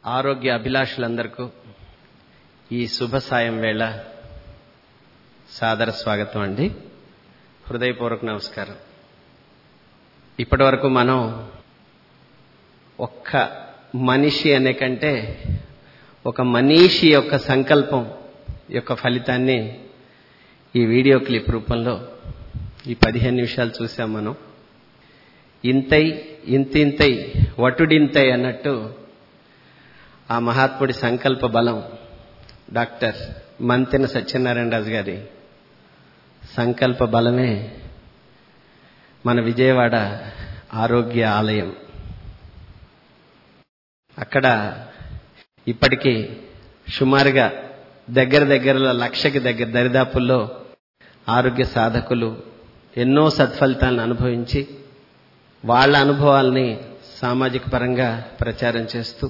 ఆరోగ్య అభిలాషులందరికీ ఈ శుభ సాయం వేళ సాదర స్వాగతం అండి హృదయపూర్వక నమస్కారం ఇప్పటి వరకు మనం ఒక్క మనిషి అనే కంటే ఒక మనీషి యొక్క సంకల్పం యొక్క ఫలితాన్ని ఈ వీడియో క్లిప్ రూపంలో ఈ పదిహేను నిమిషాలు చూసాం మనం ఇంతై ఇంతింతై వటుడింతై అన్నట్టు ఆ మహాత్ముడి సంకల్ప బలం డాక్టర్ మంతెన సత్యనారాయణ రాజు గారి సంకల్ప బలమే మన విజయవాడ ఆరోగ్య ఆలయం అక్కడ ఇప్పటికీ సుమారుగా దగ్గర దగ్గరలో లక్షకి దగ్గర దరిదాపుల్లో ఆరోగ్య సాధకులు ఎన్నో సత్ఫలితాలను అనుభవించి వాళ్ళ అనుభవాల్ని సామాజిక పరంగా ప్రచారం చేస్తూ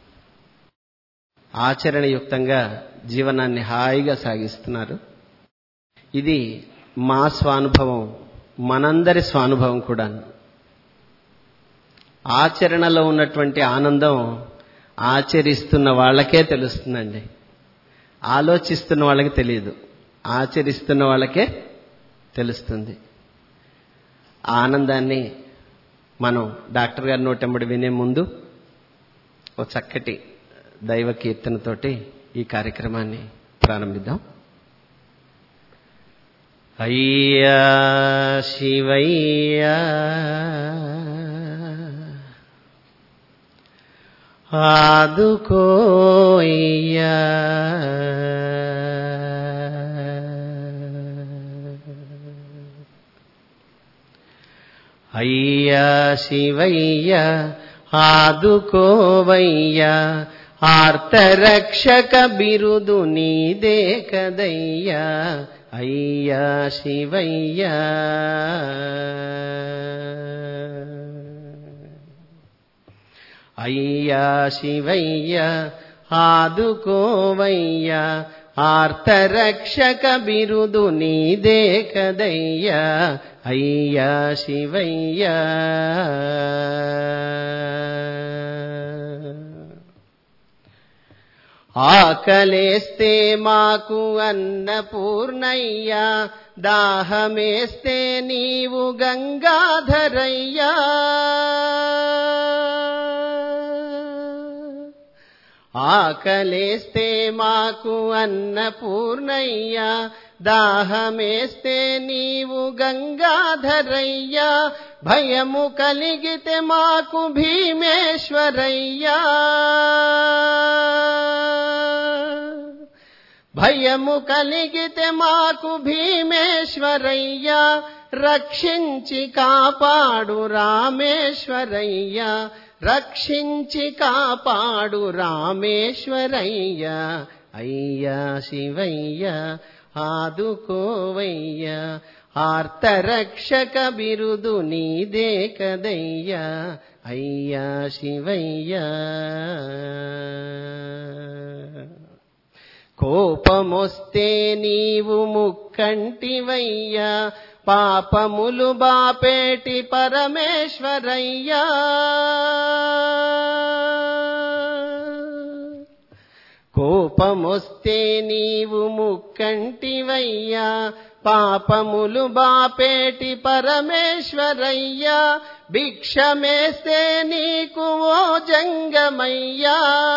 ఆచరణయుక్తంగా జీవనాన్ని హాయిగా సాగిస్తున్నారు ఇది మా స్వానుభవం మనందరి స్వానుభవం కూడా ఆచరణలో ఉన్నటువంటి ఆనందం ఆచరిస్తున్న వాళ్ళకే తెలుస్తుందండి ఆలోచిస్తున్న వాళ్ళకి తెలియదు ఆచరిస్తున్న వాళ్ళకే తెలుస్తుంది ఆ ఆనందాన్ని మనం డాక్టర్ గారి నోటెంబడి వినే ముందు ఓ చక్కటి దైవ కీర్తనతోటి ఈ కార్యక్రమాన్ని ప్రారంభిద్దాం అయ్యా శివయ్యా ఆదుకోయ్యా అయ్యా శివయ్య ఆదుకోవయ్యా ఆర్తరక్షక బిరుదు నీదే కదయ్యా అయ్యా శివయ్య అయ్యా శివయ్య ఆదుకోవయ్యా ఆర్తరక్షక బిరుదు నీదే కదయ్యా అయ్యా శివయ్య ఆకలేస్తే మాకు అన్నపూర్ణయ్యా దాహమేస్తే నీవు గంగాధరయ్యా ఆకలేస్తే మాకు అన్నపూర్ణయ్యా దాహమేస్తే నీవు గంగాధరయ్యా భయము కలిగితే మాకు భీమేశ్వరయ్యా భయము కలిగితే మాకు భీమేశ్వరయ్యా రక్షించి కాపాడు రామేశ్వరయ్యా రక్షించి కాపాడు రామేశ్వరయ్యా అయ్యా శివయ్యా ఆదుకోవయ్యా ఆర్తరక్షక బిరుదు నీదే కదయ్యా అయ్యా శివయ్యా కోపమొస్తే నీవు ముక్కంటివయ్యా పాపములు బాపేటి పరమేశ్వరయ్యా కోపమొస్తే నీవు ముక్కంటివయ్యా పాపములు బాపేటి పరమేశ్వరయ్యా భిక్షమేస్తే నీకు ఓ జంగమయ్యా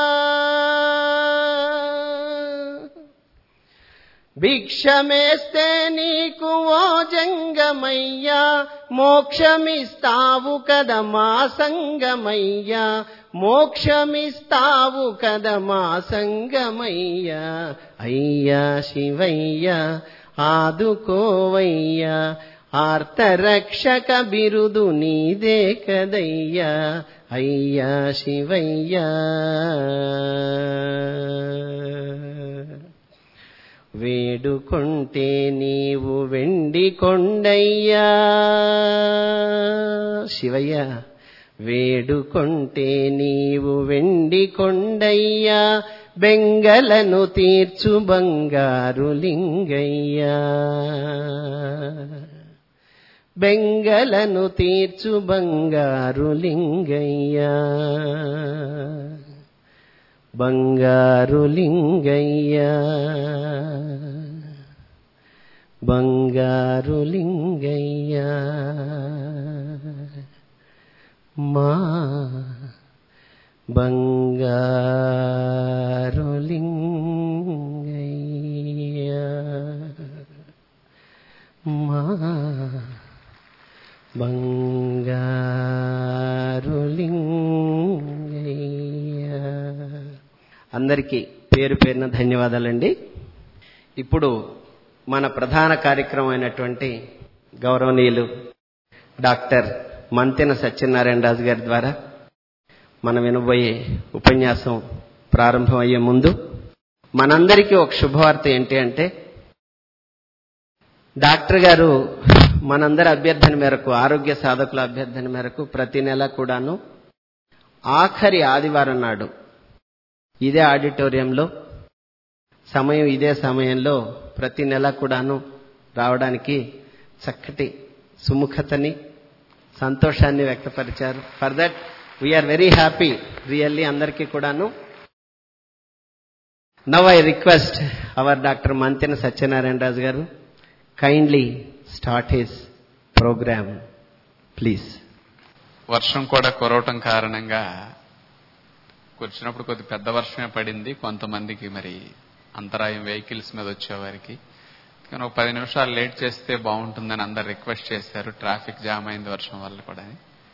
భిక్షమేస్తే నీకు ఓ జంగమయ్యా మోక్షమిస్తావు కదా మా సంగమయ్యా మోక్షమిస్తావు కదా మా సంగమయ్యా అయ్యా శివయ్యా ఆదుకోవయ్యా ఆర్తరక్షక బిరుదు నీదే కదయ్యా అయ్యా శివయ్యా వేడుకొంటే నీవు వెండి కొండయ్యా శివయ్య వేడుకొంటే నీవు వెండి కొండయ్యా బెంగలను తీర్చు బంగారు లింగయ్యా బెంగలను తీర్చు బంగారు లింగయ్యా బంగారు లింగయ్య బంగారు లింగయ్య మా బంగారు లింగయ్య మా బంగారు లింగయ్య అందరికీ పేరు పేరున ధన్యవాదాలండి ఇప్పుడు మన ప్రధాన కార్యక్రమం అయినటువంటి గౌరవనీయులు డాక్టర్ మంతెన సత్యనారాయణ రాజు గారి ద్వారా మనం వినబోయే ఉపన్యాసం ప్రారంభం అయ్యే ముందు మనందరికీ ఒక శుభవార్త ఏంటి అంటే డాక్టర్ గారు మనందరి అభ్యర్థన మేరకు ఆరోగ్య సాధకుల అభ్యర్థన మేరకు ప్రతి నెల కూడాను ఆఖరి ఆదివారం నాడు ఇదే ఆడిటోరియంలో సమయం ఇదే సమయంలో ప్రతి నెల కూడాను రావడానికి చక్కటి సుముఖతని సంతోషాన్ని వ్యక్తపరిచారు for that we are very happy really అందరికీ కూడాను now I request our doctor Mantena Satyanarayana Raju garu kindly start his program please వర్షం కూడా కురవటం కారణంగా కూర్చున్నప్పుడు కొద్ది పెద్ద వర్షమే పడింది కొంతమందికి మరి అంతరాయం వెహికల్స్ మీద వచ్చేవారికి కానీ ఒక పది నిమిషాలు లేట్ చేస్తే బాగుంటుందని అందరు రిక్వెస్ట్ చేశారు ట్రాఫిక్ జామ్ అయింది వర్షం వల్ల కూడా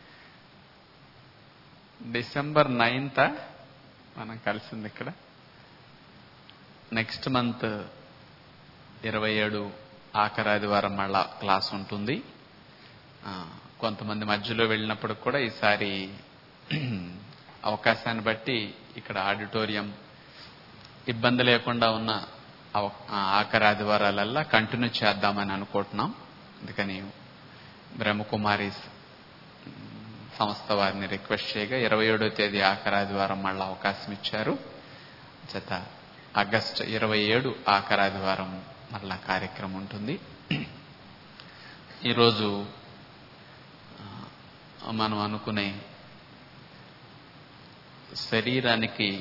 డిసెంబర్ నైన్త్ మనం కలిసింది ఇక్కడ నెక్స్ట్ మంత్ ఇరవై ఏడు ఆఖరి ఆదివారం మళ్ళా క్లాస్ ఉంటుంది ఆ, కొంతమంది మధ్యలో వెళ్ళినప్పుడు కూడా ఈసారి అవకాశాన్ని బట్టి ఇక్కడ ఆడిటోరియం ఇబ్బంది లేకుండా ఉన్న అవ- ఆ ఆఖరి ఆదివారాలల్లా కంటిన్యూ చేద్దామని అనుకుంటున్నాం అందుకని బ్రహ్మకుమారీస్ సంస్థ వారిని రిక్వెస్ట్ చేయగా ఇరవై ఏడో తేదీ ఆఖరి ఆదివారం మళ్ళా అవకాశం ఇచ్చారు చేత ఆగస్టు ఇరవై ఏడు ఆఖరి ఆదివారం మళ్ళా కార్యక్రమం ఉంటుంది ఈరోజు ఆ, మనం అనుకునే శరీరానికి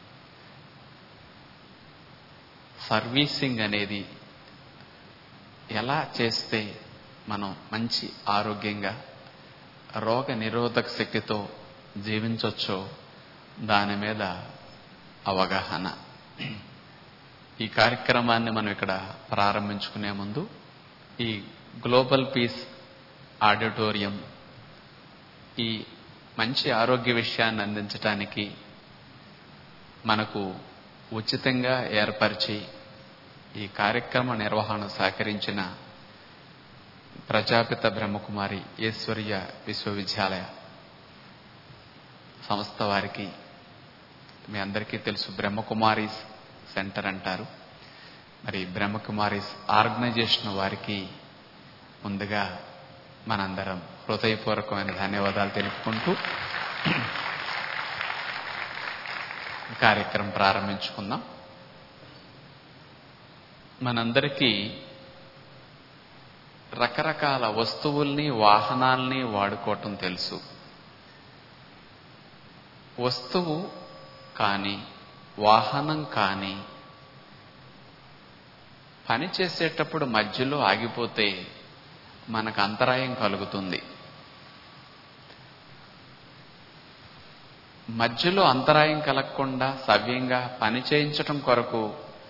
సర్వీసింగ్ అనేది ఎలా చేస్తే మనం మంచి ఆరోగ్యంగా రోగ నిరోధక శక్తితో జీవించవచ్చో దాని మీద అవగాహన ఈ కార్యక్రమాన్ని మనం ఇక్కడ ప్రారంభించుకునే ముందు ఈ గ్లోబల్ పీస్ ఆడిటోరియం ఈ మంచి ఆరోగ్య విషయాన్ని అందించడానికి మనకు ఉచితంగా ఏర్పరిచి ఈ కార్యక్రమ నిర్వహణ సహకరించిన ప్రజాపిత బ్రహ్మకుమారి ఈశ్వర్య విశ్వవిద్యాలయ సంస్థ వారికి మీ అందరికీ తెలుసు బ్రహ్మకుమారీస్ సెంటర్ అంటారు మరి బ్రహ్మకుమారీస్ ఆర్గనైజేషన్ వారికి ముందుగా మనందరం హృదయపూర్వకమైన ధన్యవాదాలు తెలుపుకుంటూ కార్యక్రమం ప్రారంభించుకుందాం మనందరికీ రకరకాల వస్తువుల్ని వాహనాల్ని వాడుకోవటం తెలుసు వస్తువు కానీ వాహనం కానీ పని చేసేటప్పుడు మధ్యలో ఆగిపోతే మనకు అంతరాయం కలుగుతుంది మధ్యలో అంతరాయం కలగకుండా సవ్యంగా పని చేయించటం కొరకు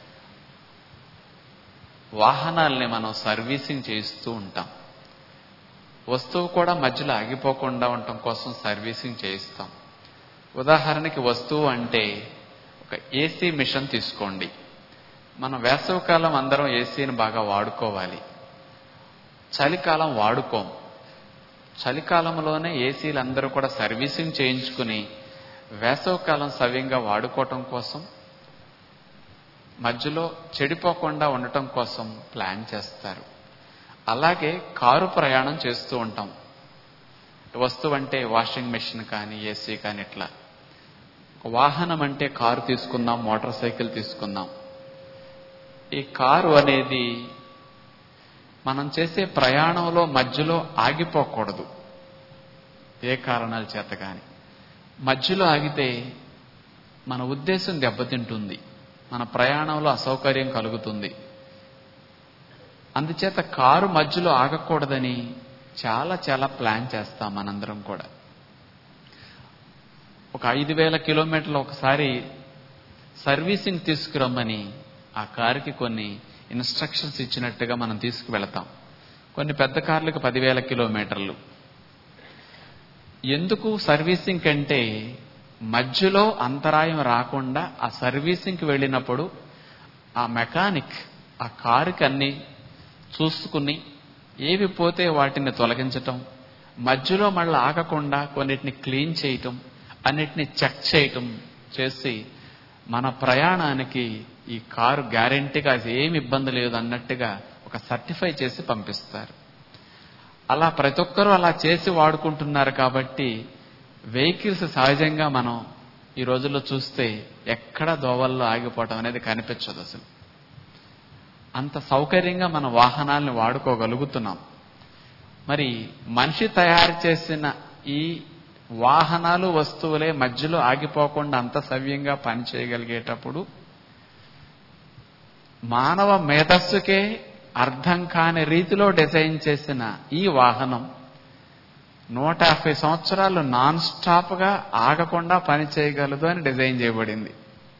వాహనాల్ని మనం సర్వీసింగ్ చేయిస్తూ ఉంటాం వస్తువు కూడా మధ్యలో ఆగిపోకుండా ఉండటం కోసం సర్వీసింగ్ చేయిస్తాం ఉదాహరణకి వస్తువు అంటే ఒక ఏసీ మిషన్ తీసుకోండి మనం వేసవికాలం అందరం ఏసీని బాగా వాడుకోవాలి చలికాలం వాడుకోం చలికాలంలోనే ఏసీలు అందరూ కూడా సర్వీసింగ్ చేయించుకుని వేసవికాలం సవ్యంగా వాడుకోవటం కోసం మధ్యలో చెడిపోకుండా ఉండటం కోసం ప్లాన్ చేస్తారు అలాగే కారు ప్రయాణం చేస్తూ ఉంటాం వస్తువు అంటే వాషింగ్ మెషిన్ కానీ ఏసీ కానీ ఇట్లా వాహనం అంటే కారు తీసుకుందాం మోటార్ సైకిల్ తీసుకుందాం ఈ కారు అనేది మనం చేసే ప్రయాణంలో మధ్యలో ఆగిపోకూడదు ఏ కారణాల చేత కానీ మధ్యలో ఆగితే మన ఉద్దేశం దెబ్బతింటుంది మన ప్రయాణంలో అసౌకర్యం కలుగుతుంది అందుచేత కారు మధ్యలో ఆగకూడదని చాలా చాలా ప్లాన్ చేస్తాం మనందరం కూడా ఒక ఐదు వేల కిలోమీటర్లు ఒకసారి సర్వీసింగ్ తీసుకురమ్మని ఆ కారుకి కొన్ని ఇన్స్ట్రక్షన్స్ ఇచ్చినట్టుగా మనం తీసుకువెళతాం కొన్ని పెద్ద కార్లకు పదివేల కిలోమీటర్లు ఎందుకు సర్వీసింగ్ కంటే మధ్యలో అంతరాయం రాకుండా ఆ సర్వీసింగ్కి వెళ్ళినప్పుడు ఆ మెకానిక్ ఆ కారుకి అన్ని చూసుకుని ఏవి పోతే వాటిని తొలగించటం మధ్యలో మళ్ళీ ఆగకుండా కొన్నిటిని క్లీన్ చేయటం అన్నిటిని చెక్ చేయటం చేసి మన ప్రయాణానికి ఈ కారు గ్యారంటీగా ఏమి ఇబ్బంది లేదు అన్నట్టుగా ఒక సర్టిఫై చేసి పంపిస్తారు అలా ప్రతి ఒక్కరూ అలా చేసి వాడుకుంటున్నారు కాబట్టి వెహికల్స్ సహజంగా మనం ఈ రోజుల్లో చూస్తే ఎక్కడ దోవల్లో ఆగిపోవటం అనేది కనిపించదు అసలు అంత సౌకర్యంగా మన వాహనాలను వాడుకోగలుగుతున్నాం మరి మనిషి తయారు చేసిన ఈ వాహనాలు వస్తువులే మధ్యలో ఆగిపోకుండా అంత సవ్యంగా పనిచేయగలిగేటప్పుడు మానవ మేధస్సుకే అర్థం కాని రీతిలో డిజైన్ చేసిన ఈ వాహనం నూట యాభై సంవత్సరాలు నాన్ స్టాప్ గా ఆగకుండా పని చేయగలదు అని డిజైన్ చేయబడింది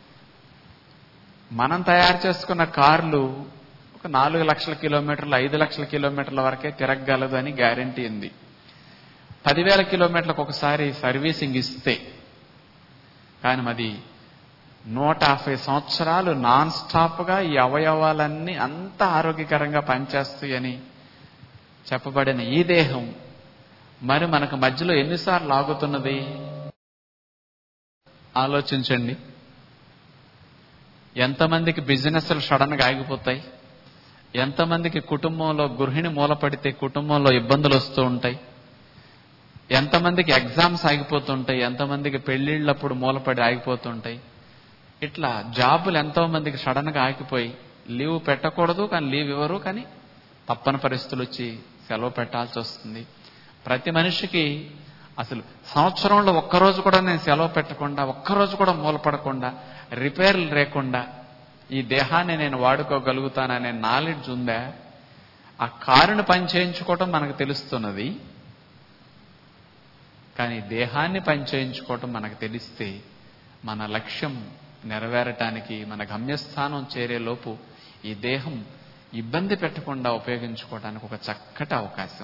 మనం తయారు చేసుకున్న కార్లు ఒక నాలుగు లక్షల కిలోమీటర్లు ఐదు లక్షల కిలోమీటర్ల వరకే తిరగగలదు అని గ్యారంటీ ఉంది పదివేల కిలోమీటర్లకు ఒకసారి సర్వీసింగ్ ఇస్తే కానీ మరి నూట యాభై సంవత్సరాలు నాన్ స్టాప్ గా ఈ అవయవాలన్నీ అంత ఆరోగ్యకరంగా పనిచేస్తాయని చెప్పబడిన ఈ దేహం మరి మనకు మధ్యలో ఎన్నిసార్లు ఆగుతున్నది ఆలోచించండి ఎంతమందికి బిజినెస్లు సడన్ గా ఆగిపోతాయి ఎంతమందికి కుటుంబంలో గృహిణి మూలపడితే కుటుంబంలో ఇబ్బందులు వస్తూ ఉంటాయి ఎంతమందికి ఎగ్జామ్స్ ఆగిపోతుంటాయి ఎంతమందికి పెళ్లిళ్ళప్పుడు మూలపడి ఆగిపోతుంటాయి ఇట్లా జాబులు ఎంతో మందికి సడన్ గా ఆగిపోయి లీవ్ పెట్టకూడదు కానీ లీవ్ ఇవ్వరు కానీ తప్పని పరిస్థితులు వచ్చి సెలవు పెట్టాల్సి వస్తుంది ప్రతి మనిషికి అసలు సంవత్సరంలో ఒక్కరోజు కూడా నేను సెలవు పెట్టకుండా ఒక్కరోజు కూడా మూలపడకుండా రిపేర్లు లేకుండా ఈ దేహాన్ని నేను వాడుకోగలుగుతాననే నాలెడ్జ్ ఉందా ఆ కారుని పని చేయించుకోవటం మనకు తెలుస్తున్నది కానీ దేహాన్ని పని చేయించుకోవటం మనకు తెలిస్తే మన లక్ష్యం నెరవేరటానికి మన గమ్యస్థానం చేరేలోపు ఈ దేహం ఇబ్బంది పెట్టకుండా ఉపయోగించుకోవడానికి ఒక చక్కటి అవకాశం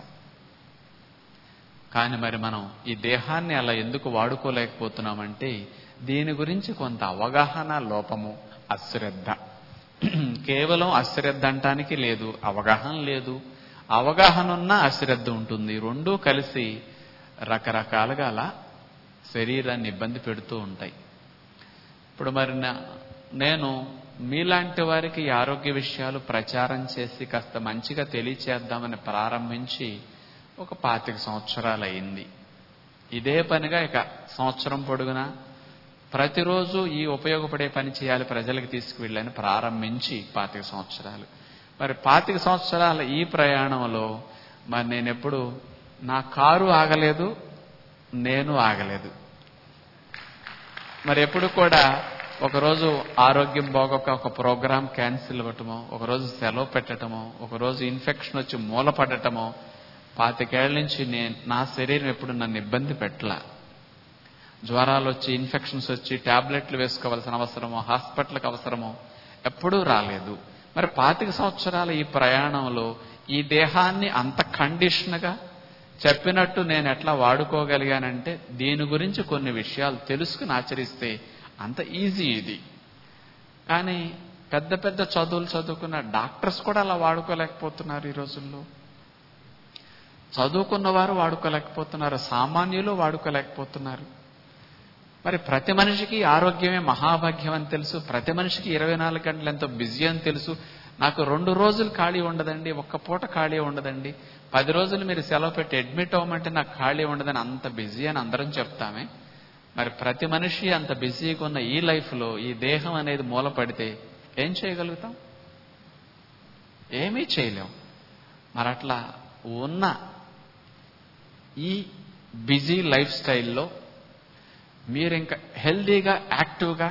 కానీ మరి మనం ఈ దేహాన్ని అలా ఎందుకు వాడుకోలేకపోతున్నామంటే దీని గురించి కొంత అవగాహన లోపము అశ్రద్ధ కేవలం అశ్రద్ధ అంటానికి లేదు అవగాహన లేదు అవగాహన ఉన్న అశ్రద్ధ ఉంటుంది రెండూ కలిసి రకరకాలుగా అలా శరీరాన్ని ఇబ్బంది పెడుతూ ఉంటాయి ఇప్పుడు మరి నా- నేను మీలాంటి వారికి ఈ ఆరోగ్య విషయాలు ప్రచారం చేసి కాస్త మంచిగా తెలియచేద్దామని ప్రారంభించి ఒక పాతిక సంవత్సరాలు అయింది ఇదే పనిగా ఇక సంవత్సరం పొడుగునా ప్రతిరోజు ఈ ఉపయోగపడే పని చేయాలి ప్రజలకు తీసుకువెళ్ళని ప్రారంభించి పాతిక సంవత్సరాలు మరి పాతిక సంవత్సరాల ఈ ప్రయాణంలో మరి నేను ఎప్పుడు నా కారు ఆగలేదు నేను ఆగలేదు మరి ఎప్పుడు కూడా ఒకరోజు ఆరోగ్యం బాగోక ఒక ప్రోగ్రాం క్యాన్సిల్ అవ్వటమో ఒకరోజు సెలవు పెట్టటమో ఒకరోజు ఇన్ఫెక్షన్ వచ్చి మూలపడటమో పాతికేళ్ల నుంచి నేను నా శరీరం ఎప్పుడు నన్ను ఇబ్బంది పెట్టలా జ్వరాలు వచ్చి ఇన్ఫెక్షన్స్ వచ్చి టాబ్లెట్లు వేసుకోవాల్సిన అవసరమో హాస్పిటల్కి అవసరమో ఎప్పుడూ రాలేదు మరి పాతిక సంవత్సరాల ఈ ప్రయాణంలో ఈ దేహాన్ని అంత కండిషన్గా చెప్పినట్టు నేను ఎట్లా వాడుకోగలిగానంటే దీని గురించి కొన్ని విషయాలు తెలుసుకుని ఆచరిస్తే అంత ఈజీ ఇది కానీ పెద్ద పెద్ద చదువులు చదువుకున్న డాక్టర్స్ కూడా అలా వాడుకోలేకపోతున్నారు ఈ రోజుల్లో చదువుకున్న వారు వాడుకోలేకపోతున్నారు సామాన్యులు వాడుకోలేకపోతున్నారు మరి ప్రతి మనిషికి ఆరోగ్యమే మహాభాగ్యం అని తెలుసు ప్రతి మనిషికి ఇరవై నాలుగు గంటలు ఎంతో బిజీ అని తెలుసు నాకు రెండు రోజులు ఖాళీ ఉండదండి ఒక్క పూట ఖాళీ ఉండదండి పది రోజులు మీరు సెలవు పెట్టి అడ్మిట్ అవ్వమంటే నాకు ఖాళీ ఉండదని అంత బిజీ అని అందరం చెప్తామే మరి ప్రతి మనిషి అంత బిజీగా ఉన్న ఈ లైఫ్లో ఈ దేహం అనేది మూలపడితే ఏం చేయగలుగుతాం ఏమీ చేయలేం మరి అట్లా ఉన్న ఈ బిజీ లైఫ్ స్టైల్లో మీరు ఇంకా హెల్దీగా యాక్టివ్గా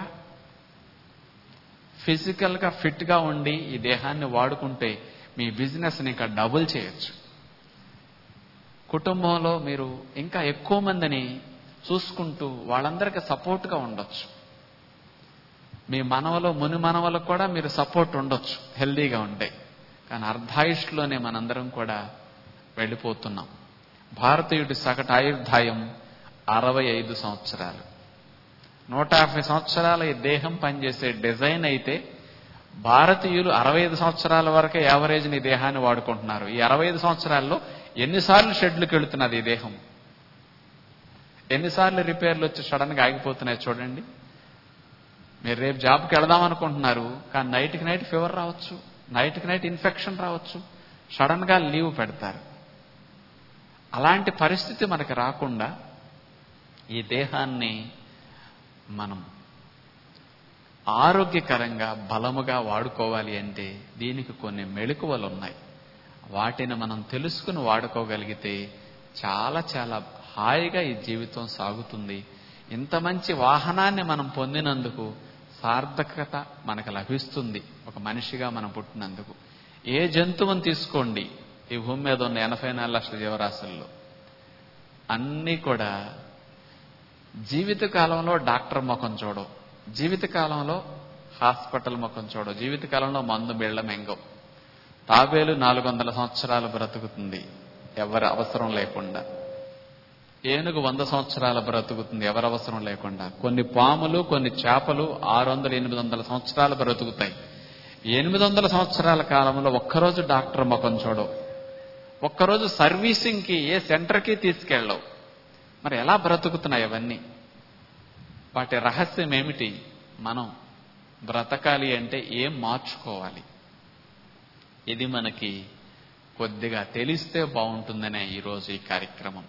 ఫిజికల్గా ఫిట్గా ఉండి ఈ దేహాన్ని వాడుకుంటే మీ బిజినెస్ని ఇంకా డబుల్ చేయొచ్చు కుటుంబంలో మీరు ఇంకా ఎక్కువ మందిని చూసుకుంటూ వాళ్ళందరికీ సపోర్ట్గా ఉండొచ్చు మీ మనవలో ముని మనవలకు కూడా మీరు సపోర్ట్ ఉండొచ్చు హెల్దీగా ఉంటే కానీ అర్ధాయుష్లోనే మనందరం కూడా వెళ్ళిపోతున్నాం భారతీయుడి సగటు ఆయుర్దాయం అరవై ఐదు సంవత్సరాలు నూట యాభై సంవత్సరాల ఈ దేహం పనిచేసే డిజైన్ అయితే భారతీయులు అరవై ఐదు సంవత్సరాల వరకే యావరేజ్ని ఈ దేహాన్ని వాడుకుంటున్నారు ఈ అరవై ఐదు సంవత్సరాల్లో ఎన్నిసార్లు షెడ్లకు వెళుతున్నది ఈ దేహం ఎన్నిసార్లు రిపేర్లు వచ్చి సడన్గా ఆగిపోతున్నాయి చూడండి మీరు రేపు జాబ్కి వెళదాం అనుకుంటున్నారు కానీ నైట్కి నైట్ ఫీవర్ రావచ్చు నైట్కి నైట్ ఇన్ఫెక్షన్ రావచ్చు సడన్గా లీవ్ పెడతారు అలాంటి పరిస్థితి మనకి రాకుండా ఈ దేహాన్ని మనం ఆరోగ్యకరంగా బలముగా వాడుకోవాలి అంటే దీనికి కొన్ని మెళుకువలు ఉన్నాయి వాటిని మనం తెలుసుకుని వాడుకోగలిగితే చాలా చాలా హాయిగా ఈ జీవితం సాగుతుంది ఇంత మంచి వాహనాన్ని మనం పొందినందుకు సార్థకత మనకు లభిస్తుంది ఒక మనిషిగా మనం పుట్టినందుకు ఏ జంతువుని తీసుకోండి ఈ భూమి మీద ఉన్న ఎనభై నాలుగు లక్షల జీవరాశుల్లో అన్నీ కూడా జీవితకాలంలో డాక్టర్ ముఖం చూడవు జీవితకాలంలో హాస్పిటల్ ముఖం చూడవు జీవితకాలంలో మందు బిళ్ళ మెంగవు తాబేలు నాలుగు వందల సంవత్సరాలు బ్రతుకుతుంది ఎవరి అవసరం లేకుండా ఏనుగు వంద సంవత్సరాల బ్రతుకుతుంది ఎవరి అవసరం లేకుండా కొన్ని పాములు కొన్ని చేపలు ఆరు వందల ఎనిమిది వందల సంవత్సరాలు బ్రతుకుతాయి ఎనిమిది వందల సంవత్సరాల కాలంలో ఒక్కరోజు డాక్టర్ ముఖం చూడవు ఒక్కరోజు సర్వీసింగ్కి ఏ సెంటర్కి తీసుకెళ్ళవు మరి ఎలా బ్రతుకుతున్నాయి అవన్నీ వాటి రహస్యం ఏమిటి మనం బ్రతకాలి అంటే ఏం మార్చుకోవాలి ఇది మనకి కొద్దిగా తెలిస్తే బాగుంటుందనే ఈరోజు ఈ కార్యక్రమం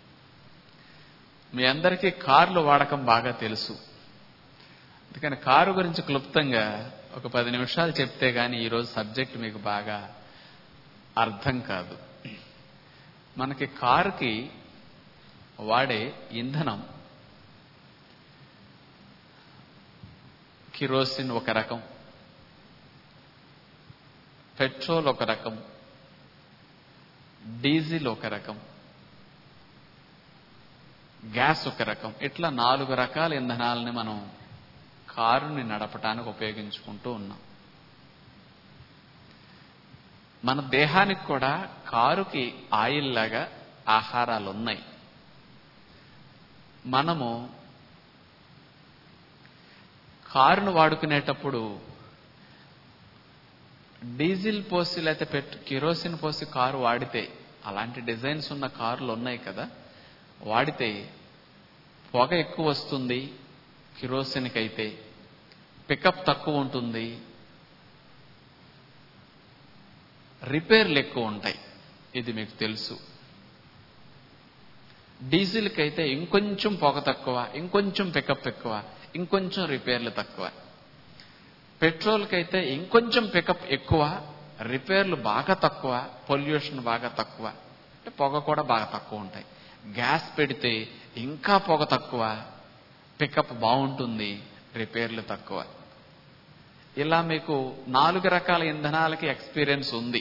మీ అందరికీ కార్లు వాడకం బాగా తెలుసు అందుకని కారు గురించి క్లుప్తంగా ఒక పది నిమిషాలు చెప్తే గానీ ఈరోజు సబ్జెక్ట్ మీకు బాగా అర్థం కాదు మనకి కారుకి వాడే ఇంధనం కిరోసిన్ ఒక రకం పెట్రోల్ ఒక రకం డీజిల్ ఒక రకం గ్యాస్ ఒక రకం ఇట్లా నాలుగు రకాల ఇంధనాలని మనం కారుని నడపటానికి ఉపయోగించుకుంటూ ఉన్నాం మన దేహానికి కూడా కారుకి ఆయిల్ లాగా ఆహారాలు ఉన్నాయి మనము కారును వాడుకునేటప్పుడు డీజిల్ పోసి లేకపోతే పెట్టు కిరోసిన్ పోసి కారు వాడితే అలాంటి డిజైన్స్ ఉన్న కార్లు ఉన్నాయి కదా వాడితే పొగ ఎక్కువ వస్తుంది కిరోసిన్కి అయితే పికప్ తక్కువ ఉంటుంది రిపేర్లు ఎక్కువ ఉంటాయి ఇది మీకు తెలుసు డీజిల్కి అయితే ఇంకొంచెం పొగ తక్కువ ఇంకొంచెం పికప్ ఎక్కువ ఇంకొంచెం రిపేర్లు తక్కువ పెట్రోల్కి అయితే ఇంకొంచెం పికప్ ఎక్కువ రిపేర్లు బాగా తక్కువ పొల్యూషన్ బాగా తక్కువ అంటే పొగ కూడా బాగా తక్కువ ఉంటాయి గ్యాస్ పెడితే ఇంకా పొగ తక్కువ పికప్ బాగుంటుంది రిపేర్లు తక్కువ ఇలా మీకు నాలుగు రకాల ఇంధనాలకి ఎక్స్పీరియన్స్ ఉంది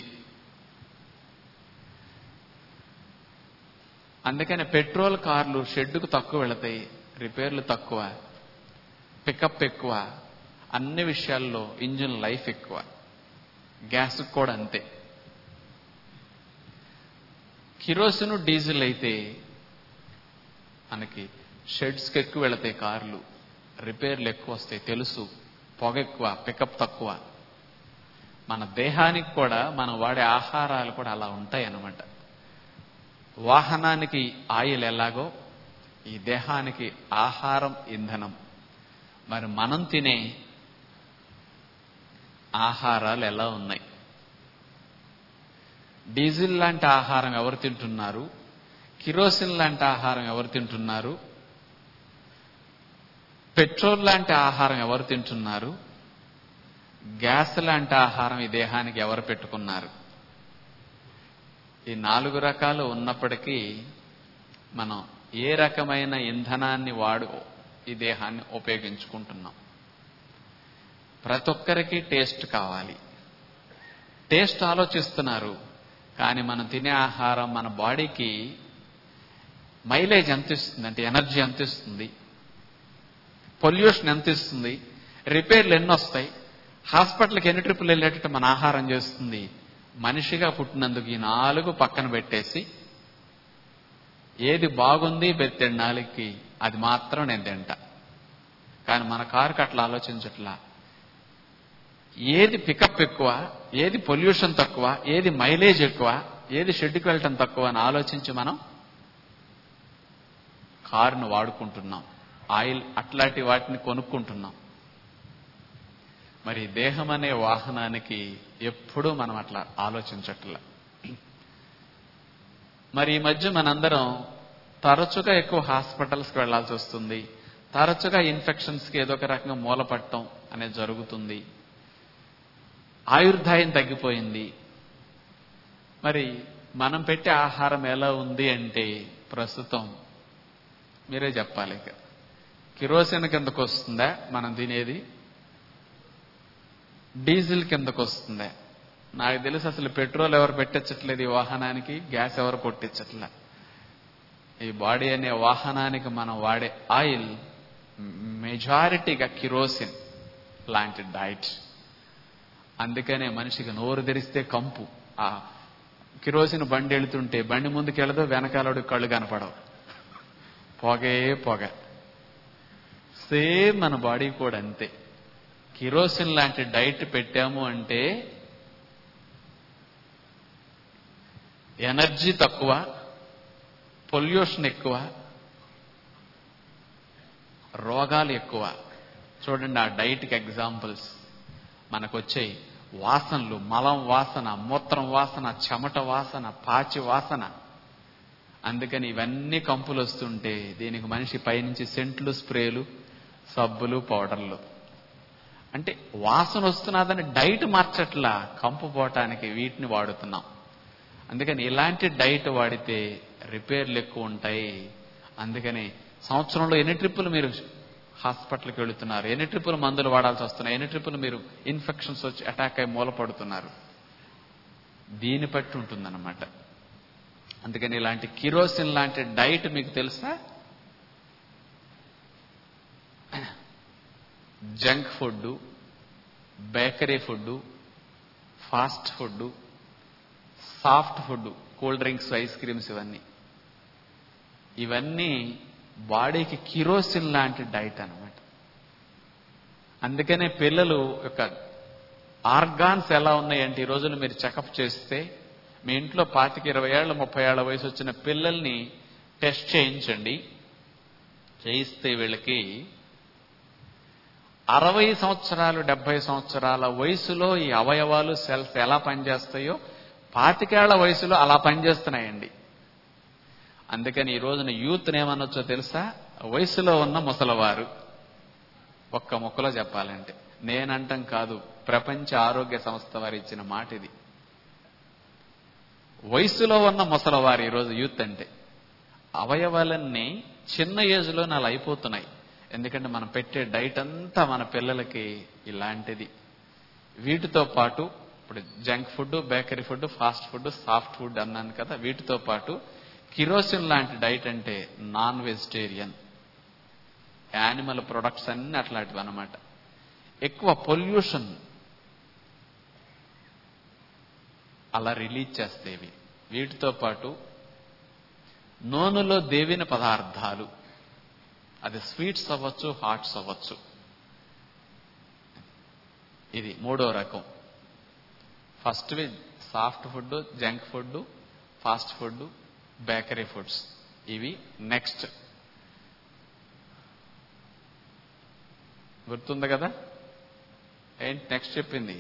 అందుకని పెట్రోల్ కార్లు షెడ్డుకు తక్కువ వెళతాయి రిపేర్లు తక్కువ పికప్ ఎక్కువ అన్ని విషయాల్లో ఇంజిన్ లైఫ్ ఎక్కువ గ్యాస్ కూడా అంతే కిరోసిన్ డీజిల్ అయితే మనకి షెడ్స్కి ఎక్కువ వెళతాయి కార్లు రిపేర్లు ఎక్కువ వస్తాయి తెలుసు పొగ ఎక్కువ పికప్ తక్కువ మన దేహానికి కూడా మనం వాడే ఆహారాలు కూడా అలా ఉంటాయి అన్నమాట వాహనానికి ఆయిల్ ఎలాగో ఈ దేహానికి ఆహారం ఇంధనం మరి మనం తినే ఆహారాలు ఎలా ఉన్నాయి డీజిల్ లాంటి ఆహారం ఎవరు తింటున్నారు కిరోసిన్ లాంటి ఆహారం ఎవరు తింటున్నారు పెట్రోల్ లాంటి ఆహారం ఎవరు తింటున్నారు గ్యాస్ లాంటి ఆహారం ఈ దేహానికి ఎవరు పెట్టుకున్నారు ఈ నాలుగు రకాలు ఉన్నప్పటికీ మనం ఏ రకమైన ఇంధనాన్ని వాడు ఈ దేహాన్ని ఉపయోగించుకుంటున్నాం ప్రతి ఒక్కరికి టేస్ట్ కావాలి టేస్ట్ ఆలోచిస్తున్నారు కానీ మనం తినే ఆహారం మన బాడీకి మైలేజ్ ఎంత ఇస్తుంది అంటే ఎనర్జీ ఎంత ఇస్తుంది పొల్యూషన్ ఎంత ఇస్తుంది రిపేర్లు ఎన్ని వస్తాయి హాస్పిటల్కి ఎన్ని ట్రిప్పులు వెళ్ళేటట్టు మన ఆహారం చేస్తుంది మనిషిగా పుట్టినందుకు ఈ నాలుగు పక్కన పెట్టేసి ఏది బాగుంది బెత్తెడు నాలుగుకి అది మాత్రం నేను తింటా కానీ మన కారుకి అట్లా ఆలోచించట్లా ఏది పికప్ ఎక్కువ ఏది పొల్యూషన్ తక్కువ ఏది మైలేజ్ ఎక్కువ ఏది షెడ్కి వెళ్ళటం తక్కువ అని ఆలోచించి మనం కారును వాడుకుంటున్నాం ఆయిల్ అట్లాంటి వాటిని కొనుక్కుంటున్నాం మరి దేహం అనే వాహనానికి ఎప్పుడూ మనం అట్లా ఆలోచించట్లా మరి ఈ మధ్య మనందరం తరచుగా ఎక్కువ హాస్పిటల్స్కి వెళ్లాల్సి వస్తుంది తరచుగా ఇన్ఫెక్షన్స్కి ఏదో ఒక రకంగా మూలపట్టడం అనేది జరుగుతుంది ఆయుర్దాయం తగ్గిపోయింది మరి మనం పెట్టే ఆహారం ఎలా ఉంది అంటే ప్రస్తుతం మీరే చెప్పాలి ఇక కిరోసిన్ కిందకు వస్తుందా మనం తినేది డీజిల్ కిందకు వస్తుందా నాకు తెలిసి అసలు పెట్రోల్ ఎవరు పెట్టించట్లేదు ఈ వాహనానికి గ్యాస్ ఎవరు కొట్టించట్లే ఈ బాడీ అనే వాహనానికి మనం వాడే ఆయిల్ మెజారిటీగా కిరోసిన్ లాంటి డైట్ అందుకనే మనిషికి నోరు తెరిస్తే కంపు ఆ కిరోసిన్ బండి వెళుతుంటే బండి ముందుకు వెళ్ళదు వెనకాలడు కళ్ళు కనపడవు పొగే పొగ సేమ్ మన బాడీ కూడా అంతే కిరోసిన్ లాంటి డైట్ పెట్టాము అంటే ఎనర్జీ తక్కువ పొల్యూషన్ ఎక్కువ రోగాలు ఎక్కువ చూడండి ఆ డైట్కి ఎగ్జాంపుల్స్ మనకు వచ్చాయి వాసనలు మలం వాసన మూత్రం వాసన చెమట వాసన పాచి వాసన అందుకని ఇవన్నీ కంపులు వస్తుంటే దీనికి మనిషి పైనుంచి సెంట్లు స్ప్రేలు సబ్బులు పౌడర్లు అంటే వాసన వస్తున్నదని డైట్ మార్చట్లా కంపు పోవటానికి వీటిని వాడుతున్నాం అందుకని ఇలాంటి డైట్ వాడితే రిపేర్లు ఎక్కువ ఉంటాయి అందుకని సంవత్సరంలో ఎన్ని ట్రిప్పులు మీరు హాస్పిటల్కి వెళుతున్నారు ఎన్ని ట్రిప్పులు మందులు వాడాల్సి వస్తున్నాయి ఎన్ని ట్రిప్పులు మీరు ఇన్ఫెక్షన్స్ వచ్చి అటాక్ అయి మూలపడుతున్నారు దీన్ని బట్టి ఉంటుందన్నమాట అందుకని ఇలాంటి కిరోసిన్ లాంటి డైట్ మీకు తెలుసా junk food bakery food fast food soft food cool drinks ice creams ఇవన్నీ ఇవన్నీ బాడీకి కిరోసిన్ లాంటి డైట్ అనమాట అందుకనే పిల్లలు యొక్క ఆర్గాన్స్ ఎలా ఉన్నాయంటే ఈ రోజున మీరు చెకప్ చేస్తే మీ ఇంట్లో పాతిక ఇరవై ఏళ్ళ ముప్పై ఏళ్ల వయసు వచ్చిన పిల్లల్ని టెస్ట్ చేయించండి చేయిస్తే వీళ్ళకి అరవై సంవత్సరాలు డెబ్బై సంవత్సరాల వయసులో ఈ అవయవాలు సెల్స్ ఎలా పనిచేస్తాయో పాతికేళ్ల వయసులో అలా పనిచేస్తున్నాయండి అందుకని ఈ రోజున యూత్ ఏమనొచ్చో తెలుసా వయసులో ఉన్న ముసలవారు ఒక్క ముక్కలో చెప్పాలంటే నేనంటం కాదు ప్రపంచ ఆరోగ్య సంస్థ వారు ఇచ్చిన మాట ఇది వయసులో ఉన్న ముసలవారు ఈరోజు యూత్ అంటే అవయవాలన్నీ చిన్న ఏజ్లో అలా అయిపోతున్నాయి ఎందుకంటే మనం పెట్టే డైట్ అంతా మన పిల్లలకి ఇలాంటిది వీటితో పాటు ఇప్పుడు junk food bakery food fast food soft food అన్నాను కదా వీటితో పాటు కిరోసిన్ లాంటి డైట్ అంటే నాన్ వెజిటేరియన్ యానిమల్ ప్రొడక్ట్స్ అన్ని అట్లాంటివి అనమాట ఎక్కువ పొల్యూషన్ అలా రిలీజ్ చేస్తేవి వీటితో పాటు నూనెలో దేవిన పదార్థాలు అది స్వీట్స్ అవ్వచ్చు హాట్స్ అవ్వచ్చు ఇది మూడో రకం first soft food junk food fast food bakery foods ఇవి నెక్స్ట్ గుర్తుంది కదా ఏంటి నెక్స్ట్ చెప్పింది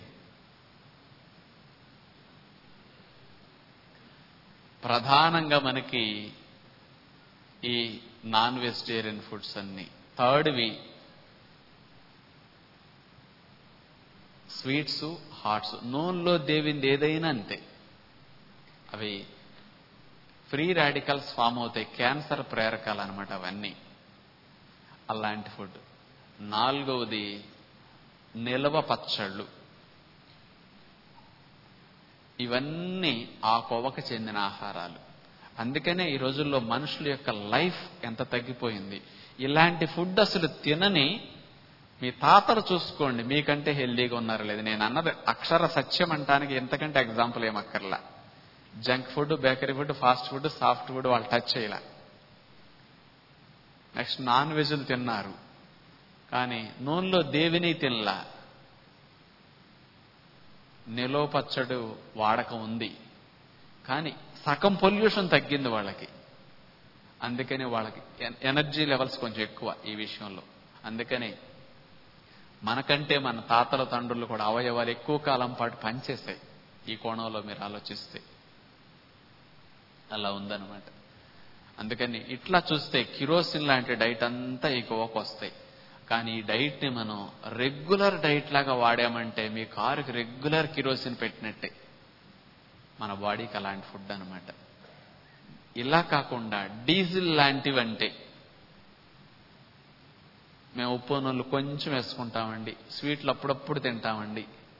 ప్రధానంగా మనకి ఈ నాన్ వెజిటేరియన్ ఫుడ్స్ అన్ని థర్డ్వి స్వీట్స్ హాట్స్ నూనెలో దేవింది ఏదైనా అంతే అవి ఫ్రీ రాడికల్స్ ఫామ్ అవుతాయి క్యాన్సర్ ప్రేరకాలు అనమాట అవన్నీ అలాంటి ఫుడ్ నాలుగవది నిలవ పచ్చళ్ళు ఇవన్నీ ఆ కోవకు చెందిన ఆహారాలు అందుకనే ఈ రోజుల్లో మనుషుల యొక్క లైఫ్ ఎంత తగ్గిపోయింది ఇలాంటి ఫుడ్ అసలు తినని మీ తాతలు చూసుకోండి మీకంటే హెల్దీగా ఉన్నారు లేదు నేను అన్నది అక్షర సత్యం అంటానికి ఎంతకంటే ఎగ్జాంపుల్ ఏమక్కర్లా junk food bakery food fast food soft food వాళ్ళు టచ్ చేయలే నెక్స్ట్ నాన్ వెజ్లు తిన్నారు కానీ నూనెలో దేవిని తినలా నిలో పచ్చడు వాడకం ఉంది కానీ సగం పొల్యూషన్ తగ్గింది వాళ్ళకి అందుకని వాళ్ళకి ఎన్- ఎనర్జీ లెవెల్స్ కొంచెం ఎక్కువ ఈ విషయంలో అందుకని మనకంటే మన తాతల తండ్రులు కూడా అవయవాలు ఎక్కువ కాలం పాటు పనిచేశాయి ఈ కోణంలో మీరు ఆలోచిస్తే అలా ఉందన్నమాట అందుకని ఇట్లా చూస్తే కిరోసిన్ లాంటి డైట్ అంతా ఈ కోవకు వస్తాయి కానీ ఈ డైట్ ని మనం రెగ్యులర్ డైట్ లాగా వాడామంటే మీ కారుకి రెగ్యులర్ కిరోసిన్ పెట్టినట్టే మన బాడీకి అలాంటి ఫుడ్ అన్నమాట ఇలా కాకుండా డీజిల్ లాంటివంటే మేము ఉప్పు నూనెలు కొంచెం వేసుకుంటామండి స్వీట్లు అప్పుడప్పుడు తింటామండి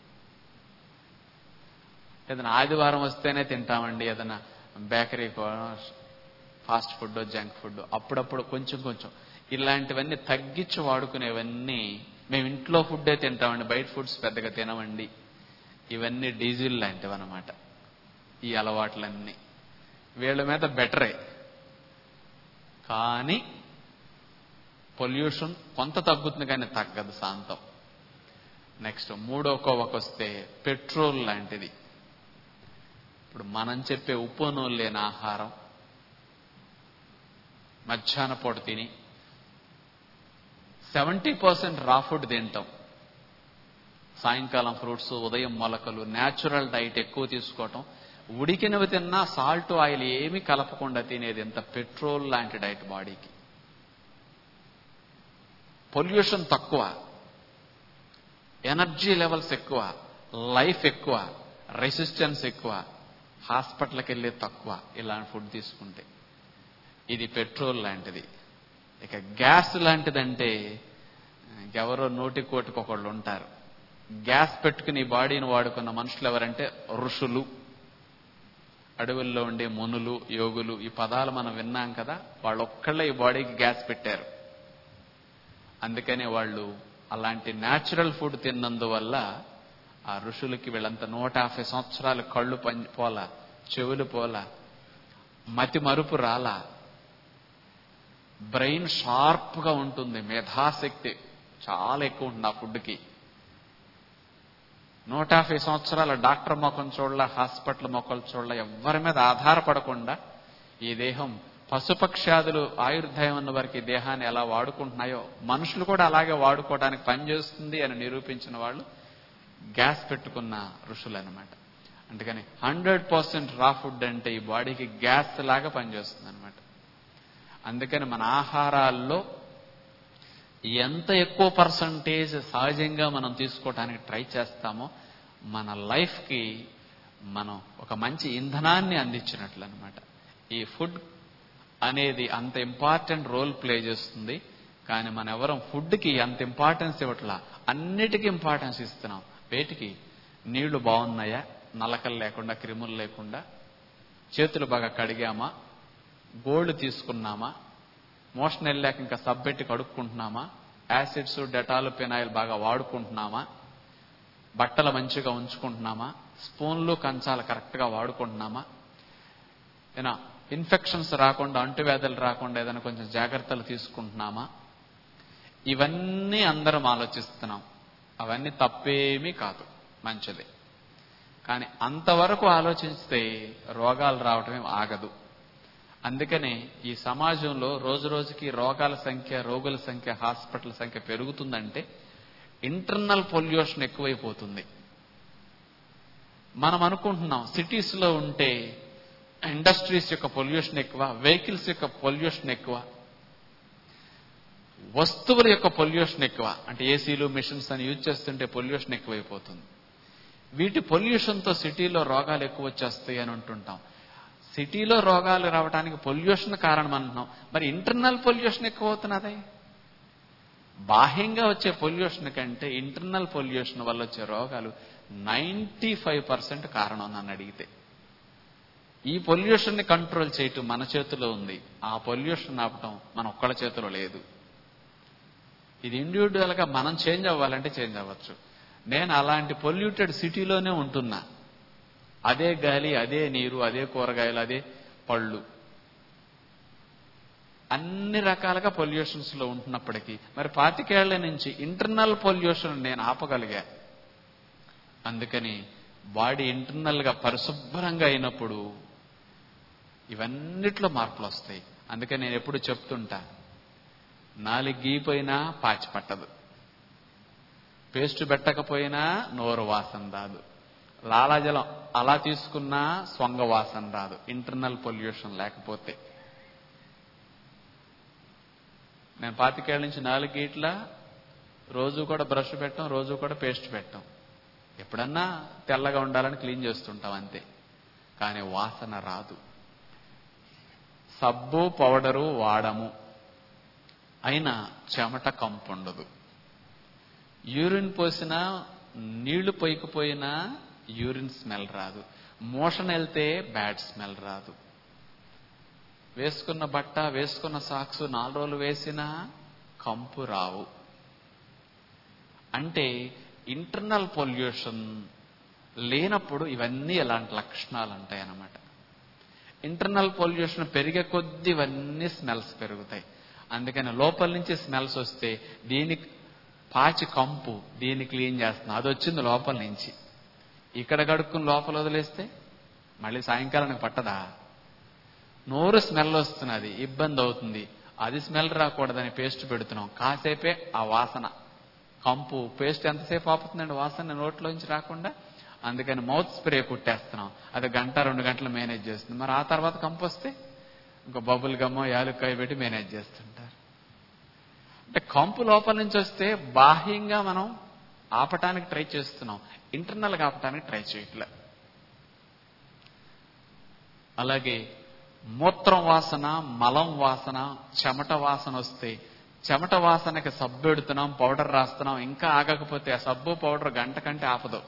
ఏదైనా ఆదివారం వస్తేనే తింటామండి ఏదైనా bakery fast food junk food అప్పుడప్పుడు కొంచెం కొంచెం ఇలాంటివన్నీ తగ్గించి వాడుకునేవన్నీ మేము ఇంట్లో ఫుడ్డే తింటామండి బయట ఫుడ్స్ పెద్దగా తినమండి ఇవన్నీ డీజిల్ లాంటివి అనమాట ఈ అలవాట్లన్నీ వీళ్ళ మీద బెటరే కానీ పొల్యూషన్ కొంత తగ్గుతుంది కానీ తగ్గదు శాంతం నెక్స్ట్ మూడో కోవకు వస్తే పెట్రోల్ లాంటిది ఇప్పుడు మనం చెప్పే ఉప్పు నూనె లేని ఆహారం మధ్యాహ్న పూట తిని సెవెంటీ పర్సెంట్ రా ఫుడ్ తింటాం సాయంకాలం ఫ్రూట్స్ ఉదయం మొలకలు న్యాచురల్ డైట్ ఎక్కువ తీసుకోవటం ఉడికినవి తిన్నా సాల్ట్ ఆయిల్ ఏమీ కలపకుండా తినేది ఎంత పెట్రోల్ లాంటి డైట్ బాడీకి పొల్యూషన్ తక్కువ ఎనర్జీ లెవెల్స్ ఎక్కువ లైఫ్ ఎక్కువ రెసిస్టెన్స్ ఎక్కువ హాస్పిటల్కి వెళ్ళే తక్కువ ఇలాంటి ఫుడ్ తీసుకుంటే ఇది పెట్రోల్ లాంటిది ఇక గ్యాస్ లాంటిదంటే ఎవరో నోటి కోటికి ఒకళ్ళు ఉంటారు గ్యాస్ పెట్టుకుని ఈ బాడీని వాడుకున్న మనుషులు ఎవరంటే ఋషులు అడవుల్లో ఉండే మునులు యోగులు ఈ పదాలు మనం విన్నాం కదా వాళ్ళు ఒక్కళ్ళే ఈ బాడీకి గ్యాస్ పెట్టారు అందుకనే వాళ్ళు అలాంటి న్యాచురల్ ఫుడ్ తిన్నందువల్ల ఆ ఋషులకి వీళ్ళంత నూట యాభై సంవత్సరాలు కళ్ళు పని పోలా చెవులు పోలా మతి మరుపు రాలా బ్రెయిన్ షార్ప్గా ఉంటుంది మేధాశక్తి చాలా ఎక్కువ ఉంటుంది ఆ ఫుడ్కి నూట యాభై సంవత్సరాల డాక్టర్ మొఖం చూడల హాస్పిటల్ మొక్కలు చూడల ఎవరి మీద ఆధారపడకుండా ఈ దేహం పశుపక్ష్యాదులు ఆయుర్దాయం ఉన్న వారికి ఈ దేహాన్ని ఎలా వాడుకుంటున్నాయో మనుషులు కూడా అలాగే వాడుకోవడానికి పనిచేస్తుంది అని నిరూపించిన వాళ్ళు గ్యాస్ పెట్టుకున్న ఋషులు అనమాట అందుకని హండ్రెడ్ పర్సెంట్ రా ఫుడ్ అంటే ఈ బాడీకి గ్యాస్ లాగా పనిచేస్తుంది అనమాట అందుకని మన ఆహారాల్లో ఎంత ఎక్కువ పర్సంటేజ్ సహజంగా మనం తీసుకోవడానికి ట్రై చేస్తామో మన లైఫ్కి మనం ఒక మంచి ఇంధనాన్ని అందించినట్లు అనమాట ఈ ఫుడ్ అనేది అంత ఇంపార్టెంట్ రోల్ ప్లే చేస్తుంది కానీ మన ఎవరం ఫుడ్కి అంత ఇంపార్టెన్స్ ఇవ్వట్లా అన్నిటికీ ఇంపార్టెన్స్ ఇస్తున్నాం వేటికి నీళ్లు బాగున్నాయా నలకలు లేకుండా క్రిములు లేకుండా చేతులు బాగా కడిగామా గోల్డ్ తీసుకున్నామా మోషన్ వెళ్ళాక ఇంకా సబ్బెట్టి కడుక్కుంటున్నామా యాసిడ్స్ డెటాల్ పెనాయిల్ బాగా వాడుకుంటున్నామా బట్టలు మంచిగా ఉంచుకుంటున్నామా స్పూన్లు కంచాలు కరెక్ట్గా వాడుకుంటున్నామా ఏనా ఇన్ఫెక్షన్స్ రాకుండా అంటువ్యాధులు రాకుండా ఏదైనా కొంచెం జాగ్రత్తలు తీసుకుంటున్నామా ఇవన్నీ అందరం ఆలోచిస్తున్నాం అవన్నీ తప్పేమీ కాదు మంచిది కానీ అంతవరకు ఆలోచిస్తే రోగాలు రావటమే ఆగదు అందుకనే ఈ సమాజంలో రోజు రోజుకి రోగాల సంఖ్య రోగుల సంఖ్య హాస్పిటల్ సంఖ్య పెరుగుతుందంటే ఇంటర్నల్ పొల్యూషన్ ఎక్కువైపోతుంది మనం అనుకుంటున్నాం సిటీస్ లో ఉంటే ఇండస్ట్రీస్ యొక్క పొల్యూషన్ ఎక్కువ వెహికల్స్ యొక్క పొల్యూషన్ ఎక్కువ వస్తువుల యొక్క పొల్యూషన్ ఎక్కువ అంటే ఏసీలు మిషన్స్ అని యూజ్ చేస్తుంటే పొల్యూషన్ ఎక్కువైపోతుంది వీటి పొల్యూషన్తో సిటీలో రోగాలు ఎక్కువ వచ్చేస్తాయి అని అంటుంటాం సిటీలో రోగాలు రావడానికి పొల్యూషన్ కారణం అంటున్నాం మరి ఇంటర్నల్ పొల్యూషన్ ఎక్కువ అవుతున్నదే బాహ్యంగా వచ్చే పొల్యూషన్ కంటే ఇంటర్నల్ పొల్యూషన్ వల్ల వచ్చే రోగాలు నైంటీ ఫైవ్ పర్సెంట్ కారణం నన్ను అడిగితే ఈ పొల్యూషన్ ని కంట్రోల్ చేయటం మన చేతిలో ఉంది ఆ పొల్యూషన్ ఆపటం మన ఒక్కళ్ళ చేతిలో లేదు ఇది ఇండివిజువల్ గా మనం చేంజ్ అవ్వాలంటే చేంజ్ అవ్వచ్చు నేను అలాంటి పొల్యూటెడ్ సిటీలోనే ఉంటున్నా అదే గాలి అదే నీరు అదే కూరగాయలు అదే పళ్ళు అన్ని రకాలుగా పొల్యూషన్స్ లో ఉంటున్నప్పటికీ మరి పాతికేళ్ల నుంచి ఇంటర్నల్ పొల్యూషన్ నేను ఆపగలిగా అందుకని బాడీ ఇంటర్నల్ గా పరిశుభ్రంగా అయినప్పుడు ఇవన్నిట్లో మార్పులు వస్తాయి అందుకని నేను ఎప్పుడు చెప్తుంటా నాలుగు గీపోయినా పాచి పట్టదు పేస్ట్ పెట్టకపోయినా నోరు వాసన రాదు లాలాజలం అలా తీసుకున్నా స్వంగ వాసన రాదు ఇంటర్నల్ పొల్యూషన్ లేకపోతే నేను పాతికేళ్ల నుంచి నాలుగు గీట్ల రోజు కూడా బ్రష్ పెట్టాం రోజు కూడా పేస్ట్ పెట్టాం ఎప్పుడన్నా తెల్లగా ఉండాలని క్లీన్ చేస్తుంటాం అంతే కానీ వాసన రాదు సబ్బు పౌడరు వాడము అయినా చెమట కంపు ఉండదు యూరిన్ పోసినా నీళ్లు పొయ్యకపోయినా యూరిన్ స్మెల్ రాదు మోషన్ వెళ్తే బ్యాడ్ స్మెల్ రాదు వేసుకున్న బట్ట వేసుకున్న సాక్స్ నాలుగు రోజులు వేసినా కంపు రావు అంటే ఇంటర్నల్ పొల్యూషన్ లేనప్పుడు ఇవన్నీ ఎలాంటి లక్షణాలు ఉంటాయి అన్నమాట ఇంటర్నల్ పొల్యూషన్ పెరిగే కొద్దీ ఇవన్నీ స్మెల్స్ పెరుగుతాయి అందుకని లోపల నుంచి స్మెల్స్ వస్తే దీనికి పాచి కంపు దీన్ని క్లీన్ చేస్తున్నా అది వచ్చింది లోపల నుంచి ఇక్కడ కడుక్కుని లోపల వదిలేస్తే మళ్ళీ సాయంకాలానికి పట్టదా నోరు స్మెల్ వస్తున్నది ఇబ్బంది అవుతుంది అది స్మెల్ రాకూడదని పేస్ట్ పెడుతున్నాం కాసేపే ఆ వాసన కంపు పేస్ట్ ఎంతసేపు ఆపుతుందండి వాసన నోట్లోంచి రాకుండా అందుకని మౌత్ స్ప్రే కుట్టేస్తున్నాం అది గంట రెండు గంటలు మేనేజ్ చేస్తుంది మరి ఆ తర్వాత కంపు వస్తే ఇంకో బబుల్ గమ్మో యాలుక్కాయ పెట్టి మేనేజ్ చేస్తుంటారు అంటే కంపు లోపల నుంచి వస్తే బాహ్యంగా మనం ఆపటానికి ట్రై చేస్తున్నాం ఇంటర్నల్గా ఆపటానికి ట్రై చేయట్లే అలాగే మూత్రం వాసన మలం వాసన చెమట వాసన వస్తే చెమట వాసనకి సబ్బు పెడుతున్నాం పౌడర్ రాస్తున్నాం ఇంకా ఆగకపోతే ఆ సబ్బు పౌడర్ గంట కంటే ఆపదు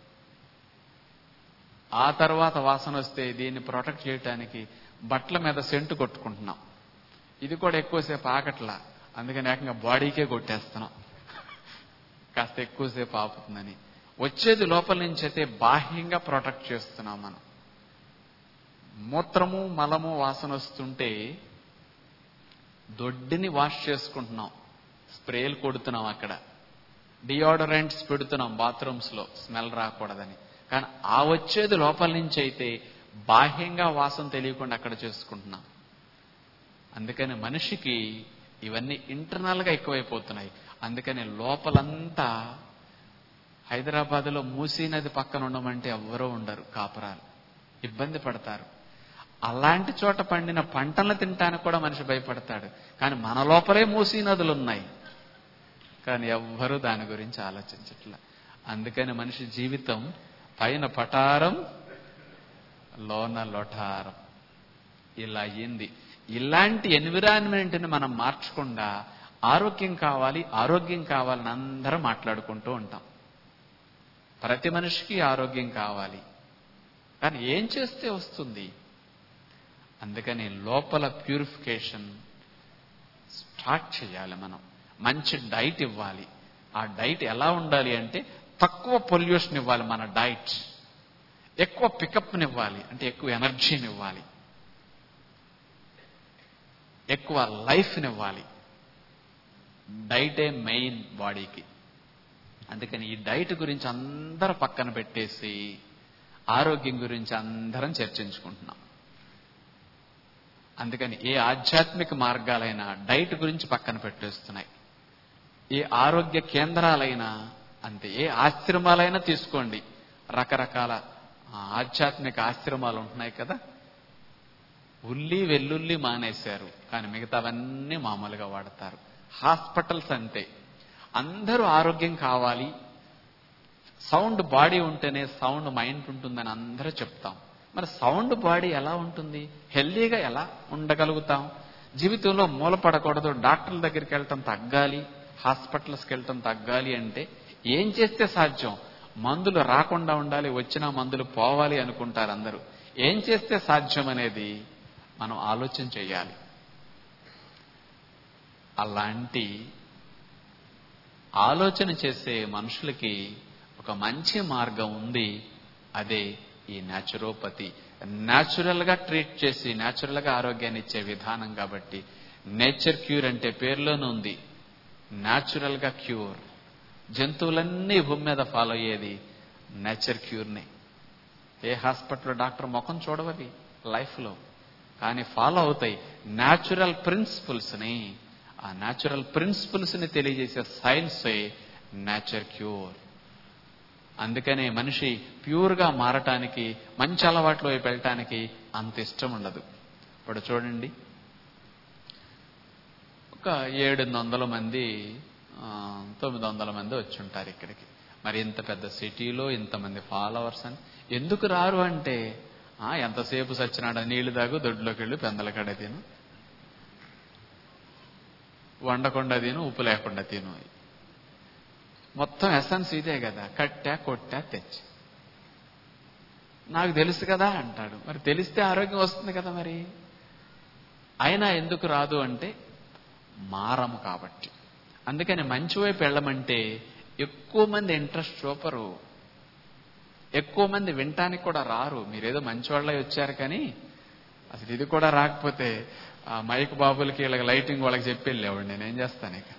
ఆ తర్వాత వాసన వస్తే దీన్ని ప్రొటెక్ట్ చేయడానికి బట్టల మీద సెంటు కొట్టుకుంటున్నాం ఇది కూడా ఎక్కువసేపు ఆగట్లా అందుకని ఏకంగా బాడీకే కొట్టేస్తున్నాం కాస్త ఎక్కువసేపు ఆపుతుందని వచ్చేది లోపల నుంచి అయితే బాహ్యంగా ప్రొటెక్ట్ చేస్తున్నాం మనం మూత్రము మలము వాసన వస్తుంటే దొడ్డిని వాష్ చేసుకుంటున్నాం స్ప్రేలు కొడుతున్నాం అక్కడ డియోడరెంట్స్ పెడుతున్నాం బాత్రూమ్స్ లో స్మెల్ రాకూడదని కానీ ఆ వచ్చేది లోపల నుంచి అయితే బాహ్యంగా వాసన తెలియకుండా అక్కడ చేసుకుంటున్నాం అందుకని మనిషికి ఇవన్నీ ఇంటర్నల్ గా ఎక్కువైపోతున్నాయి అందుకని లోపలంతా హైదరాబాద్లో మూసీ నది పక్కన ఉండమంటే ఎవ్వరూ ఉండరు కాపురాలు ఇబ్బంది పడతారు అలాంటి చోట పండిన పంటలను తినటానికి కూడా మనిషి భయపడతాడు కానీ మన లోపలే మూసీ నదులు ఉన్నాయి కానీ ఎవ్వరూ దాని గురించి ఆలోచించట్ల అందుకని మనిషి జీవితం పైన పటారం లోన లొటారం ఇలా అయ్యింది ఇలాంటి ఎన్విరాన్మెంట్ని మనం మార్చకుండా ఆరోగ్యం కావాలి ఆరోగ్యం కావాలని అందరం మాట్లాడుకుంటూ ఉంటాం ప్రతి మనిషికి ఆరోగ్యం కావాలి కానీ ఏం చేస్తే వస్తుంది అందుకని లోపల ప్యూరిఫికేషన్ స్టార్ట్ చేయాలి మనం మంచి డైట్ ఇవ్వాలి ఆ డైట్ ఎలా ఉండాలి అంటే తక్కువ పొల్యూషన్ ఇవ్వాలి మన డైట్ ఎక్కువ పికప్నివ్వాలి అంటే ఎక్కువ ఎనర్జీని ఇవ్వాలి ఎక్కువ లైఫ్ని ఇవ్వాలి డైటే మెయిన్ బాడీకి అందుకని ఈ డైట్ గురించి అందరూ పక్కన పెట్టేసి ఆరోగ్యం గురించి అందరం చర్చించుకుంటున్నాం అందుకని ఏ ఆధ్యాత్మిక మార్గాలైనా డైట్ గురించి పక్కన పెట్టేస్తున్నాయి ఏ ఆరోగ్య కేంద్రాలైనా అంతే ఏ ఆశ్రమాలైనా తీసుకోండి రకరకాల ఆధ్యాత్మిక ఆశ్రమాలు ఉంటున్నాయి కదా ఉల్లి వెల్లుల్లి మానేశారు కానీ మిగతావన్నీ మామూలుగా వాడతారు హాస్పిటల్స్ అంతే అందరూ ఆరోగ్యం కావాలి సౌండ్ బాడీ ఉంటేనే సౌండ్ మైండ్ ఉంటుందని అందరూ చెప్తాం మరి సౌండ్ బాడీ ఎలా ఉంటుంది హెల్దీగా ఎలా ఉండగలుగుతాం జీవితంలో మూలపడకూడదు డాక్టర్ల దగ్గరికి వెళ్ళటం తగ్గాలి హాస్పిటల్స్కి వెళ్ళటం తగ్గాలి అంటే ఏం చేస్తే సాధ్యం మందులు రాకుండా ఉండాలి వచ్చిన మందులు పోవాలి అనుకుంటారు అందరూ ఏం చేస్తే సాధ్యం అనేది మనం ఆలోచన చేయాలి అలాంటి ఆలోచన చేసే మనుషులకి ఒక మంచి మార్గం ఉంది అదే ఈ న్యాచురోపతి న్యాచురల్ గా ట్రీట్ చేసి న్యాచురల్ గా ఆరోగ్యాన్ని ఇచ్చే విధానం కాబట్టి నేచర్ క్యూర్ అంటే పేరులోనే ఉంది న్యాచురల్ గా క్యూర్ జంతువులన్నీ భూమి మీద ఫాలో అయ్యేది నేచర్ క్యూర్ని ఏ హాస్పిటల్ డాక్టర్ ముఖం చూడవవి లైఫ్లో కానీ ఫాలో అవుతాయి న్యాచురల్ ప్రిన్సిపల్స్ని ఆ న్యాచురల్ ప్రిన్సిపల్స్ని తెలియజేసే సైన్సే నేచర్ క్యూర్ అందుకనే మనిషి ప్యూర్గా మారటానికి మంచి అలవాట్లు వైపు వెళ్ళటానికి అంత ఇష్టం ఉండదు ఇప్పుడు చూడండి ఒక ఏడు వందల మంది ఆ, తొమ్మిది వందల మంది వచ్చి ఉంటారు ఇక్కడికి మరి ఇంత పెద్ద సిటీలో ఇంతమంది ఫాలోవర్స్ అని ఎందుకు రారు అంటే ఆ, ఎంతసేపు సచ్చినాడ నీళ్లు తాగు దొడ్లోకి వెళ్ళి పెందలకడ తిను వండకుండా తిను ఉప్పు లేకుండా తిను మొత్తం ఎసెన్స్ ఇదే కదా కట్టా కొట్టా తెచ్చి నాకు తెలుసు కదా అంటాడు మరి తెలిస్తే ఆరోగ్యం వస్తుంది కదా మరి అయినా ఎందుకు రాదు అంటే మారము కాబట్టి అందుకని మంచి వైపు వెళ్ళమంటే ఎక్కువ మంది ఇంట్రెస్ట్ చూపరు ఎక్కువ మంది వినటానికి కూడా రారు మీరేదో మంచి వాళ్ళే వచ్చారు కానీ అసలు ఇది కూడా రాకపోతే ఆ మైక్ బాబులకి వీళ్ళకి లైటింగ్ వాళ్ళకి చెప్పి వెళ్ళేవాడు నేనేం చేస్తాను ఇక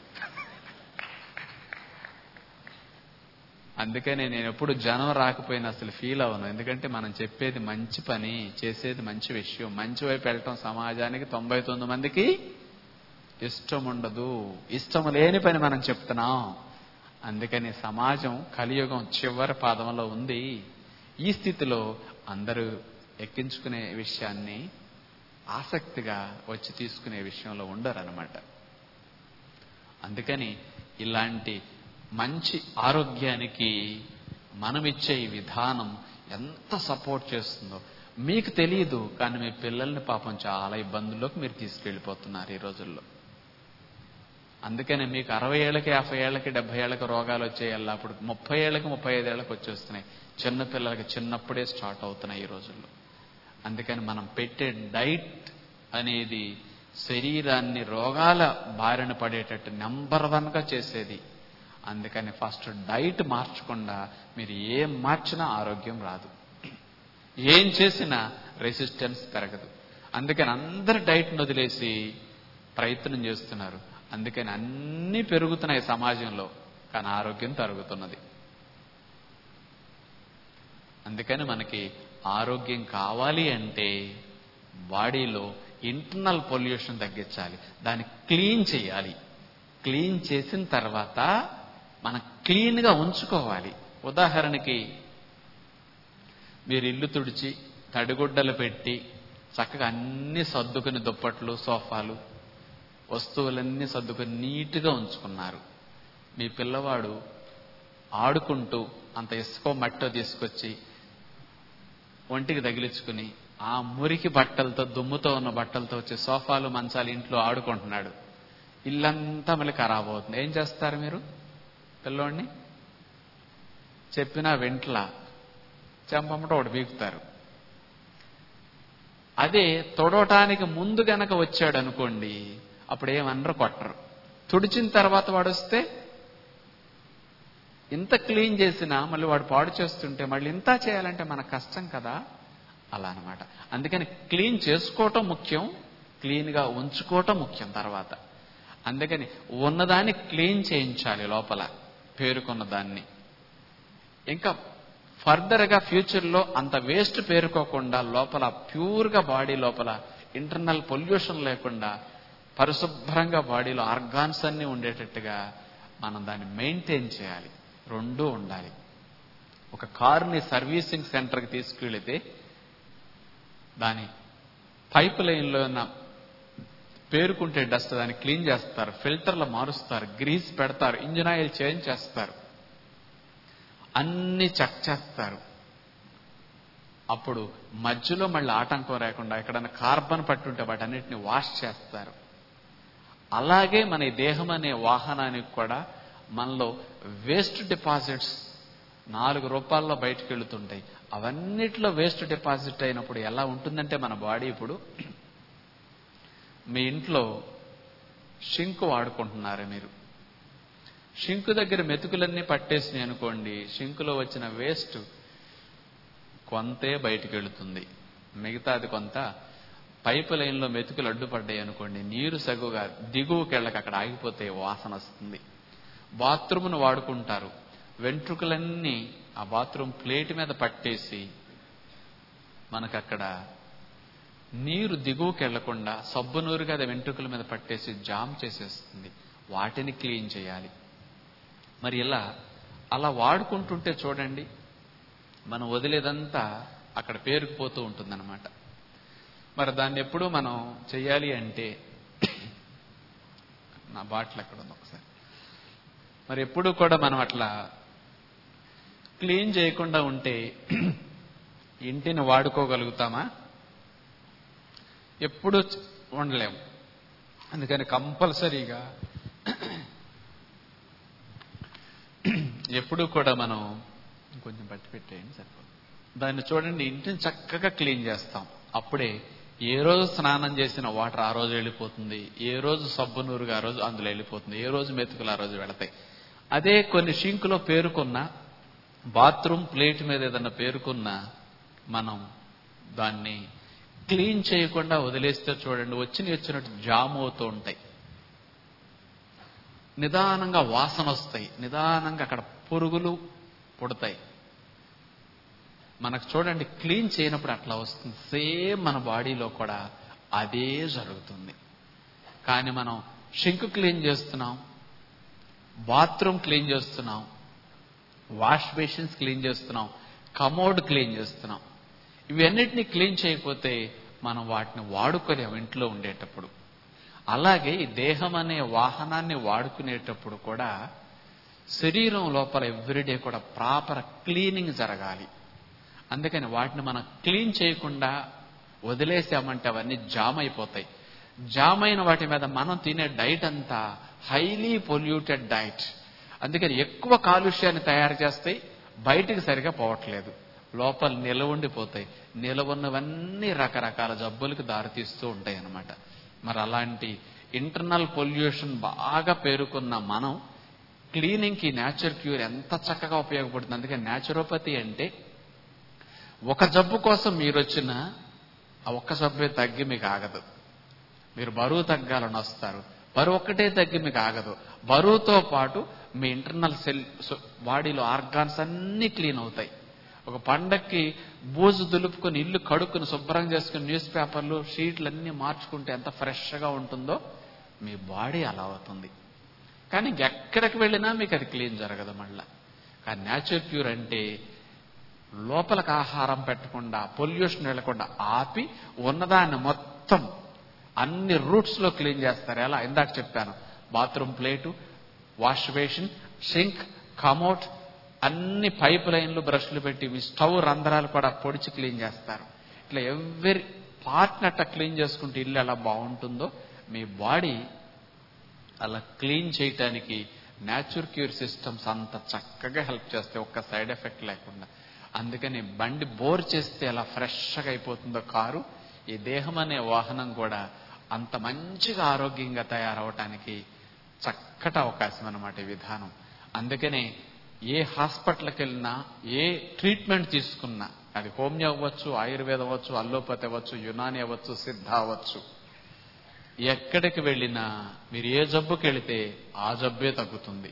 అందుకనే నేను ఎప్పుడు జనం రాకపోయినా అసలు ఫీల్ అవ్వను ఎందుకంటే మనం చెప్పేది మంచి పని చేసేది మంచి విషయం మంచి వైపు వెళ్ళటం సమాజానికి తొంభై తొమ్మిది మందికి ఇష్టం ఉండదు ఇష్టం లేని పని మనం చెప్తున్నాం అందుకని సమాజం కలియుగం చివరి పాదంలో ఉంది ఈ స్థితిలో అందరూ ఎక్కించుకునే విషయాన్ని ఆసక్తిగా వచ్చి తీసుకునే విషయంలో ఉండరు అనమాట అందుకని ఇలాంటి మంచి ఆరోగ్యానికి మనమిచ్చే ఈ విధానం ఎంత సపోర్ట్ చేస్తుందో మీకు తెలియదు కానీ మీ పిల్లల్ని పాపం చాలా ఇబ్బందుల్లోకి మీరు తీసుకెళ్ళిపోతున్నారు ఈ రోజుల్లో అందుకనే మీకు అరవై ఏళ్ళకి యాభై ఏళ్ళకి డెబ్బై ఏళ్ళకి రోగాలు వచ్చేయాలి అప్పుడు ముప్పై ఏళ్ళకి ముప్పై ఐదు ఏళ్ళకి వచ్చేస్తున్నాయి చిన్న పిల్లలకి చిన్నప్పుడే స్టార్ట్ అవుతున్నాయి ఈ రోజుల్లో అందుకని మనం పెట్టే డైట్ అనేది శరీరాన్ని రోగాల బారిన పడేటట్టు నెంబర్ వన్గా చేసేది అందుకని ఫస్ట్ డైట్ మార్చకుండా మీరు ఏం మార్చినా ఆరోగ్యం రాదు ఏం చేసినా రెసిస్టెన్స్ పెరగదు అందుకని అందరు డైట్ను వదిలేసి ప్రయత్నం చేస్తున్నారు అందుకని అన్నీ పెరుగుతున్నాయి సమాజంలో కానీ ఆరోగ్యం తరుగుతున్నది అందుకని మనకి ఆరోగ్యం కావాలి అంటే బాడీలో ఇంటర్నల్ పొల్యూషన్ తగ్గించాలి దాన్ని క్లీన్ చేయాలి క్లీన్ చేసిన తర్వాత మనం క్లీన్గా ఉంచుకోవాలి ఉదాహరణకి మీరు ఇల్లు తుడిచి తడిగుడ్డలు పెట్టి చక్కగా అన్ని సర్దుకుని దుప్పట్లు సోఫాలు వస్తువులన్నీ సర్దుకుని నీట్గా ఉంచుకున్నారు మీ పిల్లవాడు ఆడుకుంటూ అంత ఇసుకో మట్టో తీసుకొచ్చి ఒంటికి తగిలించుకుని ఆ మురికి బట్టలతో దుమ్ముతో ఉన్న బట్టలతో వచ్చి సోఫాలు మంచాలు ఇంట్లో ఆడుకుంటున్నాడు ఇల్లంతా మళ్ళీ ఖరాబ్ అవుతుంది ఏం చేస్తారు మీరు పిల్లోడిని చెప్పినా వెంట్ల చెంపమ్మట ఒకటి బీకుతారు అదే తొడవటానికి ముందు గనక వచ్చాడు అనుకోండి అప్పుడు ఏమనరు కొట్టరు తుడిచిన తర్వాత వాడు వస్తే ఇంత క్లీన్ చేసినా మళ్ళీ వాడు పాడు చేస్తుంటే మళ్ళీ ఇంత చేయాలంటే మన కష్టం కదా అలా అన్నమాట అందుకని క్లీన్ చేసుకోవటం ముఖ్యం క్లీన్గా ఉంచుకోవటం ముఖ్యం తర్వాత అందుకని ఉన్నదాన్ని క్లీన్ చేయించాలి లోపల పేరుకున్న దాన్ని ఇంకా ఫర్దర్గా ఫ్యూచర్లో అంత వేస్ట్ పేరుకోకుండా లోపల ప్యూర్గా బాడీ లోపల ఇంటర్నల్ పొల్యూషన్ లేకుండా పరిశుభ్రంగా బాడీలో ఆర్గాన్స్ అన్నీ ఉండేటట్టుగా మనం దాన్ని మెయింటైన్ చేయాలి రెండూ ఉండాలి ఒక కారుని సర్వీసింగ్ సెంటర్కి తీసుకెళితే దాని పైప్ లైన్లో ఉన్న పేరుకుంటే డస్ట్ దాన్ని క్లీన్ చేస్తారు ఫిల్టర్లు మారుస్తారు గ్రీస్ పెడతారు ఇంజిన్ ఆయిల్ చేంజ్ చేస్తారు అన్ని చెక్ చేస్తారు అప్పుడు మధ్యలో మళ్ళీ ఆటంకం లేకుండా ఎక్కడైనా కార్బన్ పట్టుంటే వాటన్నిటిని వాష్ చేస్తారు అలాగే మన ఈ దేహం అనే వాహనానికి కూడా మనలో వేస్ట్ డిపాజిట్స్ నాలుగు రూపాయల్లో బయటకు వెళుతుంటాయి అవన్నిట్లో వేస్ట్ డిపాజిట్ అయినప్పుడు ఎలా ఉంటుందంటే మన బాడీ ఇప్పుడు మీ ఇంట్లో షింకు వాడుకుంటున్నారే మీరు షింకు దగ్గర మెతుకులన్నీ పట్టేసినాయి అనుకోండి షింకులో వచ్చిన వేస్ట్ కొంతే బయటికి వెళుతుంది మిగతాది కొంత పైపు లైన్లో మెతుకులు అడ్డుపడ్డాయి అనుకోండి నీరు సగుగా దిగువకెళ్ళకి అక్కడ ఆగిపోతే వాసన వస్తుంది బాత్రూమ్ను వాడుకుంటారు వెంట్రుకలన్నీ ఆ బాత్రూమ్ ప్లేట్ మీద పట్టేసి మనకు అక్కడ నీరు దిగువకి వెళ్లకుండా సబ్బు నూరుగా అది వెంట్రుకల మీద పట్టేసి జామ్ చేసేస్తుంది వాటిని క్లీన్ చేయాలి మరి ఇలా అలా వాడుకుంటుంటే చూడండి మనం వదిలేదంతా అక్కడ పేరుకుపోతూ ఉంటుందన్నమాట మరి దాన్ని ఎప్పుడూ మనం చెయ్యాలి అంటే నా బాటిల్ ఎక్కడ ఉంది ఒకసారి మరి ఎప్పుడు కూడా మనం అట్లా క్లీన్ చేయకుండా ఉంటే ఇంటిని వాడుకోగలుగుతామా ఎప్పుడు ఉండలేము అందుకని కంపల్సరీగా ఎప్పుడు కూడా మనం కొంచెం పట్టి పెట్టేయండి సరిపోదు దాన్ని చూడండి ఇంటిని చక్కగా క్లీన్ చేస్తాం అప్పుడే ఏ రోజు స్నానం చేసిన వాటర్ ఆ రోజు వెళ్ళిపోతుంది ఏ రోజు సబ్బు నూరుగా ఆ రోజు అందులో వెళ్ళిపోతుంది ఏ రోజు మెతుకులు ఆ రోజు వెళతాయి అదే కొన్ని షింకులో పేరుకున్న బాత్రూమ్ ప్లేట్ మీద ఏదన్నా పేరుకున్న మనం దాన్ని క్లీన్ చేయకుండా వదిలేస్తే చూడండి వచ్చిన వచ్చినట్టు జామ్ అవుతూ ఉంటాయి నిదానంగా వాసన వస్తాయి నిదానంగా అక్కడ పురుగులు పుడతాయి మనకు చూడండి క్లీన్ చేయనప్పుడు అట్లా వస్తుంది సేమ్ మన బాడీలో కూడా అదే జరుగుతుంది కానీ మనం షింక్ క్లీన్ చేస్తున్నాం బాత్రూమ్ క్లీన్ చేస్తున్నాం వాష్ బేసిన్స్ క్లీన్ చేస్తున్నాం కమోడ్ క్లీన్ చేస్తున్నాం ఇవన్నిటిని క్లీన్ చేయకపోతే మనం వాటిని వాడుకోలేము ఇంట్లో ఉండేటప్పుడు అలాగే ఈ దేహం అనే వాహనాన్ని వాడుకునేటప్పుడు కూడా శరీరం లోపల ఎవ్రీడే కూడా ప్రాపర్ క్లీనింగ్ జరగాలి అందుకని వాటిని మనం క్లీన్ చేయకుండా వదిలేసామంటే అవన్నీ జామ్ అయిపోతాయి జామ్ అయిన వాటి మీద మనం తినే డైట్ అంతా హైలీ పొల్యూటెడ్ డైట్ అందుకని ఎక్కువ కాలుష్యాన్ని తయారు చేస్తాయి బయటికి సరిగా పోవట్లేదు లోపల నిలవండిపోతాయి నిలవన్నవన్నీ రకరకాల జబ్బులకు దారితీస్తూ ఉంటాయి అన్నమాట మరి అలాంటి ఇంటర్నల్ పొల్యూషన్ బాగా పేరుకున్న మనం క్లీనింగ్కి న్యాచురల్ క్యూర్ ఎంత చక్కగా ఉపయోగపడుతుంది అందుకే న్యాచురోపతి అంటే ఒక జబ్బు కోసం మీరు వచ్చిన ఆ ఒక్క జబ్బే తగ్గి మీకు ఆగదు మీరు బరువు తగ్గాలని వస్తారు బరువు ఒక్కటే తగ్గి మీకు ఆగదు బరువుతో పాటు మీ ఇంటర్నల్ సెల్ బాడీలో ఆర్గాన్స్ అన్నీ క్లీన్ అవుతాయి ఒక పండక్కి బూజు దులుపుకొని ఇల్లు కడుక్కుని శుభ్రం చేసుకుని న్యూస్ పేపర్లు షీట్లు అన్నీ మార్చుకుంటే ఎంత ఫ్రెష్గా ఉంటుందో మీ బాడీ అలా అవుతుంది కానీ ఎక్కడికి వెళ్ళినా మీకు అది క్లీన్ జరగదు మళ్ళా కానీ న్యాచురల్ క్యూర్ అంటే లోపలికి ఆహారం పెట్టకుండా పొల్యూషన్ వెళ్లకుండా ఆపి ఉన్నదాన్ని మొత్తం అన్ని రూట్స్ లో క్లీన్ చేస్తారు ఎలా ఇందాక చెప్పాను bathroom plate wash basin sink commode అన్ని పైప్ లైన్లు బ్రష్లు పెట్టి మీ స్టవ్ రంధ్రాలు కూడా పొడిచి క్లీన్ చేస్తారు ఇట్లా ఎవరి పార్ట్ని అట్లా క్లీన్ చేసుకుంటే ఇల్లు ఎలా బాగుంటుందో మీ బాడీ అలా క్లీన్ చేయటానికి న్యాచురల్ క్యూర్ సిస్టమ్స్ అంత చక్కగా హెల్ప్ చేస్తాయి ఒక్క సైడ్ ఎఫెక్ట్ లేకుండా అందుకని బండి బోర్ చేస్తే ఎలా ఫ్రెష్గా అయిపోతుందో కారు ఈ దేహం అనే వాహనం కూడా అంత మంచిగా ఆరోగ్యంగా తయారవటానికి చక్కటి అవకాశం అన్నమాట ఈ విధానం అందుకనే ఏ హాస్పిటల్కి వెళ్ళినా ఏ ట్రీట్మెంట్ తీసుకున్నా అది హోమియో అవ్వచ్చు ఆయుర్వేద అవ్వచ్చు అల్లోపతి అవ్వచ్చు యునాని అవ్వచ్చు సిద్ధ అవ్వచ్చు ఎక్కడికి వెళ్ళినా మీరు ఏ జబ్బుకి వెళితే ఆ జబ్బే తగ్గుతుంది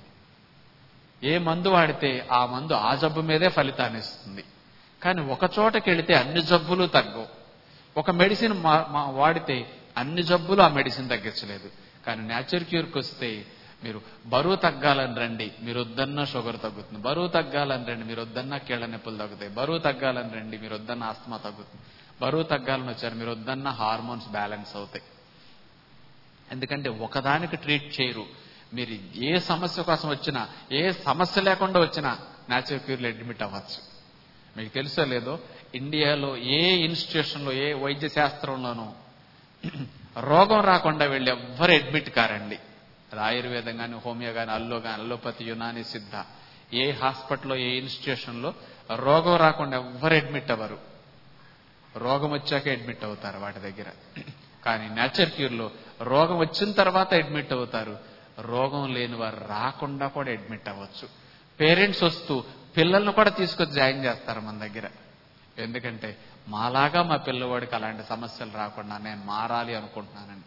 ఏ మందు వాడితే ఆ మందు ఆ జబ్బు మీదే ఫలితాన్ని ఇస్తుంది కానీ ఒక చోటకి వెళితే అన్ని జబ్బులు తగ్గవు ఒక మెడిసిన్ వాడితే అన్ని జబ్బులు ఆ మెడిసిన్ తగ్గించలేదు కానీ న్యాచురల్ క్యూర్కి వస్తే మీరు బరువు తగ్గాలని రండి మీరు వద్దన్న షుగర్ తగ్గుతుంది బరువు తగ్గాలని రండి మీరు వద్దన్న కీళ్ళ నొప్పులు తగ్గుతాయి బరువు తగ్గాలని రండి మీరు వద్దన్న ఆస్తమా తగ్గుతుంది బరువు తగ్గాలని వచ్చారు మీరు వద్దన్న హార్మోన్స్ బ్యాలెన్స్ అవుతాయి ఎందుకంటే ఒకదానికి ట్రీట్ చేయరు మీరు ఏ సమస్య కోసం వచ్చినా ఏ సమస్య లేకుండా వచ్చినా న్యాచురల్ క్యూర్లో అడ్మిట్ అవ్వచ్చు మీకు తెలుసో లేదో ఇండియాలో ఏ ఇన్స్టిట్యూషన్లో ఏ వైద్య శాస్త్రంలోనూ రోగం రాకుండా వెళ్ళి ఎవ్వరు అడ్మిట్ కారండి అది ఆయుర్వేదం కానీ హోమియో కానీ అల్లో కానీ అల్లోపతి యునాని సిద్ధ ఏ హాస్పిటల్లో ఏ ఇన్స్టిట్యూషన్లో రోగం రాకుండా ఎవ్వరు అడ్మిట్ అవ్వరు రోగం వచ్చాక అడ్మిట్ అవుతారు వాటి దగ్గర కానీ నేచర్ క్యూర్లో రోగం వచ్చిన తర్వాత అడ్మిట్ అవుతారు రోగం లేని వారు రాకుండా కూడా అడ్మిట్ అవ్వచ్చు పేరెంట్స్ వస్తూ పిల్లల్ని కూడా తీసుకొచ్చి జాయిన్ చేస్తారు మన దగ్గర ఎందుకంటే మాలాగా మా పిల్లవాడికి అలాంటి సమస్యలు రాకుండా నేను మారాలి అనుకుంటున్నానని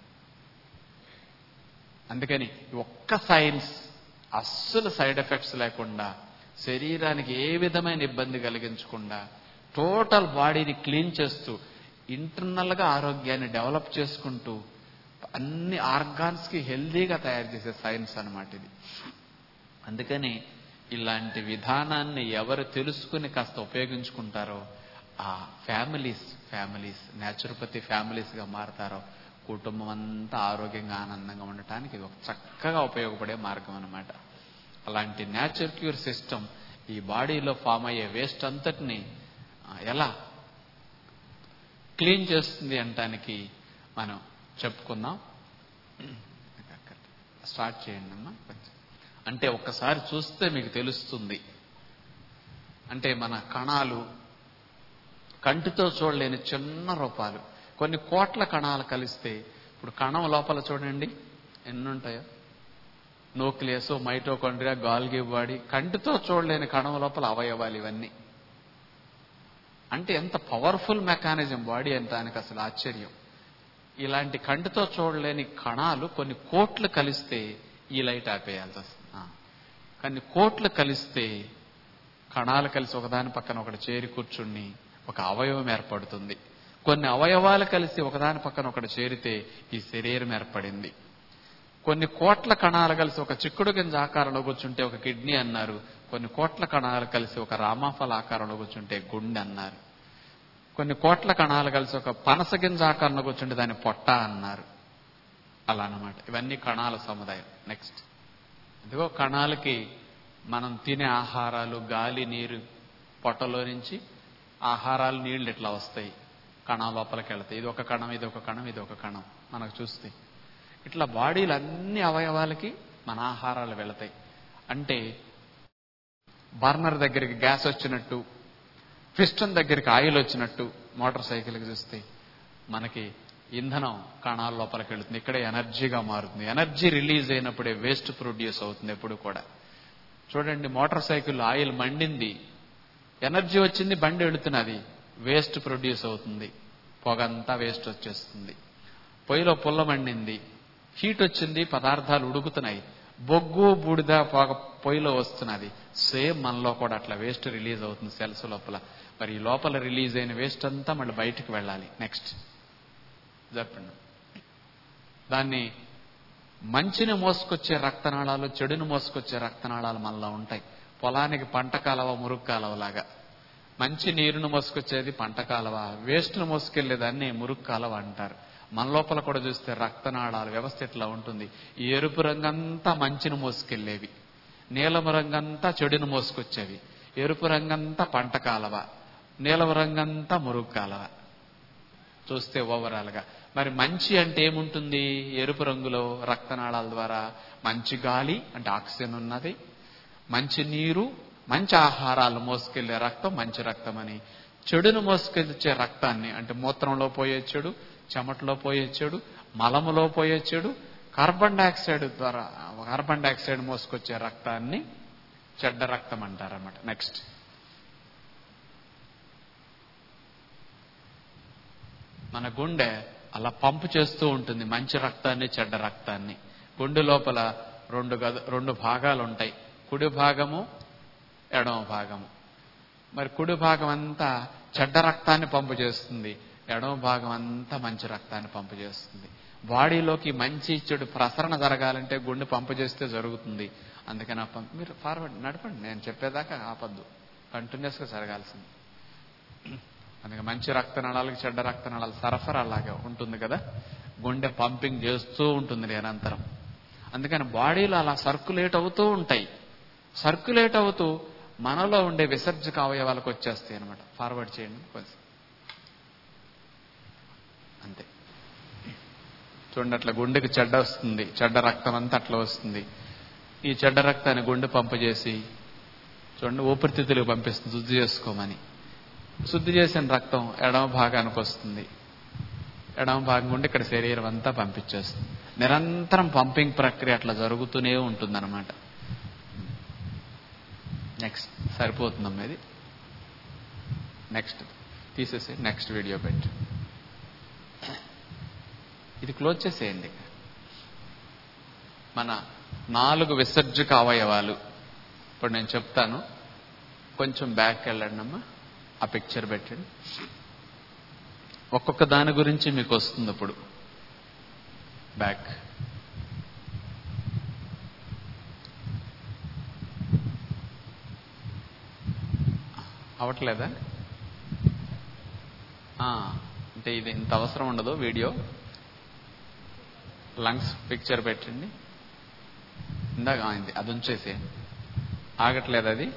అందుకని ఈ ఒక్క సైన్స్ అస్సలు సైడ్ ఎఫెక్ట్స్ లేకుండా శరీరానికి ఏ విధమైన ఇబ్బంది కలిగించకుండా టోటల్ బాడీని క్లీన్ చేస్తూ ఇంటర్నల్గా ఆరోగ్యాన్ని డెవలప్ చేసుకుంటూ అన్ని ఆర్గాన్స్కి హెల్దీగా తయారు చేసే సైన్స్ అన్నమాట ఇది అందుకని ఇలాంటి విధానాన్ని ఎవరు తెలుసుకుని కాస్త ఉపయోగించుకుంటారో ఆ ఫ్యామిలీస్ ఫ్యామిలీస్ న్యాచురోపతి ఫ్యామిలీస్గా మారతారో కుటుంబం అంతా ఆరోగ్యంగా ఆనందంగా ఉండటానికి ఇది ఒక చక్కగా ఉపయోగపడే మార్గం అన్నమాట అలాంటి న్యాచురల్ క్యూర్ సిస్టమ్ ఈ బాడీలో ఫామ్ అయ్యే వేస్ట్ అంతటిని ఆ, ఎలా క్లీన్ చేస్తుంది అనటానికి మనం చెప్పుకుందాం స్టార్ట్ చేయండి అమ్మా కొంచెం అంటే ఒక్కసారి చూస్తే మీకు తెలుస్తుంది అంటే మన కణాలు కంటితో చూడలేని చిన్న రూపాలు కొన్ని కోట్ల కణాలు కలిస్తే ఇప్పుడు కణం లోపల చూడండి ఎన్ని ఉంటాయో న్యూక్లియస్ మైటోకాండ్రియా గాల్గి బాడీ కంటితో చూడలేని కణం లోపల అవయవాలు ఇవన్నీ అంటే ఎంత పవర్ఫుల్ మెకానిజం బాడీ అంటానికి అసలు ఆశ్చర్యం ఇలాంటి కంటితో చూడలేని కణాలు కొన్ని కోట్లు కలిస్తే ఈ లైట్ ఆపేయాల్సి వస్తుంది ఆ. కానీ కోట్లు కలిస్తే కణాలు కలిసి ఒకదాని పక్కన ఒకటి చేరి కూర్చుని ఒక అవయవం ఏర్పడుతుంది కొన్ని అవయవాలు కలిసి ఒకదాని పక్కన ఒకటి చేరితే ఈ శరీరం ఏర్పడింది కొన్ని కోట్ల కణాలు కలిసి ఒక చిక్కుడు గింజ ఆకారంలో కూర్చుంటే ఒక కిడ్నీ అన్నారు కొన్ని కోట్ల కణాలు కలిసి ఒక రామాఫల ఆకారంలో కూర్చుంటే గుండె అన్నారు కొన్ని కోట్ల కణాలు కలిసి ఒక పనస గింజ ఆకారంలో కూర్చుంటే దాన్ని పొట్ట అన్నారు అలా అన్నమాట ఇవన్నీ కణాల సముదాయం నెక్స్ట్ ఇదిగో కణాలకి మనం తినే ఆహారాలు గాలి నీరు పొట్టలో నుంచి ఆహారాలు నీళ్లు ఇట్లా వస్తాయి కణం లోపలికి వెళ్తాయి ఇది ఒక కణం ఇది ఒక కణం ఇది ఒక కణం మనకు చూస్తే ఇట్లా బాడీలు అన్ని అవయవాలకి మన ఆహారాలు వెళతాయి అంటే బర్నర్ దగ్గరికి గ్యాస్ వచ్చినట్టు పిస్టన్ దగ్గరికి ఆయిల్ వచ్చినట్టు మోటార్ సైకిల్కి చూస్తే మనకి ఇంధనం కణాల లోపలికి వెళుతుంది ఇక్కడే ఎనర్జీగా మారుతుంది ఎనర్జీ రిలీజ్ అయినప్పుడే వేస్ట్ ప్రొడ్యూస్ అవుతుంది ఎప్పుడు కూడా చూడండి మోటార్ సైకిల్ ఆయిల్ మండింది ఎనర్జీ వచ్చింది బండి వెళుతున్నది వేస్ట్ ప్రొడ్యూస్ అవుతుంది పొగంతా వేస్ట్ వచ్చేస్తుంది పొయ్యిలో పుల్ల మండింది హీట్ వచ్చింది పదార్థాలు ఉడుకుతున్నాయి బొగ్గు బూడిద పొగ పొయ్యిలో వస్తున్నది సేమ్ మనలో కూడా అట్లా వేస్ట్ రిలీజ్ అవుతుంది సెల్స్ లోపల మరి ఈ లోపల రిలీజ్ అయిన వేస్ట్ అంతా మళ్ళీ బయటకు వెళ్ళాలి నెక్స్ట్ చెప్పండి దాన్ని మంచిని మోసుకొచ్చే రక్తనాళాలు చెడుని మోసుకొచ్చే రక్తనాళాలు మనలో ఉంటాయి పొలానికి పంట కాలవ మురుగు కాలవలాగా మంచి నీరును మోసుకొచ్చేది పంట కాలవ వేస్ట్ను మోసుకెళ్లేదాన్ని మురుగు కాలవ అంటారు మన లోపల కూడా చూస్తే రక్తనాళాల వ్యవస్థ ఇట్లా ఉంటుంది ఈ ఎరుపు రంగంతా మంచిని మోసుకెళ్లేవి నీలము రంగంతా చెడును మోసుకొచ్చేవి ఎరుపు రంగంతా పంట కాలవ నీలము రంగంతా మురుగు కాలవ చూస్తే ఓవరాల్ గా మరి మంచి అంటే ఏముంటుంది ఎరుపు రంగులో రక్తనాళాల ద్వారా మంచి గాలి అంటే ఆక్సిజన్ ఉన్నది మంచి నీరు మంచి ఆహారాలు మోసుకెళ్లే రక్తం మంచి రక్తం అని చెడును మోసుకెళ్ళే రక్తాన్ని అంటే మూత్రంలో పోయే చెడు చెమటలో పోయే చెడు మలములో పోయే చెడు కార్బన్ డైఆక్సైడ్ ద్వారా కార్బన్ డైఆక్సైడ్ మోసుకొచ్చే రక్తాన్ని చెడ్డ రక్తం అంటారన్నమాట నెక్స్ట్ మన గుండె అలా పంపు చేస్తూ ఉంటుంది మంచి రక్తాన్ని చెడ్డ రక్తాన్ని గుండె లోపల రెండు గద రెండు భాగాలు ఉంటాయి కుడి భాగము ఎడమ భాగము మరి కుడి భాగం అంతా చెడ్డ రక్తాన్ని పంపు చేస్తుంది ఎడమ భాగం అంతా మంచి రక్తాన్ని పంపు చేస్తుంది బాడీలోకి మంచి చెడు ప్రసరణ జరగాలంటే గుండె పంపు చేస్తే జరుగుతుంది అందుకని ఆ పంపు మీరు ఫార్వర్డ్ నడపండి నేను చెప్పేదాకా ఆపద్దు కంటిన్యూస్ గా జరగాల్సింది అందుకే మంచి రక్తనాళాలకి చెడ్డ రక్తనాళాల సరఫరా అలాగే ఉంటుంది కదా గుండె పంపింగ్ చేస్తూ ఉంటుంది నిరంతరం అందుకని బాడీలో అలా సర్క్యులేట్ అవుతూ ఉంటాయి సర్క్యులేట్ అవుతూ మనలో ఉండే విసర్జక అవయవాలకు వచ్చేస్తాయి అనమాట ఫార్వర్డ్ చేయండి కొంచెం అంతే చూడండి అట్లా గుండెకి చెడ్డ వస్తుంది చెడ్డ రక్తం అంతా అట్లా వస్తుంది ఈ చెడ్డ రక్తాన్ని గుండె పంపు చేసి చూడండి ఊపిరితిత్తులకు పంపిస్తుంది శుద్ధి చేసుకోమని శుద్ధి చేసిన రక్తం ఎడమ భాగానికి వస్తుంది ఎడమ భాగం గుండా ఇక్కడ శరీరం అంతా పంపించేస్తుంది నిరంతరం పంపింగ్ ప్రక్రియ అట్లా జరుగుతూనే ఉంటుందన్నమాట నెక్స్ట్ సరిపోతుందమ్మా ఇది నెక్స్ట్ తీసేసి నెక్స్ట్ వీడియో పెట్టి ఇది క్లోజ్ చేసేయండి మన నాలుగు విసర్జక అవయవాలు ఇప్పుడు నేను చెప్తాను కొంచెం బ్యాక్ వెళ్ళండి అమ్మా ఆ పిక్చర్ పెట్టండి ఒక్కొక్క దాని గురించి మీకు వస్తుంది ఇప్పుడు బ్యాక్ అవట్లేదా ఆ, అంటే ఇది ఇంత అవసరం ఉండదు వీడియో లంగ్స్ పిక్చర్ పెట్టండి ఇందాక అయింది అది ఉంచేసి ఆగట్లేదు అది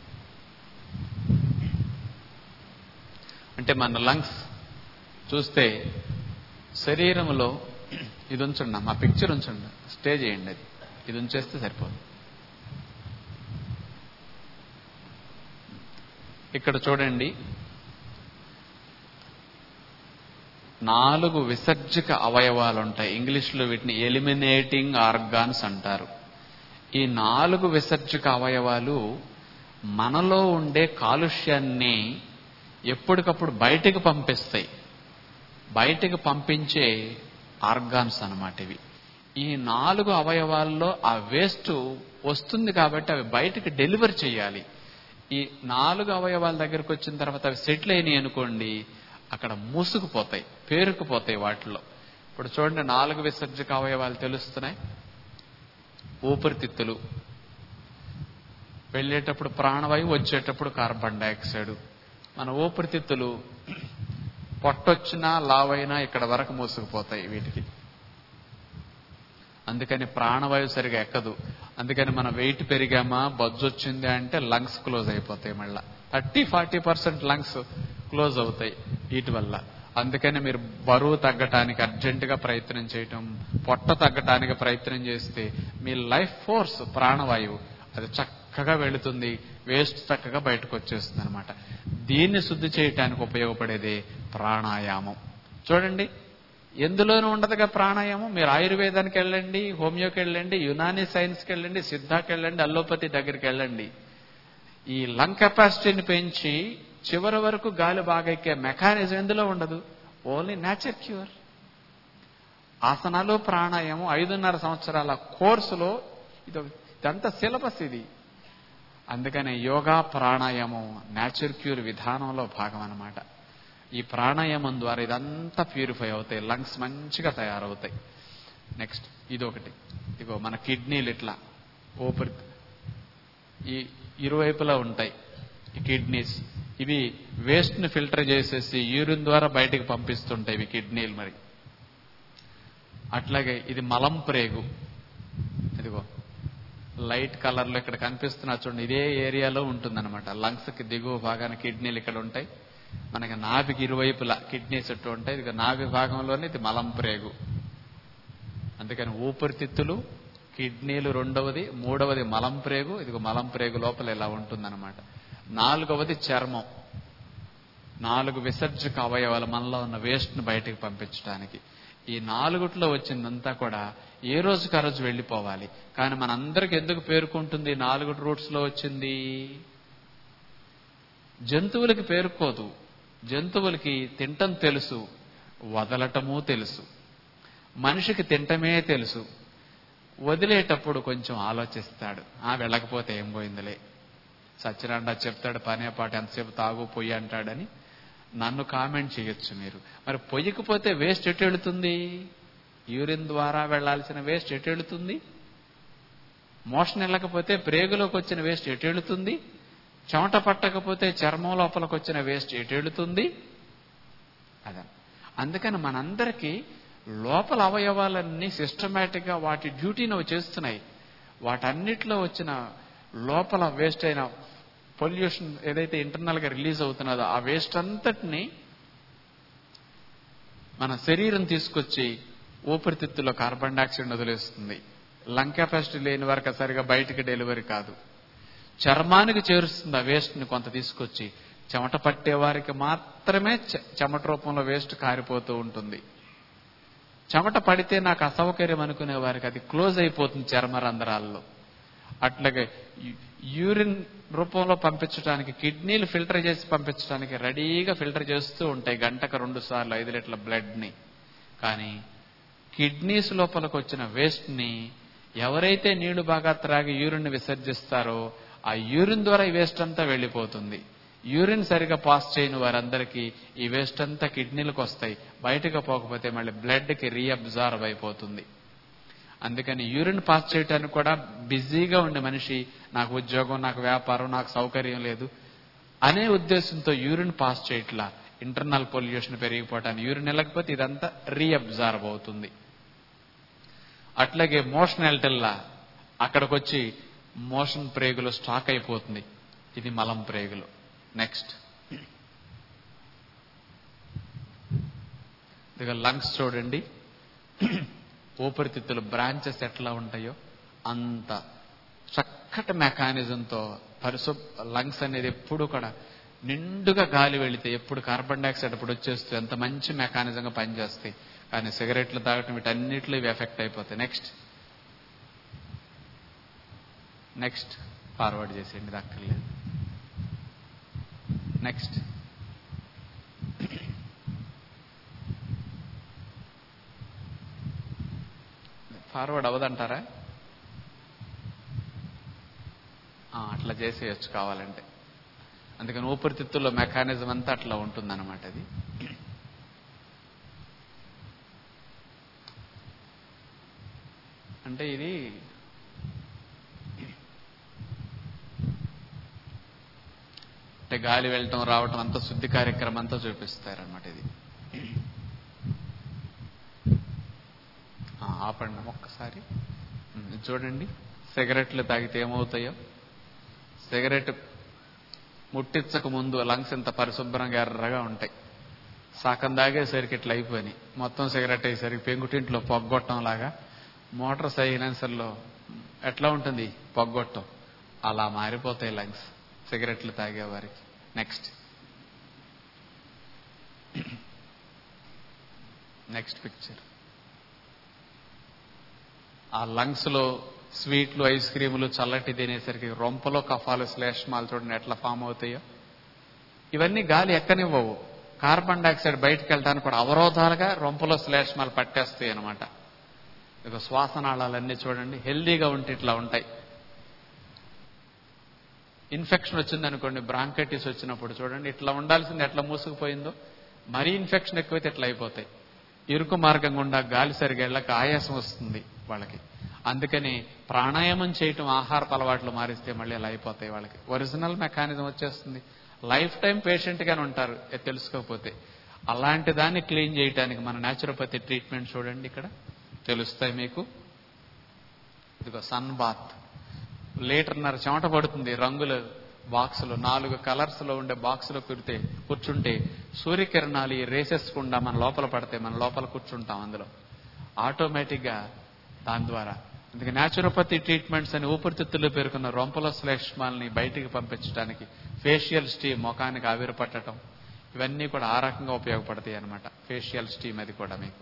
అంటే మన లంగ్స్ చూస్తే శరీరంలో ఇది ఉంచండి మా పిక్చర్ ఉంచండి స్టే చేయండి అది ఇది ఉంచేస్తే సరిపోదు ఇక్కడ చూడండి నాలుగు విసర్జక అవయవాలు ఉంటాయి ఇంగ్లీష్లో వీటిని ఎలిమినేటింగ్ ఆర్గాన్స్ అంటారు ఈ నాలుగు విసర్జక అవయవాలు మనలో ఉండే కాలుష్యాన్ని ఎప్పటికప్పుడు బయటకు పంపిస్తాయి బయటకు పంపించే ఆర్గాన్స్ అన్నమాట ఇవి ఈ నాలుగు అవయవాల్లో ఆ వేస్ట్ వస్తుంది కాబట్టి అవి బయటకు డెలివర్ చేయాలి ఈ నాలుగు అవయవాల దగ్గరకు వచ్చిన తర్వాత అవి సెటిల్ అయినాయి అనుకోండి అక్కడ మూసుకుపోతాయి పేరుకుపోతాయి వాటిలో ఇప్పుడు చూడండి నాలుగు విసర్జక అవయవాలు తెలుస్తున్నాయి ఊపిరితిత్తులు వెళ్ళేటప్పుడు ప్రాణవాయువు వచ్చేటప్పుడు కార్బన్ డైఆక్సైడ్ మన ఊపిరితిత్తులు పొట్టొచ్చినా లావైనా ఇక్కడ వరకు మూసుకుపోతాయి వీటికి అందుకని ప్రాణవాయువు సరిగా ఎక్కదు అందుకని మన వెయిట్ పెరిగామా బొజ్జు వచ్చింది అంటే లంగ్స్ క్లోజ్ అయిపోతాయి మళ్ళా thirty forty percent lungs close అవుతాయి వీటి వల్ల అందుకని మీరు బరువు తగ్గటానికి అర్జెంటుగా ప్రయత్నం చేయటం పొట్ట తగ్గటానికి ప్రయత్నం చేస్తే మీ లైఫ్ ఫోర్స్ ప్రాణవాయువు అది చక్కగా వెళుతుంది వేస్ట్ చక్కగా బయటకు వచ్చేస్తుంది అనమాట దీన్ని శుద్ధి చేయటానికి ఉపయోగపడేదే ప్రాణాయామం చూడండి ఎందులోనూ ఉండదుగా ప్రాణాయామం మీరు ఆయుర్వేదానికి వెళ్ళండి హోమియోకి వెళ్ళండి యునాని సైన్స్కి వెళ్ళండి సిద్ధాకి వెళ్ళండి అల్లోపతి దగ్గరికి వెళ్ళండి ఈ లంగ్ కెపాసిటీని పెంచి చివరి వరకు గాలి బాగా ఎక్కే మెకానిజం ఎందులో ఉండదు ఓన్లీ నేచర్ క్యూర్ ఆసనాలు ప్రాణాయామం ఐదున్నర సంవత్సరాల కోర్సులో ఇది ఇదంతా సిలబస్ ఇది అందుకనే యోగా ప్రాణాయామం నేచర్ క్యూర్ విధానంలో భాగం అన్నమాట ఈ ప్రాణాయామం ద్వారా ఇదంతా ప్యూరిఫై అవుతాయి లంగ్స్ మంచిగా తయారవుతాయి నెక్స్ట్ ఇది ఒకటి ఇగో మన కిడ్నీలు ఇట్లా ఊపిరి ఈ ఇరువైపులా ఉంటాయి ఈ కిడ్నీస్ ఇవి వేస్ట్ ని ఫిల్టర్ చేసేసి యూరిన్ ద్వారా బయటికి పంపిస్తుంటాయి ఇవి కిడ్నీలు మరి అట్లాగే ఇది మలం ప్రేగు ఇదిగో లైట్ కలర్ లో ఇక్కడ కనిపిస్తున్నా చూడండి ఇదే ఏరియాలో ఉంటుందన్నమాట లంగ్స్ కి దిగువ భాగాన కిడ్నీలు ఇక్కడ ఉంటాయి మనకి నాభికి ఇరువైపులా కిడ్నీ చుట్టూ ఉంటాయి ఇది నాభి భాగంలోనే ఇది మలం ప్రేగు అందుకని ఊపిరితిత్తులు కిడ్నీలు రెండవది మూడవది మలం ప్రేగు ఇది మలం ప్రేగు లోపల ఇలా ఉంటుందన్నమాట నాలుగవది చర్మం నాలుగు విసర్జక అవయవాలు మనలో ఉన్న వేస్ట్ ను బయటకు పంపించడానికి ఈ నాలుగుట్లో వచ్చిందంతా కూడా ఏ రోజుకి ఆ రోజు వెళ్ళిపోవాలి కానీ మనందరికి ఎందుకు పేరుకుంటుంది ఈ నాలుగు రూట్స్ లో వచ్చింది జంతువులకి పేరుకోదు జంతువులకి తింటం తెలుసు వదలటము తెలుసు మనిషికి తింటమే తెలుసు వదిలేటప్పుడు కొంచెం ఆలోచిస్తాడు ఆ వెళ్ళకపోతే ఏం పోయిందిలే సత్యనారాయణ చెప్తాడు పనే పాట ఎంతసేపు తాగు పొయ్యి అంటాడని నన్ను కామెంట్ చేయొచ్చు మీరు మరి పొయ్యకపోతే వేస్ట్ ఎటు వెళుతుంది యూరిన్ ద్వారా వెళ్లాల్సిన వేస్ట్ ఎటు వెళుతుంది మోషన్ వెళ్ళకపోతే ప్రేగులోకి వచ్చిన వేస్ట్ ఎటు వెళుతుంది చెమట పట్టకపోతే చర్మం లోపలికి వచ్చిన వేస్ట్ ఎటు వెళుతుంది అదే అందుకని మనందరికీ లోపల అవయవాలన్నీ సిస్టమేటిక్ గా వాటి డ్యూటీని అవి చేస్తున్నాయి వాటన్నిటిలో వచ్చిన లోపల వేస్ట్ అయిన పొల్యూషన్ ఏదైతే ఇంటర్నల్ గా రిలీజ్ అవుతున్నదో ఆ వేస్ట్ అంతటిని మన శరీరం తీసుకొచ్చి ఊపిరితిత్తులో కార్బన్ డైఆక్సైడ్ వదిలేస్తుంది లంగ్ కెపాసిటీ లేని వారికి సరిగా బయటికి డెలివరీ కాదు చర్మానికి చేరుస్తుంది ఆ వేస్ట్ ని కొంత తీసుకొచ్చి చెమట పట్టే వారికి మాత్రమే చె- చెమట రూపంలో వేస్ట్ కారిపోతూ ఉంటుంది చెమట పడితే నాకు అసౌకర్యం అనుకునే వారికి అది క్లోజ్ అయిపోతుంది చర్మ రంధ్రాల్లో అట్లాగే యు- యూరిన్ రూపంలో పంపించడానికి కిడ్నీలు ఫిల్టర్ చేసి పంపించడానికి రెడీగా ఫిల్టర్ చేస్తూ ఉంటాయి గంటకు రెండు సార్లు ఐదు లీటర్ల బ్లడ్ ని కానీ కిడ్నీస్ లోపలికి వచ్చిన వేస్ట్ ని ఎవరైతే నీళ్లు బాగా త్రాగి యూరిన్ ని విసర్జిస్తారో ఆ యూరిన్ ద్వారా ఈ వేస్ట్ అంతా వెళ్ళిపోతుంది యూరిన్ సరిగా పాస్ చేయని వారందరికీ ఈ వేస్ట్ అంతా కిడ్నీలకు వస్తాయి బయటకు పోకపోతే మళ్ళీ బ్లడ్ కి రీఅబ్జార్వ్ అయిపోతుంది అందుకని యూరిన్ పాస్ చేయడానికి కూడా బిజీగా ఉండే మనిషి నాకు ఉద్యోగం నాకు వ్యాపారం నాకు సౌకర్యం లేదు అనే ఉద్దేశంతో యూరిన్ పాస్ చేయట్లా ఇంటర్నల్ పొల్యూషన్ పెరిగిపోవటాన్ని యూరిన్ వెళ్ళకపోతే ఇదంతా రీఅబ్జార్వ్ అవుతుంది అట్లాగే మోషన్ వెళ్ళటల్లా అక్కడికి వచ్చి మోషన్ ప్రేగులు స్టాక్ అయిపోతుంది ఇది మలం ప్రేగులు నెక్స్ట్ ఇక లంగ్స్ చూడండి ఊపిరితిత్తులు బ్రాంచెస్ ఎట్లా ఉంటాయో అంత చక్కటి మెకానిజంతో పరిశు లంగ్స్ అనేది ఎప్పుడు కూడా నిండుగా గాలి వెళితే ఎప్పుడు కార్బన్ డైఆక్సైడ్ అప్పుడు వచ్చేస్తూ ఎంత మంచి మెకానిజంగా పనిచేస్తాయి కానీ సిగరెట్లు తాగటం వీటన్నిటిలో ఇవి ఎఫెక్ట్ అయిపోతాయి నెక్స్ట్ నెక్స్ట్ ఫార్వర్డ్ చేసేయండి ఇది అక్కర్లేదు నెక్స్ట్ ఫార్వర్డ్ అవ్వదంటారా ఆ, అట్లా చేసేయచ్చు కావాలంటే అందుకని ఊపిరితిత్తుల్లో మెకానిజం అంతా అట్లా ఉంటుందన్నమాట అది అంటే ఇది అంటే గాలి వెళ్ళటం రావటం అంతా శుద్ధి కార్యక్రమం అంతా చూపిస్తారనమాట ఇది ఆ, ఆపండి ఒక్కసారి ఉమ్, ఇది చూడండి సిగరెట్లు తాగితే ఏమవుతాయో సిగరెట్ ముట్టించక ముందు లంగ్స్ ఇంత పరిశుభ్రంగా ఎర్రగా ఉంటాయి సగం తాగేసరికి ఇట్లా అయిపోయినాయి మొత్తం సిగరెట్ అయ్యేసరికి పెంకుటింట్లో పొగ్గొట్టం లాగా మోటార్ సైలెన్సర్లో ఎట్లా ఉంటుంది పొగ్గొట్టం అలా మారిపోతాయి లంగ్స్ సిగరెట్లు తాగేవారికి నెక్స్ట్ నెక్స్ట్ పిక్చర్ ఆ లంగ్స్ లో స్వీట్లు ఐస్ క్రీములు చల్లటి తినేసరికి రొంపలో కఫాలు శ్లేష్మాలు చూడండి ఎట్లా ఫామ్ అవుతాయో ఇవన్నీ గాలి ఎక్కనివ్వవు కార్బన్ డైఆక్సైడ్ బయటకు వెళ్ళడానికి కూడా అవరోధాలుగా రొంపలో శ్లేష్మాలు పట్టేస్తాయి అనమాట ఇక శ్వాసనాళాలన్నీ చూడండి హెల్దీగా ఉంటే ఇట్లా ఉంటాయి ఇన్ఫెక్షన్ వచ్చిందనుకోండి బ్రాంకైటిస్ వచ్చినప్పుడు చూడండి ఇట్లా ఉండాల్సింది ఎట్లా మూసుకుపోయిందో మరీ ఇన్ఫెక్షన్ ఎక్కువైతే ఇట్లా అయిపోతాయి ఇరుకు మార్గం గుండా గాలి సరిగా వెళ్ళక ఆయాసం వస్తుంది వాళ్ళకి అందుకని ప్రాణాయామం చేయటం ఆహారపు అలవాట్లు మారిస్తే మళ్ళీ ఇలా అయిపోతాయి వాళ్ళకి ఒరిజినల్ మెకానిజం వచ్చేస్తుంది లైఫ్ టైం పేషెంట్ గానే ఉంటారు ఇది తెలుసుకోకపోతే అలాంటి దాన్ని క్లీన్ చేయడానికి మన న్యాచురోపతి ట్రీట్మెంట్ చూడండి ఇక్కడ తెలుస్తాయి మీకు ఇదిగో సన్ బాత్ లీటర్న్నర చెమట పడుతుంది రంగుల బాక్సులు నాలుగు కలర్స్ లో ఉండే బాక్సులో కురితే కూర్చుంటే సూర్యకిరణాలు ఈ రేసెస్ గుండా మన లోపల పడితే మన లోపల కూర్చుంటాం అందులో ఆటోమేటిక్ గా దాని ద్వారా అందుకే న్యాచురోపతి ట్రీట్మెంట్స్ అని ఊపిరితిత్తుల్లో పేర్కొన్న రొంపల శ్లేష్మాలని బయటికి పంపించడానికి ఫేషియల్ స్టీమ్ ముఖానికి ఆవిరి పట్టడం ఇవన్నీ కూడా ఆ రకంగా ఉపయోగపడతాయి అనమాట ఫేషియల్ స్టీమ్ అది కూడా మీకు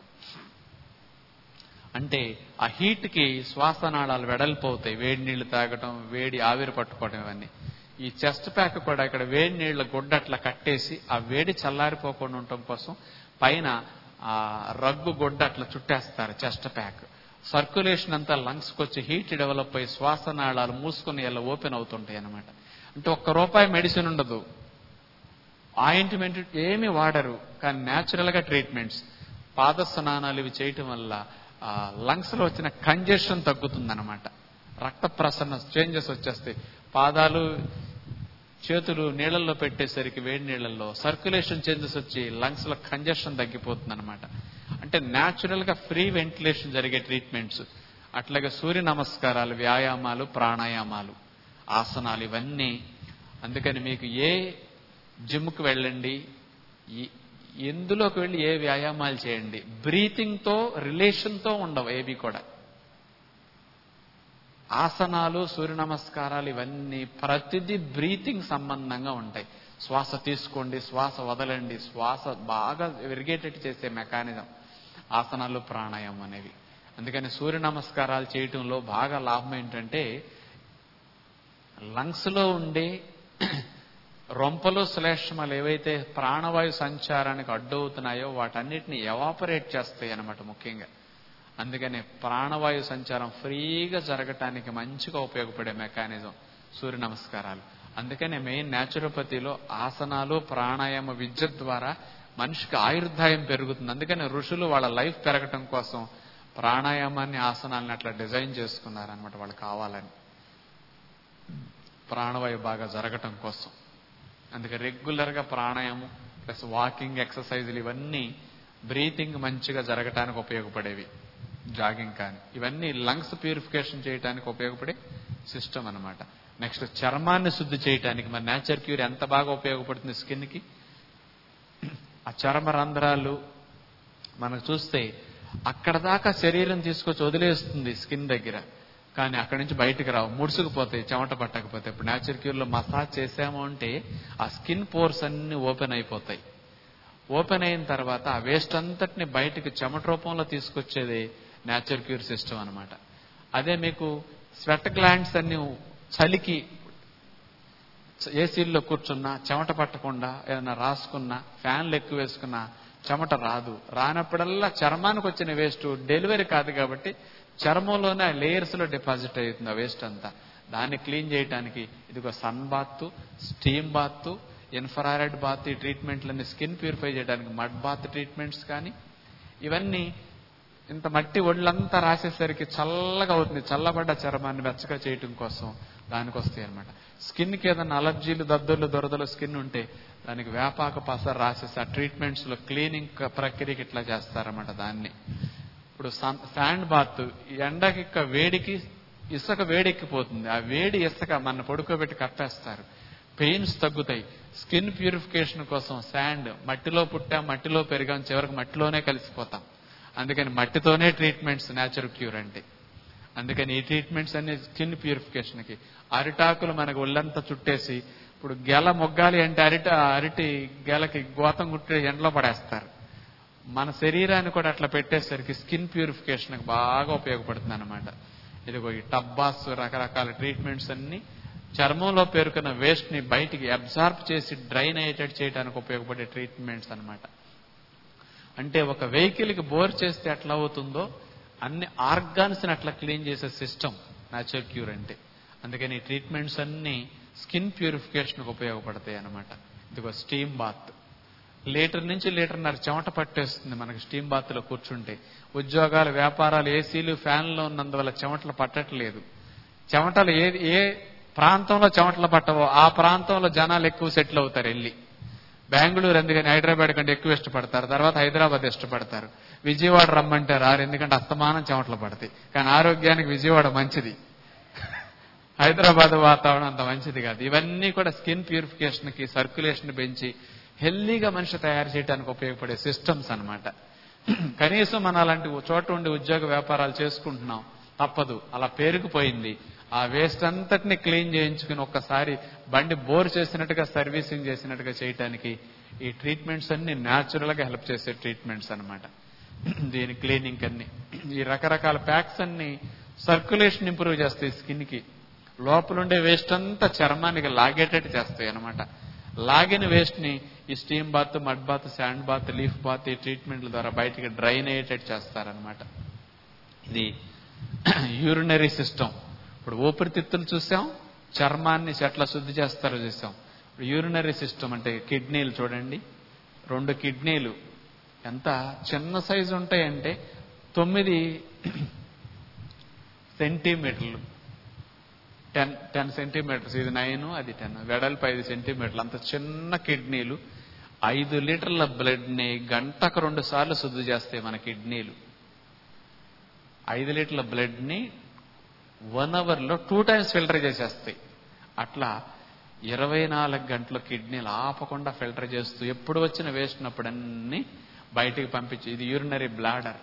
అంటే ఆ హీట్ కి శ్వాసనాళాలు వెడల్పోతాయి వేడి నీళ్లు తాగటం వేడి ఆవిరి పట్టుకోవడం ఇవన్నీ ఈ చెస్ట్ ప్యాక్ కూడా ఇక్కడ వేడి నీళ్ల గుడ్డ అట్లా కట్టేసి ఆ వేడి చల్లారిపోకుండా ఉండటం కోసం పైన ఆ రగ్గు గుడ్డ అట్లా చుట్టేస్తారు చెస్ట్ ప్యాక్ సర్క్యులేషన్ అంతా లంగ్స్ కి వచ్చి హీట్ డెవలప్ అయ్యి శ్వాసనాళాలు మూసుకుని ఇలా ఓపెన్ అవుతుంటాయి అన్నమాట అంటే ఒక్క రూపాయి మెడిసిన్ ఉండదు ఆయింట్మెంట్ ఏమి వాడరు కానీ న్యాచురల్ గా ట్రీట్మెంట్స్ పాద స్నానాలు ఇవి చేయటం వల్ల లంగ్స్ లో వచ్చిన కంజెషన్ తగ్గుతుందన్నమాట రక్త ప్రసరణ చేంజెస్ వచ్చేస్తాయి పాదాలు చేతులు నీళ్ళల్లో పెట్టేసరికి వేడి నీళ్ళల్లో సర్క్యులేషన్ చేంజెస్ వచ్చి లంగ్స్ లో కంజెషన్ తగ్గిపోతుంది అనమాట అంటే న్యాచురల్ గా ఫ్రీ వెంటిలేషన్ జరిగే ట్రీట్మెంట్స్ అట్లాగే సూర్య నమస్కారాలు వ్యాయామాలు ప్రాణాయామాలు ఆసనాలు ఇవన్నీ అందుకని మీకు ఏ జిమ్కి వెళ్ళండి ఈ- ఎందులోకి వెళ్ళి ఏ వ్యాయామాలు చేయండి బ్రీతింగ్తో రిలేషన్తో ఉండవు ఏవి కూడా ఆసనాలు సూర్య నమస్కారాలు ఇవన్నీ ప్రతిదీ బ్రీతింగ్ సంబంధంగా ఉంటాయి శ్వాస తీసుకోండి శ్వాస వదలండి శ్వాస బాగా విరిగేటట్టు చేసే మెకానిజం ఆసనాలు ప్రాణాయామం అనేవి అందుకని సూర్య నమస్కారాలు చేయటంలో బాగా లాభం ఏంటంటే లంగ్స్ లో ఉండే రొంపలు శ్లేష్మలు ఏవైతే ప్రాణవాయు సంచారానికి అడ్డవుతున్నాయో వాటన్నిటిని ఎవాపరేట్ చేస్తాయి అన్నమాట ముఖ్యంగా అందుకని ప్రాణవాయు సంచారం ఫ్రీగా జరగటానికి మంచిగా ఉపయోగపడే మెకానిజం సూర్య నమస్కారాలు అందుకనే మెయిన్ న్యాచురోపతిలో ఆసనాలు ప్రాణాయామ విద్య ద్వారా మనిషికి ఆయుర్దాయం పెరుగుతుంది అందుకని ఋషులు వాళ్ళ లైఫ్ పెరగటం కోసం ప్రాణాయామాన్ని ఆసనాలని అట్లా డిజైన్ చేసుకున్నారనమాట వాళ్ళు కావాలని ప్రాణవాయు బాగా జరగటం కోసం అందుకే రెగ్యులర్గా ప్రాణాయామం ప్లస్ వాకింగ్ ఎక్సర్సైజులు ఇవన్నీ బ్రీతింగ్ మంచిగా జరగటానికి ఉపయోగపడేవి జాగింగ్ కానీ ఇవన్నీ లంగ్స్ ప్యూరిఫికేషన్ చేయడానికి ఉపయోగపడే సిస్టమ్ అన్నమాట నెక్స్ట్ చర్మాన్ని శుద్ధి చేయడానికి మరి నేచర్ క్యూర్ ఎంత బాగా ఉపయోగపడుతుంది స్కిన్కి ఆ చర్మ రంధ్రాలు మనకు చూస్తే అక్కడ దాకా శరీరం తీసుకొచ్చి వదిలేస్తుంది స్కిన్ దగ్గర కానీ అక్కడి నుంచి బయటకు రావు ముడుసుకుపోతాయి చెమట పట్టకపోతే ఇప్పుడు నేచర్ క్యూర్లో మసాజ్ చేసాము అంటే ఆ స్కిన్ పోర్స్ అన్ని ఓపెన్ అయిపోతాయి ఓపెన్ అయిన తర్వాత ఆ వేస్ట్ అంతటిని బయటకు చెమట రూపంలో తీసుకొచ్చేది నేచర్ క్యూర్ సిస్టమ్ అన్నమాట అదే మీకు స్వెట్ గ్లాండ్స్ అన్ని చలికి ఏసీల్లో కూర్చున్నా చెమట పట్టకుండా ఏదైనా రాసుకున్నా ఫ్యాన్లు ఎక్కువ వేసుకున్నా చెమట రాదు రానప్పుడల్లా చర్మానికి వచ్చిన వేస్ట్ డెలివరీ కాదు కాబట్టి చర్మంలోనే లేయర్స్ లో డిపాజిట్ అవుతుంది ఆ వేస్ట్ అంతా దాన్ని క్లీన్ చేయడానికి ఇదిగో sun bath steam bath infrared bath ఈ ట్రీట్మెంట్లన్నీ స్కిన్ ప్యూరిఫై చేయడానికి మడ్ బాత్ ట్రీట్మెంట్స్ కానీ ఇవన్నీ ఇంత మట్టి ఒళ్ళంతా రాసేసరికి చల్లగా అవుతుంది చల్లబడ్డ చర్మాన్ని వెచ్చగా చేయటం కోసం దానికి వస్తాయి అనమాట స్కిన్కి ఏదైనా అలర్జీలు దద్దులు దొరదలు స్కిన్ ఉంటే దానికి వేపాక పస రాసేసి ఆ ట్రీట్మెంట్స్ లో క్లీనింగ్ ప్రక్రియకి ఇట్లా చేస్తారన్నమాట దాన్ని ఇప్పుడు శాండ్ బాత్ ఎండకి ఇక్క వేడికి ఇసుక వేడెక్కిపోతుంది ఆ వేడి ఇసుక మన పడుకోబెట్టి కప్పేస్తారు పెయిన్స్ తగ్గుతాయి స్కిన్ ప్యూరిఫికేషన్ కోసం శాండ్ మట్టిలో పుట్టా మట్టిలో పెరిగాం చివరికి మట్టిలోనే కలిసిపోతాం అందుకని మట్టితోనే ట్రీట్మెంట్స్ న్యాచురల్ క్యూర్ అంటే అందుకని ఈ ట్రీట్మెంట్స్ అన్ని స్కిన్ ప్యూరిఫికేషన్కి అరిటాకులు మనకు ఒళ్ళంతా చుట్టేసి ఇప్పుడు గెల మొగ్గాలి అంటే అరిట అరటి గెలకి గోతం గుట్టి ఎండలో పడేస్తారు మన శరీరాన్ని కూడా అట్లా పెట్టేసరికి స్కిన్ ప్యూరిఫికేషన్కి బాగా ఉపయోగపడుతుంది అనమాట ఇదిగో ఈ టబ్బాస్ రకరకాల ట్రీట్మెంట్స్ అన్ని చర్మంలో పేరుకున్న వేస్ట్ ని బయటికి అబ్జార్బ్ చేసి డ్రైన్ అయ్యేటట్టు చేయడానికి ఉపయోగపడే ట్రీట్మెంట్స్ అన్నమాట అంటే ఒక వెహికల్ కి బోర్ చేస్తే ఎట్లా అవుతుందో అన్ని ఆర్గాన్స్ ని అట్లా క్లీన్ చేసే సిస్టమ్ న్యాచురల్ క్యూర్ అంటే అందుకని ఈ ట్రీట్మెంట్స్ అన్ని స్కిన్ ప్యూరిఫికేషన్ ఉపయోగపడతాయి అన్నమాట ఇదిగో స్టీమ్ బాత్ లీటర్ నుంచి లీటర్న్నర చెమట పట్టేస్తుంది మనకి స్టీమ్ బాత్ లో కూర్చుంటే ఉద్యోగాలు వ్యాపారాలు ఏసీలు ఫ్యాన్లు ఉన్నందువల్ల చెమటలు పట్టట్లేదు చెమటలు ఏ ఏ ప్రాంతంలో చెమటలు పట్టవో ఆ ప్రాంతంలో జనాలు ఎక్కువ సెటిల్ అవుతారు వెళ్ళి బెంగళూరు ఎందుకని హైదరాబాద్ కంటే ఎక్కువ ఇష్టపడతారు తర్వాత హైదరాబాద్ ఇష్టపడతారు విజయవాడ రమ్మంటే రారు ఎందుకంటే అస్తమానం చెమటలు పడతాయి కానీ ఆరోగ్యానికి విజయవాడ మంచిది హైదరాబాద్ వాతావరణం అంత మంచిది కాదు ఇవన్నీ కూడా స్కిన్ ప్యూరిఫికేషన్ కి సర్క్యులేషన్ పెంచి హెల్దీగా మనిషి తయారు చేయడానికి ఉపయోగపడే సిస్టమ్స్ అన్నమాట కనీసం మన అలాంటి చోట ఉండి ఉద్యోగ వ్యాపారాలు చేసుకుంటున్నాం తప్పదు అలా పేరుకుపోయింది ఆ వేస్ట్ అంతటిని క్లీన్ చేయించుకుని ఒక్కసారి బండి బోర్ చేసినట్టుగా సర్వీసింగ్ చేసినట్టుగా చేయటానికి ఈ ట్రీట్మెంట్స్ అన్ని న్యాచురల్ గా హెల్ప్ చేసే ట్రీట్మెంట్స్ అన్నమాట దీని క్లీనింగ్ అన్ని ఈ రకరకాల ప్యాక్స్ అన్ని సర్క్యులేషన్ ఇంప్రూవ్ చేస్తాయి స్కిన్ కి లోపలుండే వేస్ట్ అంతా చర్మానికి లాగేటట్టు చేస్తాయి అనమాట లాగిన వేస్ట్ ని ఈ steam bath mud bath sand bath leaf bath ఈ ట్రీట్మెంట్ల ద్వారా బయటికి డ్రైన్ అయ్యేటట్టు చేస్తారనమాట ఇది యూరినరీ సిస్టమ్ ఇప్పుడు ఊపిరితిత్తులు చూసాం చర్మాన్ని ఎట్లా శుద్ధి చేస్తారో చూసాం ఇప్పుడు యూరినరీ సిస్టమ్ అంటే కిడ్నీలు చూడండి రెండు కిడ్నీలు ఎంత చిన్న సైజు ఉంటాయంటే తొమ్మిది సెంటీమీటర్లు టెన్ టెన్ సెంటీమీటర్స్ ఇది నైన్ అది టెన్ వెడల్పు ఐదు సెంటీమీటర్లు అంత చిన్న కిడ్నీలు ఐదు లీటర్ల బ్లడ్ ని గంటకు రెండు సార్లు శుద్ధి చేస్తాయి మన కిడ్నీలు ఐదు లీటర్ల బ్లడ్ ని వన్ అవర్ లో టూ టైమ్స్ ఫిల్టర్ చేసేస్తాయి అట్లా ఇరవై నాలుగు గంటలు కిడ్నీలు ఆపకుండా ఫిల్టర్ చేస్తూ ఎప్పుడు వచ్చిన వేసినప్పుడన్నీ బయటికి పంపించి ఇది యూరినరీ బ్లాడర్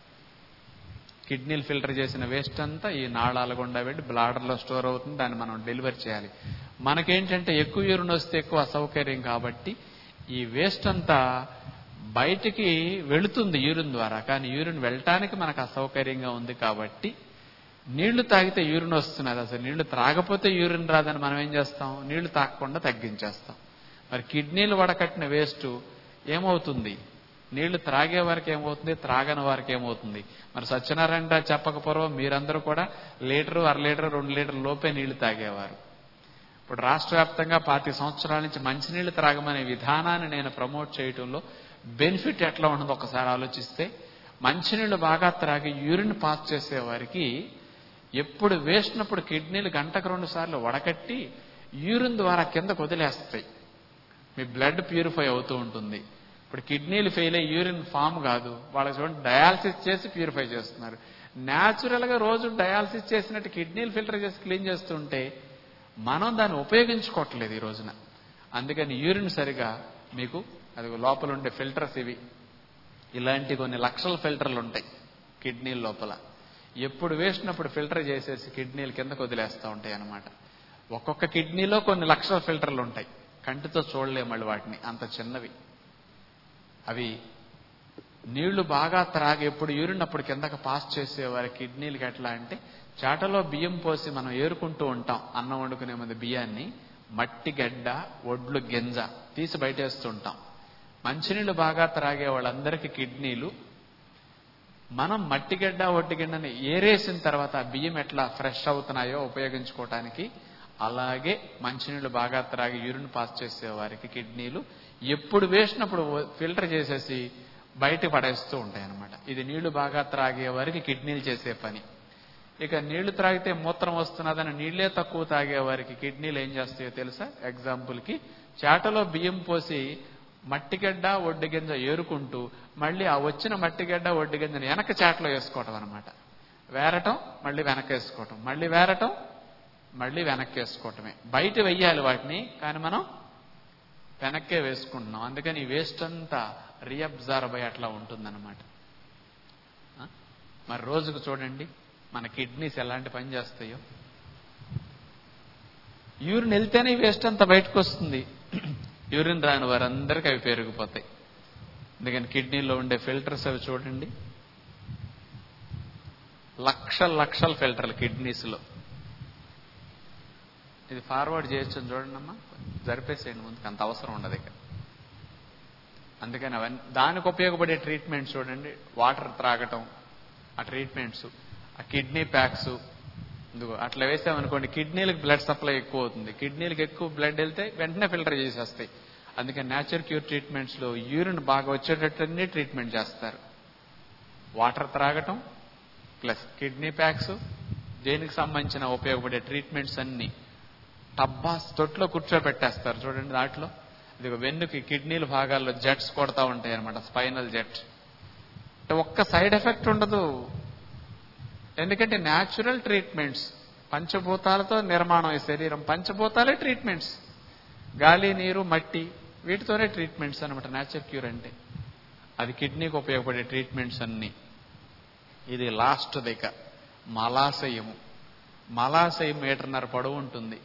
కిడ్నీలు ఫిల్టర్ చేసిన వేస్ట్ అంతా ఈ నాళాల గుండా వెళ్ళి బ్లాడర్లో స్టోర్ అవుతుంది దాన్ని మనం డెలివరీ చేయాలి మనకేంటంటే ఎక్కువ యూరిన్ వస్తే ఎక్కువ అసౌకర్యం కాబట్టి ఈ వేస్ట్ అంతా బయటికి వెళుతుంది యూరిన్ ద్వారా కానీ యూరిన్ వెళ్ళటానికి మనకు అసౌకర్యంగా ఉంది కాబట్టి నీళ్లు తాగితే యూరిన్ వస్తున్నది అసలు నీళ్లు త్రాగపోతే యూరిన్ రాదని మనం ఏం చేస్తాం నీళ్లు తాగకుండా తగ్గించేస్తాం మరి కిడ్నీలు వడకట్టిన వేస్ట్ ఏమవుతుంది నీళ్లు త్రాగే వారికి ఏమవుతుంది త్రాగని వారికి ఏమవుతుంది మరి సత్యనారాయణ చెప్పకపోవడం మీరందరూ కూడా లీటరు అర లీటర్ రెండు లీటర్ లోపే నీళ్లు తాగేవారు ఇప్పుడు రాష్ట్ర వ్యాప్తంగా పాతి సంవత్సరాల నుంచి మంచినీళ్లు త్రాగమనే విధానాన్ని నేను ప్రమోట్ చేయడంలో బెనిఫిట్ ఎట్లా ఉండదో ఒకసారి ఆలోచిస్తే మంచినీళ్లు బాగా త్రాగి యూరిన్ పాస్ చేసే వారికి ఎప్పుడు వేసినప్పుడు కిడ్నీలు గంటకు రెండు సార్లు వడకట్టి యూరిన్ ద్వారా కిందకు వదిలేస్తాయి మీ బ్లడ్ ప్యూరిఫై అవుతూ ఉంటుంది ఇప్పుడు కిడ్నీలు ఫెయిల్ అయ్యి యూరిన్ ఫామ్ కాదు వాళ్ళకి చూడండి డయాలసిస్ చేసి ప్యూరిఫై చేస్తున్నారు న్యాచురల్ గా రోజు డయాలసిస్ చేసినట్టు కిడ్నీలు ఫిల్టర్ చేసి క్లీన్ చేస్తుంటే మనం దాన్ని ఉపయోగించుకోవట్లేదు ఈ రోజున అందుకని యూరిన్ సరిగా మీకు అది లోపల ఉండే ఫిల్టర్స్ ఇవి ఇలాంటి కొన్ని లక్షల ఫిల్టర్లు ఉంటాయి కిడ్నీల లోపల ఎప్పుడు వేసినప్పుడు ఫిల్టర్ చేసేసి కిడ్నీలు కిందకు వదిలేస్తూ ఉంటాయి అన్నమాట ఒక్కొక్క కిడ్నీలో కొన్ని లక్షల ఫిల్టర్లు ఉంటాయి కంటితో చూడలేము మళ్ళీ వాటిని అంత చిన్నవి అవి నీళ్లు బాగా త్రాగి ఎప్పుడు యూరిన్ అప్పుడు కిందకి పాస్ చేసేవారి కిడ్నీలకి ఎట్లా అంటే చాటలో బియ్యం పోసి మనం ఏరుకుంటూ ఉంటాం అన్నం వండుకునే ముందు బియ్యాన్ని మట్టి గడ్డ ఒడ్లు గింజ తీసి బయటేస్తుంటాం మంచినీళ్లు బాగా త్రాగే వాళ్ళందరికీ కిడ్నీలు మనం మట్టిగడ్డ ఒడ్డుగడ్డని ఏరేసిన తర్వాత ఆ బియ్యం ఎట్లా ఫ్రెష్ అవుతున్నాయో ఉపయోగించుకోవటానికి అలాగే మంచినీళ్లు బాగా త్రాగి యూరిన్ పాస్ చేసే వారికి కిడ్నీలు ఎప్పుడు వేసినప్పుడు ఫిల్టర్ చేసేసి బయట పడేస్తూ ఉంటాయి అన్నమాట ఇది నీళ్లు బాగా త్రాగే వారికి కిడ్నీలు చేసే పని ఇక నీళ్లు త్రాగితే మూత్రం వస్తున్నదని నీళ్లే తక్కువ తాగే వారికి కిడ్నీలు ఏం చేస్తాయో తెలుసా ఎగ్జాంపుల్ కి చాటలో బియ్యం పోసి మట్టిగడ్డ ఒడ్డుగింజ ఏరుకుంటూ మళ్ళీ ఆ వచ్చిన మట్టిగడ్డ ఒడ్డుగింజను వెనక చాటలో వేసుకోవటం అనమాట వేరటం మళ్ళీ వెనక వేసుకోవటం మళ్ళీ వేరటం మళ్ళీ వెనక్కి వేసుకోవటమే బయట వెయ్యాలి వాటిని కానీ మనం వెనక్కే వేసుకుంటున్నాం అందుకని ఈ వేస్ట్ అంతా రీఅబ్జర్వ్ అయ్యి అట్లా ఉంటుందన్నమాట ఆ? మరి రోజుకు చూడండి మన కిడ్నీస్ ఎలాంటి పని చేస్తాయో యూరిన్ వెళ్తేనే ఈ వేస్ట్ అంతా బయటకు వస్తుంది యూరిన్ రాని వారందరికీ అవి పెరిగిపోతాయి అందుకని కిడ్నీలో ఉండే ఫిల్టర్స్ అవి చూడండి లక్షల లక్షల ఫిల్టర్లు కిడ్నీస్లో ఇది ఫార్వర్డ్ చేయొచ్చు చూడండి అమ్మా జరిపేసేయండి ముందుకు అంత అవసరం ఉండదు ఇక అందుకని అవన్నీ దానికి ఉపయోగపడే ట్రీట్మెంట్ చూడండి వాటర్ త్రాగటం ఆ ట్రీట్మెంట్స్ ఆ కిడ్నీ ప్యాక్స్ ఇదిగో అట్లా వేసామనుకోండి కిడ్నీలకు బ్లడ్ సప్లై ఎక్కువ అవుతుంది కిడ్నీలకు ఎక్కువ బ్లడ్ వెళ్తే వెంటనే ఫిల్టర్ చేసేస్తాయి అందుకని న్యాచురల్ క్యూర్ ట్రీట్మెంట్స్ లో యూరిన్ బాగా వచ్చేటట్లన్నీ ట్రీట్మెంట్ చేస్తారు వాటర్ త్రాగటం ప్లస్ కిడ్నీ ప్యాక్స్ దేనికి సంబంధించిన ఉపయోగపడే ట్రీట్మెంట్స్ అన్ని టబ్బాస్ తొట్లో కూర్చోబెట్టేస్తారు చూడండి దాంట్లో ఇది వెన్నుకి కిడ్నీల భాగాల్లో జెట్స్ కొడతా ఉంటాయి అనమాట స్పైనల్ జెట్ అంటే ఒక్క సైడ్ ఎఫెక్ట్ ఉండదు ఎందుకంటే న్యాచురల్ ట్రీట్మెంట్స్ పంచభూతాలతో నిర్మాణం ఈ శరీరం పంచభూతాలే ట్రీట్మెంట్స్ గాలి నీరు మట్టి వీటితోనే ట్రీట్మెంట్స్ అనమాట న్యాచురల్ క్యూర్ అంటే అది కిడ్నీకి ఉపయోగపడే ట్రీట్మెంట్స్ అన్ని ఇది లాస్ట్ దిక మలాశయము మలాశయం మీటర్న్నర పొడవు ఉంటుంది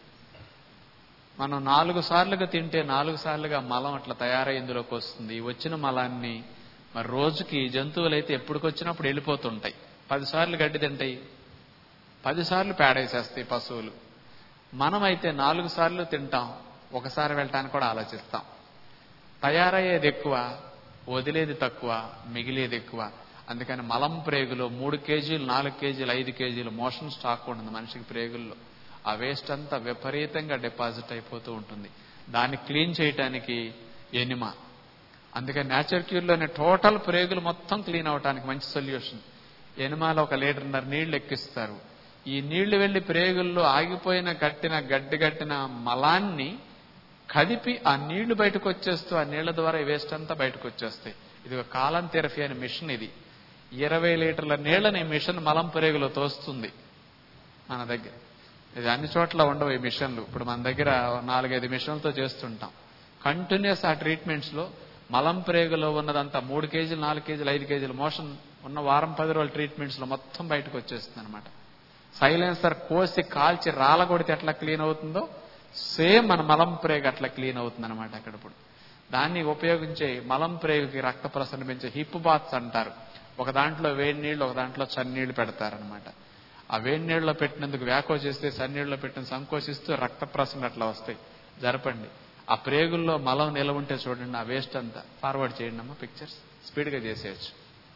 మనం నాలుగు సార్లుగా తింటే నాలుగు సార్లుగా మలం అట్లా తయారై ఇందులోకి వస్తుంది ఈ వచ్చిన మలాన్ని మరి రోజుకి జంతువులు అయితే ఎప్పటికొచ్చినప్పుడు వెళ్ళిపోతుంటాయి పదిసార్లు గడ్డి తింటాయి పదిసార్లు పేడేసేస్తాయి పశువులు మనమైతే నాలుగు సార్లు తింటాం ఒకసారి వెళ్ళటానికి కూడా ఆలోచిస్తాం తయారయ్యేది ఎక్కువ వదిలేది తక్కువ మిగిలేది ఎక్కువ అందుకని మలం ప్రేగులో మూడు కేజీలు నాలుగు కేజీలు ఐదు కేజీలు మోషన్ స్టాక్ ఉంటుంది మనిషికి ప్రేగుల్లో ఆ వేస్ట్ అంతా విపరీతంగా డిపాజిట్ అయిపోతూ ఉంటుంది దాన్ని క్లీన్ చేయటానికి ఎనిమా అందుకని న్యాచురల్ క్యూర్లోనే టోటల్ ప్రేగులు మొత్తం క్లీన్ అవడానికి మంచి సొల్యూషన్ ఎనిమాలో ఒక లీటర్న్నర నీళ్లు ఎక్కిస్తారు ఈ నీళ్లు వెళ్లి ప్రేగుల్లో ఆగిపోయిన కట్టిన గడ్డి కట్టిన మలాన్ని కదిపి ఆ నీళ్లు బయటకు వచ్చేస్తూ ఆ నీళ్ల ద్వారా ఈ వేస్ట్ అంతా బయటకు వచ్చేస్తాయి ఇది ఒక కాలం థెరపీ అనే మిషన్ ఇది ఇరవై లీటర్ల నీళ్లని మిషన్ మలం ప్రేగులో తోస్తుంది మన దగ్గర ఇది అన్ని చోట్ల ఉండవు ఈ మిషన్లు ఇప్పుడు మన దగ్గర నాలుగైదు మిషన్లతో చేస్తుంటాం కంటిన్యూస్ ఆ ట్రీట్మెంట్స్ లో మలం ప్రేగులో ఉన్నదంతా మూడు కేజీలు నాలుగు కేజీలు ఐదు కేజీలు మోషన్ ఉన్న వారం పది రోజుల ట్రీట్మెంట్స్ లో మొత్తం బయటకు వచ్చేస్తుంది అనమాట సైలెన్సర్ కోసి కాల్చి రాలగొడితే ఎట్లా క్లీన్ అవుతుందో సేమ్ మన మలం ప్రేగు అట్లా క్లీన్ అవుతుంది అనమాట అక్కడ ఇప్పుడు దాన్ని ఉపయోగించే మలం ప్రేగుకి రక్త ప్రసరణ పెంచే హిప్ బాత్స్ అంటారు ఒక దాంట్లో వేడి నీళ్లు ఒక దాంట్లో చన్నీళ్లు పెడతారనమాట ఆ వేడి నీళ్ళలో పెట్టినందుకు వ్యాకో చేస్తే సన్నీళ్ళలో పెట్టిన సంకోచిస్తూ రక్త ప్రసరణ అట్లా వస్తాయి జరపండి ఆ ప్రేగుల్లో మలం నిలవ ఉంటే చూడండి ఆ వేస్ట్ అంతా ఫార్వర్డ్ చేయండి అమ్మా పిక్చర్స్ స్పీడ్గా చేసేయచ్చు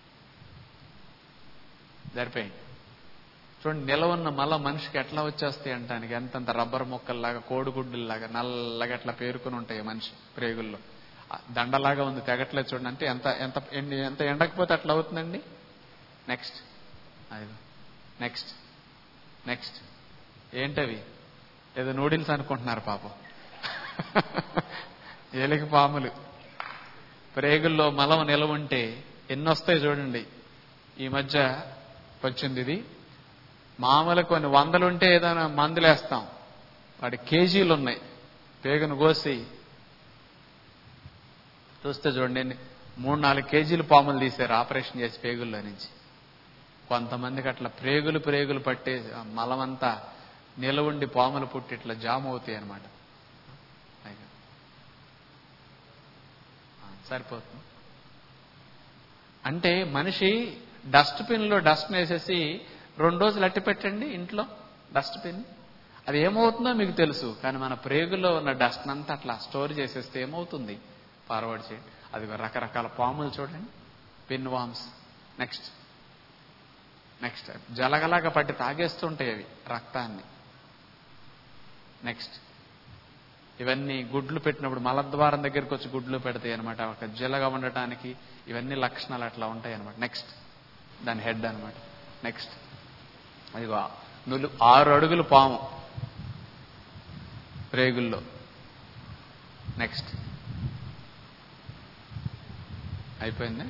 జరిపోయింది చూడండి నిలవన్న మల మనిషికి ఎట్లా వచ్చేస్తాయి అంటానికి ఎంతంత రబ్బర్ మొక్కల్లాగా కోడిగుడ్డుల్లాగా నల్లగా ఎట్లా పేరుకుని ఉంటాయి మనిషి ప్రేగుల్లో ఆ దండలాగా ఉంది తెగట్లేదు చూడండి అంటే ఎంత ఎంత ఎన్ని- ఎంత ఎండకపోతే అట్లా అవుతుందండి నెక్స్ట్ అది నెక్స్ట్ నెక్స్ట్ ఏంటవి ఏదో నూడిల్స్ అనుకుంటున్నారు పాపం ఎలికి పాములు ప్రేగుల్లో మలం నిలవ ఉంటే ఎన్ని వస్తాయి చూడండి ఈ మధ్య వచ్చింది ఇది మామూలు కొన్ని వందలుంటే ఏదైనా మందులేస్తాం వాడి కేజీలు ఉన్నాయి పేగును కోసి చూస్తే చూడండి ఎన్ని- మూడు నాలుగు కేజీలు పాములు తీశారు ఆపరేషన్ చేసి పేగుల్లో నుంచి కొంతమందికి అట్లా ప్రేగులు ప్రేగులు పట్టే ఆ మలమంతా నిలవుండి పాములు పుట్టి ఇట్లా జామ్ అవుతాయి అనమాట సరిపోతుంది అంటే మనిషి డస్ట్బిన్ లో డస్ట్ వేసేసి రెండు రోజులు అట్టి పెట్టండి ఇంట్లో డస్ట్బిన్ అది ఏమవుతుందో మీకు తెలుసు కానీ మన ప్రేగులో ఉన్న డస్ట్ అంతా అట్లా స్టోర్ చేసేస్తే ఏమవుతుంది ఫార్వర్డ్ చేయండి అది రకరకాల పాములు చూడండి పిన్ వామ్స్ నెక్స్ట్ నెక్స్ట్ జలగలాగా పట్టి తాగేస్తుంటాయి అవి రక్తాన్ని నెక్స్ట్ ఇవన్నీ గుడ్లు పెట్టినప్పుడు మలద్వారం దగ్గరికి వచ్చి గుడ్లు పెడతాయి అనమాట ఒక జలగా ఉండటానికి ఇవన్నీ లక్షణాలు అట్లా ఉంటాయి అనమాట నెక్స్ట్ దాని హెడ్ అనమాట నెక్స్ట్ అదిగో నులు ఆరు అడుగులు పాము ప్రేగుల్లో నెక్స్ట్ అయిపోయింది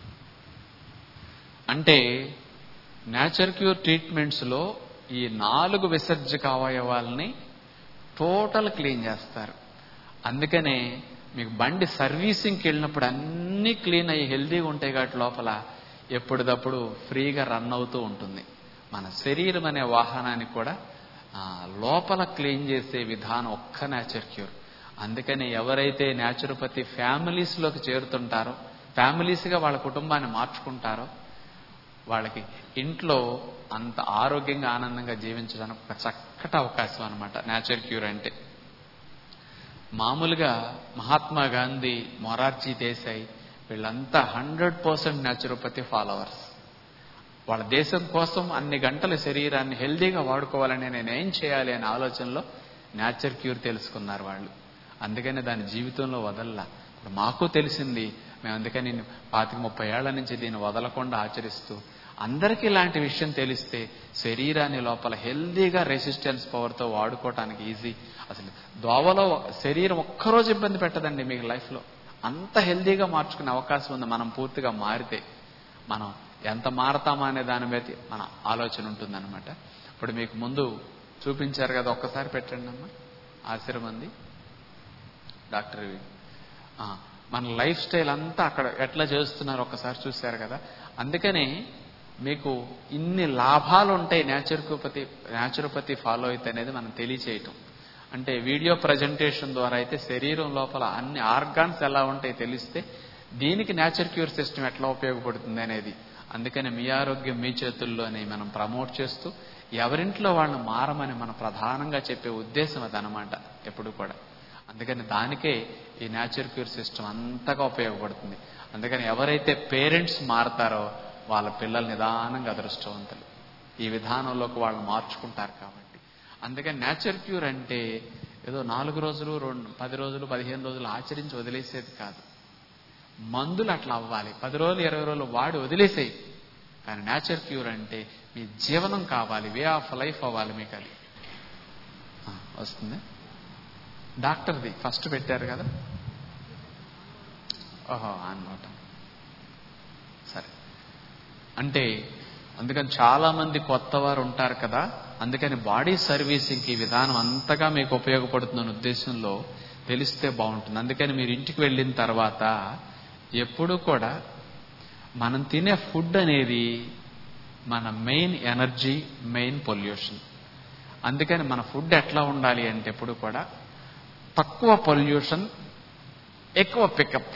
అంటే నేచర్ క్యూర్ ట్రీట్మెంట్స్ లో ఈ నాలుగు విసర్జక అవయవాల్ని టోటల్ క్లీన్ చేస్తారు అందుకనే మీకు బండి సర్వీసింగ్కి వెళ్ళినప్పుడు అన్నీ క్లీన్ అయ్యి హెల్దీగా ఉంటాయి కాబట్టి లోపల ఎప్పటిదప్పుడు ఫ్రీగా రన్ అవుతూ ఉంటుంది మన శరీరం అనే వాహనానికి కూడా ఆ, లోపల క్లీన్ చేసే విధానం ఒక్క నేచర్ క్యూర్ అందుకని ఎవరైతే న్యాచురోపతి ఫ్యామిలీస్లోకి చేరుతుంటారో ఫ్యామిలీస్గా వాళ్ళ కుటుంబాన్ని మార్చుకుంటారో వాళ్ళకి ఇంట్లో అంత ఆరోగ్యంగా ఆనందంగా జీవించడానికి ఒక చక్కటి అవకాశం అనమాట నేచర్ క్యూర్ అంటే మామూలుగా మహాత్మా గాంధీ మొరార్జీ దేశాయ్ వీళ్ళంతా హండ్రెడ్ పర్సెంట్ న్యాచురోపతి ఫాలోవర్స్ వాళ్ళ దేశం కోసం అన్ని గంటల శరీరాన్ని హెల్దీగా వాడుకోవాలని నేను ఏం చేయాలి అనే ఆలోచనలో నేచర్ క్యూర్ తెలుసుకున్నారు వాళ్ళు అందుకని దాని జీవితంలో వదల్లా ఇప్పుడు మాకు తెలిసింది మేము అందుకని పాతిక ముప్పై ఏళ్ల నుంచి దీన్ని వదలకుండా ఆచరిస్తూ అందరికీ ఇలాంటి విషయం తెలిస్తే శరీరాన్ని లోపల హెల్దీగా రెసిస్టెన్స్ పవర్తో వాడుకోవటానికి ఈజీ అసలు దోవలో శరీరం ఒక్కరోజు ఇబ్బంది పెట్టదండి మీకు లైఫ్లో అంత హెల్దీగా మార్చుకునే అవకాశం ఉంది మనం పూర్తిగా మారితే మనం ఎంత మారతామా అనే దాని మీద మన ఆలోచన ఉంటుందన్నమాట ఇప్పుడు మీకు ముందు చూపించారు కదా ఒక్కసారి పెట్టండి అమ్మా ఆశ్రమంది డాక్టర్ ఇవి. ఆ, మన లైఫ్ స్టైల్ అంతా అక్కడ ఎట్లా చేస్తున్నారు ఒక్కసారి చూశారు కదా అందుకని మీకు ఇన్ని లాభాలు ఉంటాయి న్యాచురోపతి న్యాచురోపతి ఫాలో అయితే అనేది మనం తెలియచేయటం అంటే వీడియో ప్రజెంటేషన్ ద్వారా అయితే శరీరం లోపల అన్ని ఆర్గాన్స్ ఎలా ఉంటాయి తెలిస్తే దీనికి నేచర్ క్యూర్ సిస్టమ్ ఎట్లా ఉపయోగపడుతుంది అనేది అందుకని మీ ఆరోగ్యం మీ చేతుల్లోనే మనం ప్రమోట్ చేస్తూ ఎవరింట్లో వాళ్ళని మారమని మనం ప్రధానంగా చెప్పే ఉద్దేశం అదనమాట ఎప్పుడు కూడా అందుకని దానికే ఈ నేచర్ క్యూర్ సిస్టమ్ అంతగా ఉపయోగపడుతుంది అందుకని ఎవరైతే పేరెంట్స్ మారతారో వాళ్ళ పిల్లలు నిదానంగా అదృష్టవంతులు ఈ విధానంలోకి వాళ్ళు మార్చుకుంటారు కాబట్టి అందుకని నేచర్ క్యూర్ అంటే ఏదో నాలుగు రోజులు రెండు పది రోజులు పదిహేను రోజులు ఆచరించి వదిలేసేది కాదు మందులు అట్లా అవ్వాలి పది రోజులు ఇరవై రోజులు వాడి వదిలేసేయి కానీ నేచర్ క్యూర్ అంటే మీ జీవనం కావాలి వే ఆఫ్ లైఫ్ అవ్వాలి మీకు అది ఆ, వస్తుంది డాక్టర్ది ఫస్ట్ పెట్టారు కదా ఓహో అనమాట సరే అంటే అందుకని చాలా మంది కొత్త వారు ఉంటారు కదా అందుకని బాడీ సర్వీసింగ్కి ఈ విధానం అంతగా మీకు ఉపయోగపడుతుందన్న ఉద్దేశంలో తెలిస్తే బాగుంటుంది అందుకని మీరు ఇంటికి వెళ్ళిన తర్వాత ఎప్పుడూ కూడా మనం తినే ఫుడ్ అనేది మన మెయిన్ ఎనర్జీ మెయిన్ పొల్యూషన్ అందుకని మన ఫుడ్ ఎట్లా ఉండాలి అంటే ఎప్పుడు కూడా తక్కువ పొల్యూషన్ ఎక్కువ పికప్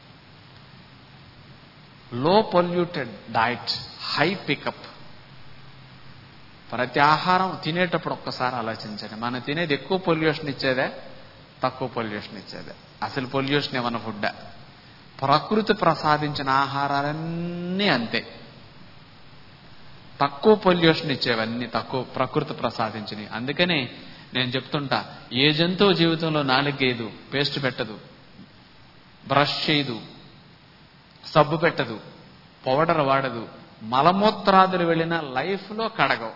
లో పొల్యూటెడ్ డైట్ హై పికప్ ప్రతి ఆహారం తినేటప్పుడు ఒక్కసారి ఆలోచించండి మనం తినేది ఎక్కువ పొల్యూషన్ ఇచ్చేదే తక్కువ పొల్యూషన్ ఇచ్చేదే అసలు పొల్యూషన్ ఏమన్నా ఫుడ్ ప్రకృతి ప్రసాదించిన ఆహారాలన్నీ అంతే తక్కువ పొల్యూషన్ ఇచ్చేవన్నీ తక్కువ ప్రకృతి ప్రసాదించినవి అందుకనే నేను చెప్తుంటా ఏ జంతువు జీవితంలో నాలుగేదు పేస్ట్ పెట్టదు బ్రష్ చేయదు సబ్బు పెట్టదు పౌడర్ వాడదు మలమూత్రాదులు వెళ్ళిన లైఫ్లో కడగవు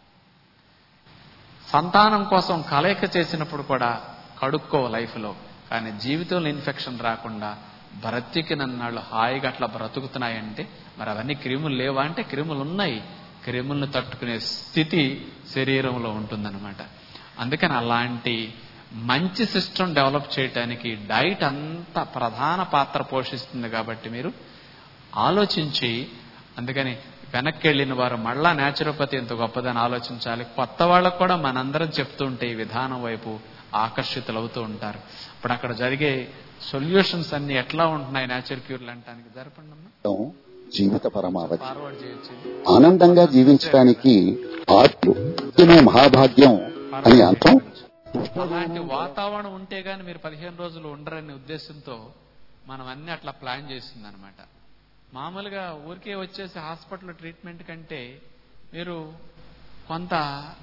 సంతానం కోసం కలయిక చేసినప్పుడు కూడా కడుక్కో లైఫ్లో కానీ జీవితంలో ఇన్ఫెక్షన్ రాకుండా బ్రతికినన్నాళ్ళు హాయిగా అట్లా బ్రతుకుతున్నాయంటే మరి అవన్నీ క్రిములు లేవా అంటే క్రిములు ఉన్నాయి క్రిములను తట్టుకునే స్థితి శరీరంలో ఉంటుందన్నమాట అందుకని అలాంటి మంచి సిస్టమ్ డెవలప్ చేయడానికి డైట్ అంత ప్రధాన పాత్ర పోషిస్తుంది కాబట్టి మీరు ఆలోచించి అందుకని వెనక్కి వెళ్ళిన వారు మళ్ళా న్యాచురోపతి ఎంత గొప్పదని ఆలోచించాలి కొత్త వాళ్ళకు కూడా మనందరం చెప్తుంటే ఈ విధానం వైపు ఆకర్షితులు అవుతూ ఉంటారు ఇప్పుడు అక్కడ జరిగే సొల్యూషన్స్ అన్ని ఎట్లా ఉంటున్నాయి న్యాచురల్ క్యూర్లు అంటానికి జరపండి అమ్మా జీవిత పరమావధి ఫార్వర్డ్ చేయొచ్చు ఇది. ఆనందంగా జీవించడానికి ఆత్మ ఇదే మహాభాగ్యం అని అర్థం అలాంటి వాతావరణం ఉంటే గాని మీరు పదిహేను రోజులు ఉండరనే ఉద్దేశంతో మనం అన్ని అట్లా ప్లాన్ చేసింది అనమాట మామూలుగా ఊరికే వచ్చేసి హాస్పిటల్ ట్రీట్మెంట్ కంటే మీరు కొంత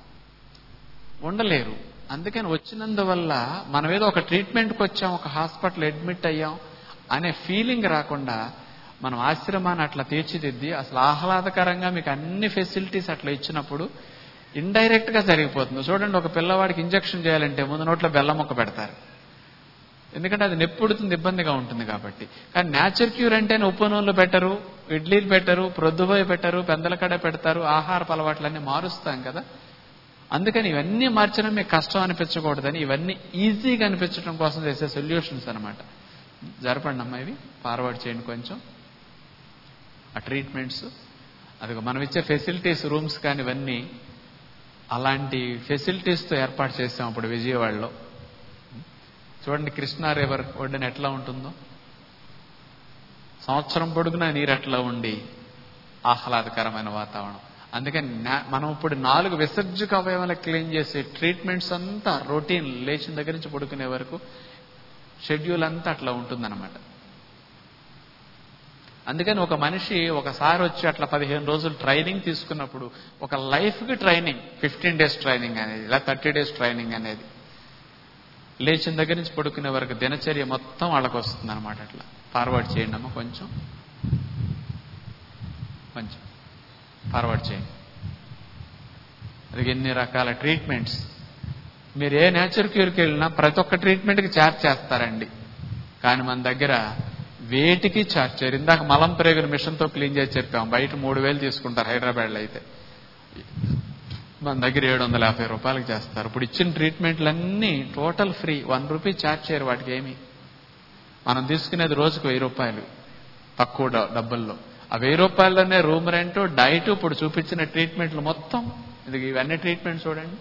ఉండలేరు అందుకని వచ్చినందువల్ల మనం ఏదో ఒక ట్రీట్మెంట్కి వచ్చాం ఒక హాస్పిటల్ అడ్మిట్ అయ్యాం అనే ఫీలింగ్ రాకుండా మనం ఆశ్రమాన్ని అట్లా తీర్చిదిద్ది అసలు ఆహ్లాదకరంగా మీకు అన్ని ఫెసిలిటీస్ అట్లా ఇచ్చినప్పుడు ఇండైరెక్ట్ గా జరిగిపోతుంది చూడండి ఒక పిల్లవాడికి ఇంజెక్షన్ చేయాలంటే ముందు నోట్లో బెల్లం మొక్క పెడతారు ఎందుకంటే అది నెప్పుడుతుంది ఇబ్బందిగా ఉంటుంది కాబట్టి కానీ న్యాచురల్ క్యూర్ అంటే ఉప్పు నూనెలు పెట్టరు ఇడ్లీలు పెట్టరు ప్రొద్దుబోయి పెట్టరు పెందలకడ పెడతారు ఆహార అలవాట్లన్నీ మారుస్తాం కదా అందుకని ఇవన్నీ మార్చడం మీకు కష్టం అనిపించకూడదని ఇవన్నీ ఈజీగా అనిపించడం కోసం చేసే సొల్యూషన్స్ అనమాట జరపండి అమ్మా ఇవి ఫార్వర్డ్ చేయండి కొంచెం ఆ ట్రీట్మెంట్స్ అది మనం ఇచ్చే ఫెసిలిటీస్ రూమ్స్ కానీ ఇవన్నీ అలాంటి ఫెసిలిటీస్తో ఏర్పాటు చేసాం అప్పుడు విజయవాడలో చూడండి కృష్ణా రివర్ ఒడ్డున ఎట్లా ఉంటుందో సంవత్సరం పొడుగునా నీరు ఎట్లా ఉండి ఆహ్లాదకరమైన వాతావరణం అందుకని నా- మనం ఇప్పుడు నాలుగు విసర్జక అవయవాలు క్లీన్ చేసే ట్రీట్మెంట్స్ అంతా రొటీన్ లేచిన దగ్గర నుంచి పడుకునే వరకు షెడ్యూల్ అంతా అట్లా ఉంటుందన్నమాట అందుకని ఒక మనిషి ఒకసారి వచ్చి అట్లా పదిహేను రోజులు ట్రైనింగ్ తీసుకున్నప్పుడు ఒక లైఫ్కి ట్రైనింగ్ ఫిఫ్టీన్ డేస్ ట్రైనింగ్ అనేది ఇలా థర్టీ డేస్ ట్రైనింగ్ అనేది లేచిన దగ్గర నుంచి పడుకునే వరకు దినచర్య మొత్తం వాళ్ళకి వస్తుంది అనమాట అట్లా ఫార్వర్డ్ చేయండి అమ్మ కొంచెం కొంచెం ఫార్వర్డ్ చేయండి అది ఎన్ని రకాల ట్రీట్మెంట్స్ మీరు ఏ నేచర్ క్యూర్కి వెళ్ళినా ప్రతి ఒక్క ట్రీట్మెంట్కి ఛార్జ్ చేస్తారండి కానీ మన దగ్గర వేటికి ఛార్జ్ చేయరు ఇందాక మలం ప్రేగుల మిషన్తో క్లీన్ చేసి చెప్పాం బయట మూడు వేలు తీసుకుంటారు హైదరాబాద్లో అయితే మన దగ్గర ఏడు వందల యాభై రూపాయలకి చేస్తారు ఇప్పుడు ఇచ్చిన ట్రీట్మెంట్లన్నీ total free one rupee charge చేయరు వాటికి ఏమి మనం తీసుకునేది రోజుకు వెయ్యి రూపాయలు తక్కువ డ- డబ్బుల్లో ఆ వెయ్యి రూపాయల్లోనే రూమ్ రెంట్ డైట్ ఇప్పుడు చూపించిన ట్రీట్మెంట్లు మొత్తం ఇది ఇవన్నీ ట్రీట్మెంట్ చూడండి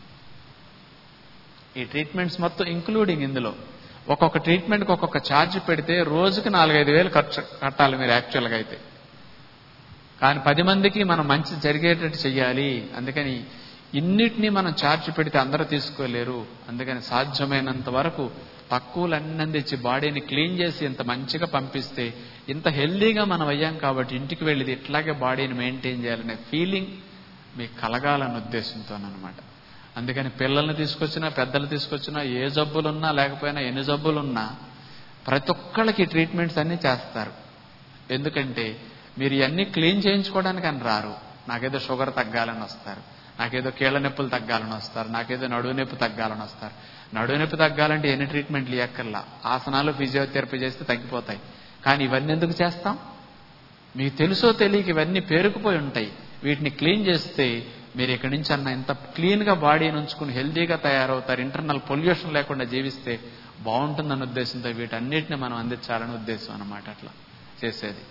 ఈ ట్రీట్మెంట్స్ మొత్తం ఇంక్లూడింగ్ ఇందులో ఒక్కొక్క ట్రీట్మెంట్కి ఒక్కొక్క ఛార్జ్ పెడితే రోజుకి నాలుగైదు వేలు ఖర్చు కట్టాలి మీరు యాక్చువల్గా అయితే కానీ పది మందికి మనం మంచి జరిగేటట్టు చెయ్యాలి అందుకని ఇన్నిటినీ మనం ఛార్జ్ పెడితే అందరూ తీసుకోలేరు అందుకని సాధ్యమైనంత వరకు తక్కువలన్నీ అందించి బాడీని క్లీన్ చేసి ఇంత మంచిగా పంపిస్తే ఇంత హెల్దీగా మనం అయ్యాం కాబట్టి ఇంటికి వెళ్ళి ఇట్లాగే బాడీని మెయింటైన్ చేయాలనే ఫీలింగ్ మీకు కలగాలన్న ఉద్దేశంతోనమాట అందుకని పిల్లల్ని తీసుకొచ్చినా పెద్దలు తీసుకొచ్చినా ఏ జబ్బులున్నా లేకపోయినా ఎన్ని జబ్బులున్నా ప్రతి ఒక్కళ్ళకి ట్రీట్మెంట్స్ అన్నీ చేస్తారు ఎందుకంటే మీరు ఇవన్నీ క్లీన్ చేయించుకోవడానికి అని రారు నాకేదో షుగర్ తగ్గాలని వస్తారు నాకేదో కీళ్ళ నొప్పులు తగ్గాలని వస్తారు నాకేదో నడువు నొప్పి తగ్గాలని వస్తారు నడువు నొప్పి తగ్గాలంటే ఎన్ని ట్రీట్మెంట్లు ఇవ్వక్కర్లా ఆసనాలు ఫిజియోథెరపీ చేస్తే తగ్గిపోతాయి కానీ ఇవన్నీ ఎందుకు చేస్తాం మీకు తెలుసో తెలియక ఇవన్నీ పేరుకుపోయి ఉంటాయి వీటిని క్లీన్ చేస్తే మీరు ఇక్కడి నుంచి అన్న ఇంత క్లీన్గా బాడీని ఉంచుకుని హెల్దీగా తయారవుతారు ఇంటర్నల్ పొల్యూషన్ లేకుండా జీవిస్తే బాగుంటుందన్న ఉద్దేశంతో వీటన్నిటిని మనం అందించాలని ఉద్దేశం అన్నమాట అట్లా చేసేది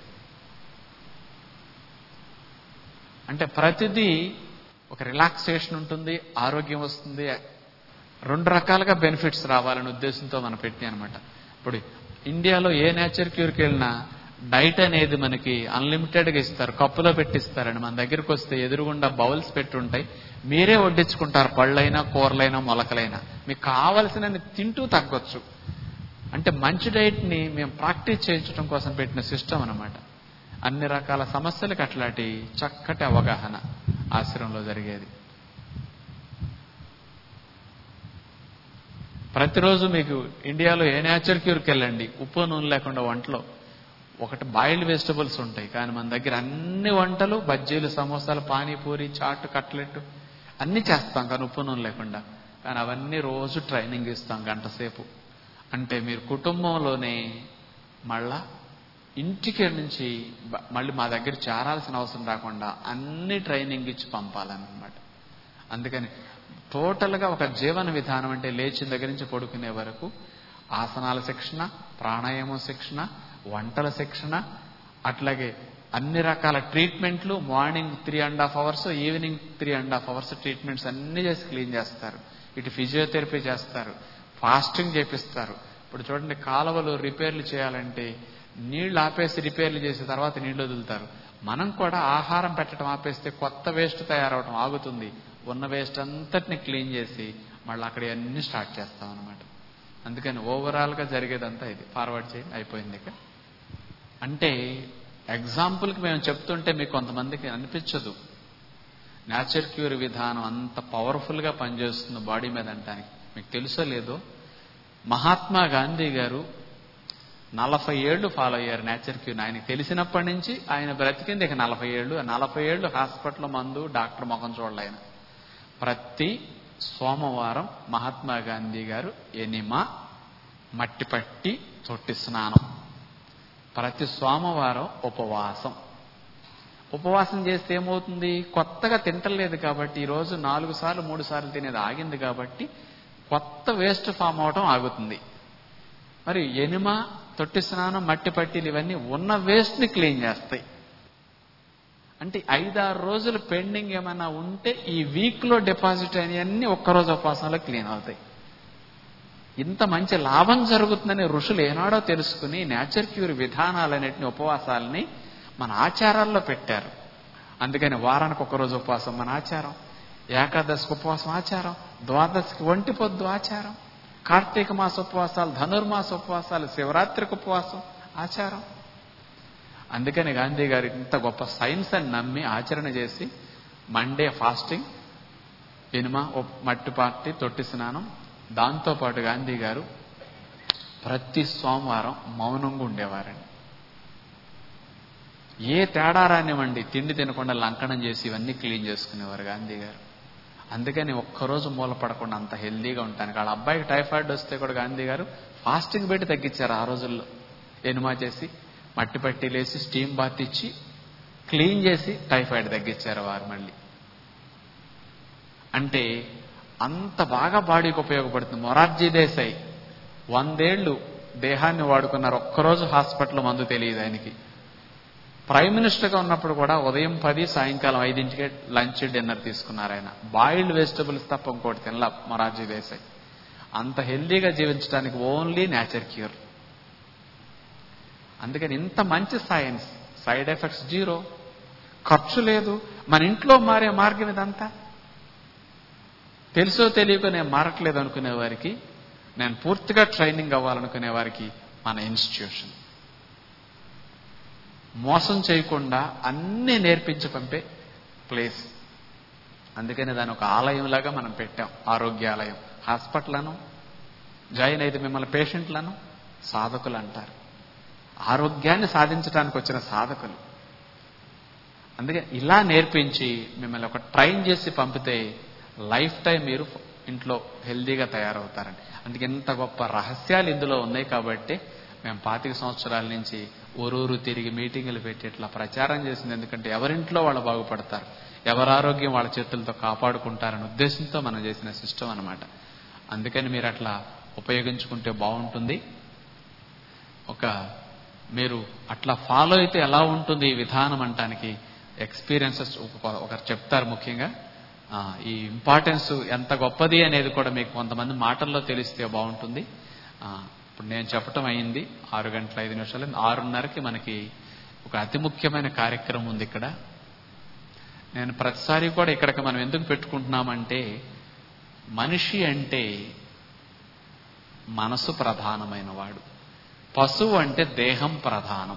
అంటే ప్రతిదీ ఒక రిలాక్సేషన్ ఉంటుంది ఆరోగ్యం వస్తుంది రెండు రకాలుగా బెనిఫిట్స్ రావాలనే ఉద్దేశంతో మనం పెట్టి అనమాట ఇప్పుడు ఇండియాలో ఏ నేచర్ క్యూర్కి వెళ్ళినా డైట్ అనేది మనకి అన్లిమిటెడ్గా ఇస్తారు కప్పులో పెట్టిస్తారండి మన దగ్గరికి వస్తే ఎదురుగుండా బౌల్స్ పెట్టి ఉంటాయి మీరే వడ్డించుకుంటారు పళ్ళైనా కూరలైనా మొలకలైనా మీకు కావలసిన తింటూ తగ్గొచ్చు అంటే మంచి డైట్ని మేము ప్రాక్టీస్ చేయించడం కోసం పెట్టిన సిస్టమ్ అనమాట అన్ని రకాల సమస్యలకు అట్లాంటి చక్కటి అవగాహన ఆశ్రమంలో జరిగేది ప్రతిరోజు మీకు ఇండియాలో ఏ నేచర్ క్యూర్కి వెళ్ళండి ఉప్పు నూనె లేకుండా వంటలో ఒకటి బాయిల్డ్ వెజిటబుల్స్ ఉంటాయి కానీ మన దగ్గర అన్ని వంటలు బజ్జీలు సమోసాలు పానీపూరి చాట్ కట్లెట్ అన్నీ చేస్తాం కానీ ఉప్పు నూనె లేకుండా కానీ అవన్నీ రోజు ట్రైనింగ్ ఇస్తాం గంట సేపు అంటే మీరు కుటుంబంలోనే మళ్ళా ఇంటికి నుంచి బ- మళ్ళీ మా దగ్గర చేరాల్సిన అవసరం రాకుండా అన్ని ట్రైనింగ్ ఇచ్చి పంపాలన్నమాట అందుకని టోటల్గా ఒక జీవన విధానం అంటే లేచిన దగ్గర నుంచి పడుకునే వరకు ఆసనాల శిక్షణ ప్రాణాయామం శిక్షణ వంటల శిక్షణ అట్లాగే అన్ని రకాల ట్రీట్మెంట్లు morning three and half hours evening three and half hours treatments అన్ని చేసి క్లీన్ చేస్తారు ఇటు ఫిజియోథెరపీ చేస్తారు ఫాస్టింగ్ చేపిస్తారు ఇప్పుడు చూడండి కాలువలు రిపేర్లు చేయాలంటే నీళ్లు ఆపేసి రిపేర్లు చేసిన తర్వాత నీళ్లు వదులుతారు మనం కూడా ఆహారం పెట్టడం ఆపేస్తే కొత్త వేస్ట్ తయారవడం ఆగుతుంది ఉన్న వేస్ట్ అంతటిని క్లీన్ చేసి మళ్ళీ అక్కడ అన్ని స్టార్ట్ చేస్తాం అనమాట అందుకని ఓవరాల్ గా జరిగేదంతా ఇది ఫార్వర్డ్ చేయండి అయిపోయింది ఇక అంటే ఎగ్జాంపుల్కి మేము చెప్తుంటే మీకు కొంతమందికి అనిపించదు న్యాచర్ క్యూర్ విధానం అంత పవర్ఫుల్గా పనిచేస్తుంది బాడీ మీద అంటానికి మీకు తెలుసో లేదో మహాత్మా గాంధీ గారు నలభై ఏళ్ళు ఫాలో అయ్యారు నేచర్ క్యూర్ ఆయనకి తెలిసినప్పటి నుంచి ఆయన బ్రతికింది ఇక నలభై ఏళ్ళు ఆ నలభై ఏళ్ళు హాస్పిటల్ మందు డాక్టర్ ముఖం చూడాలి ఆయన ప్రతి సోమవారం మహాత్మా గాంధీ గారు ఎనిమ మట్టి పట్టి తొట్టి స్నానం ప్రతి సోమవారం ఉపవాసం ఉపవాసం చేస్తే ఏమవుతుంది కొత్తగా తింటలేదు కాబట్టి ఈరోజు నాలుగు సార్లు మూడు సార్లు తినేది ఆగింది కాబట్టి కొత్త వేస్ట్ ఫామ్ అవటం ఆగుతుంది మరి ఎనిమ తొట్టి స్నానం మట్టి పట్టీలు ఇవన్నీ ఉన్న వేస్ట్ని క్లీన్ చేస్తాయి అంటే ఐదారు రోజులు పెండింగ్ ఏమైనా ఉంటే ఈ వీక్లో డిపాజిట్ అయినవన్నీ ఒక్కరోజు ఉపవాసంలో క్లీన్ అవుతాయి ఇంత మంచి లాభం జరుగుతుందని ఋషులు ఏనాడో తెలుసుకుని నేచర్ క్యూర్ విధానాలన్నింటినీ ఉపవాసాలని మన ఆచారాల్లో పెట్టారు అందుకని వారానికి ఒక్కరోజు ఉపవాసం మన ఆచారం ఏకాదశికి ఉపవాసం ఆచారం ద్వాదశికి ఒంటి పొద్దు ఆచారం కార్తీక మాస ఉపవాసాలు ధనుర్మాస ఉపవాసాలు శివరాత్రికి ఉపవాసం ఆచారం అందుకని గాంధీ గారు ఇంత గొప్ప సైన్స్ అని నమ్మి ఆచరణ చేసి మండే ఫాస్టింగ్ ఇనుమ ఉప్- మట్టి పార్టీ తొట్టి స్నానం దాంతోపాటు గాంధీ గారు ప్రతి సోమవారం మౌనంగా ఉండేవారండి ఏ తేడా రానివ్వండి తిండి తినకుండా లంకనం చేసి ఇవన్నీ క్లీన్ చేసుకునేవారు గాంధీ గారు అందుకని ఒక్కరోజు మూలపడకుండా అంత హెల్దీగా ఉంటాను వాళ్ళ అబ్బాయికి టైఫాయిడ్ వస్తే కూడా గాంధీ గారు ఫాస్టింగ్ పెట్టి తగ్గించారు ఆ రోజుల్లో ఎనుమా చేసి మట్టి పట్టీలేసి స్టీమ్ బాత్ ఇచ్చి క్లీన్ చేసి టైఫాయిడ్ తగ్గించారు వారు మళ్ళీ అంటే అంత బాగా బాడీకి ఉపయోగపడుతుంది మొరార్జీ దేశాయ్ వందేళ్లు దేహాన్ని వాడుకున్నారు ఒక్కరోజు హాస్పిటల్ మందు తెలియదు ఆయనకి ప్రైమ్ మినిస్టర్గా ఉన్నప్పుడు కూడా ఉదయం పది సాయంకాలం ఐదింటికే లంచ్ డిన్నర్ తీసుకున్నారు ఆయన బాయిల్డ్ వెజిటబుల్స్ తప్ప ఇంకోటి తినలా మొరార్జీ దేశాయ్ అంత హెల్దీగా జీవించడానికి ఓన్లీ నేచర్ క్యూర్ అందుకని ఇంత మంచి సైన్స్ సైడ్ ఎఫెక్ట్స్ జీరో ఖర్చు లేదు మన ఇంట్లో మారే మార్గం ఇదంతా తెలుసో తెలియకో నేను మారట్లేదు అనుకునే వారికి నేను పూర్తిగా ట్రైనింగ్ అవ్వాలనుకునే వారికి మన ఇన్స్టిట్యూషన్ మోసం చేయకుండా అన్నీ నేర్పించి పంపే ప్లేస్ అందుకని దాని ఒక ఆలయంలాగా మనం పెట్టాం ఆరోగ్యాలయం హాస్పిటల్ను జాయిన్ అయితే మిమ్మల్ని పేషెంట్లను సాధకులు అంటారు ఆరోగ్యాన్ని సాధించడానికి వచ్చిన సాధకులు అందుకే ఇలా నేర్పించి మిమ్మల్ని ఒక ట్రైన్ చేసి పంపితే లైఫ్ టైం మీరు ఇంట్లో హెల్దీగా తయారవుతారండి అందుకే ఇంత గొప్ప రహస్యాలు ఇందులో ఉన్నాయి కాబట్టి మేము పాతిక సంవత్సరాల నుంచి ఊరూరు తిరిగి మీటింగులు పెట్టి ఇట్లా ప్రచారం చేసింది ఎందుకంటే ఎవరింట్లో వాళ్ళు బాగుపడతారు ఎవరి ఆరోగ్యం వాళ్ళ చేతులతో కాపాడుకుంటారనే ఉద్దేశంతో మనం చేసిన సిస్టమ్ అన్నమాట అందుకని మీరు అట్లా ఉపయోగించుకుంటే బాగుంటుంది ఒక మీరు అట్లా ఫాలో అయితే ఎలా ఉంటుంది ఈ విధానం అంటానికి ఎక్స్పీరియన్సెస్ ఒకరు చెప్తారు ముఖ్యంగా ఆ, ఈ ఇంపార్టెన్స్ ఎంత గొప్పది అనేది కూడా మీకు కొంతమంది మాటల్లో తెలిస్తే బాగుంటుంది ఆ, ఇప్పుడు నేను చెప్పటం అయింది ఆరు గంటల ఐదు నిమిషాలు ఆరున్నరకి మనకి ఒక అతి ముఖ్యమైన కార్యక్రమం ఉంది ఇక్కడ నేను ప్రతిసారి కూడా ఇక్కడికి మనం ఎందుకు పెట్టుకుంటున్నామంటే మనిషి అంటే మనసు ప్రధానమైన వాడు పశువు అంటే దేహం ప్రధానం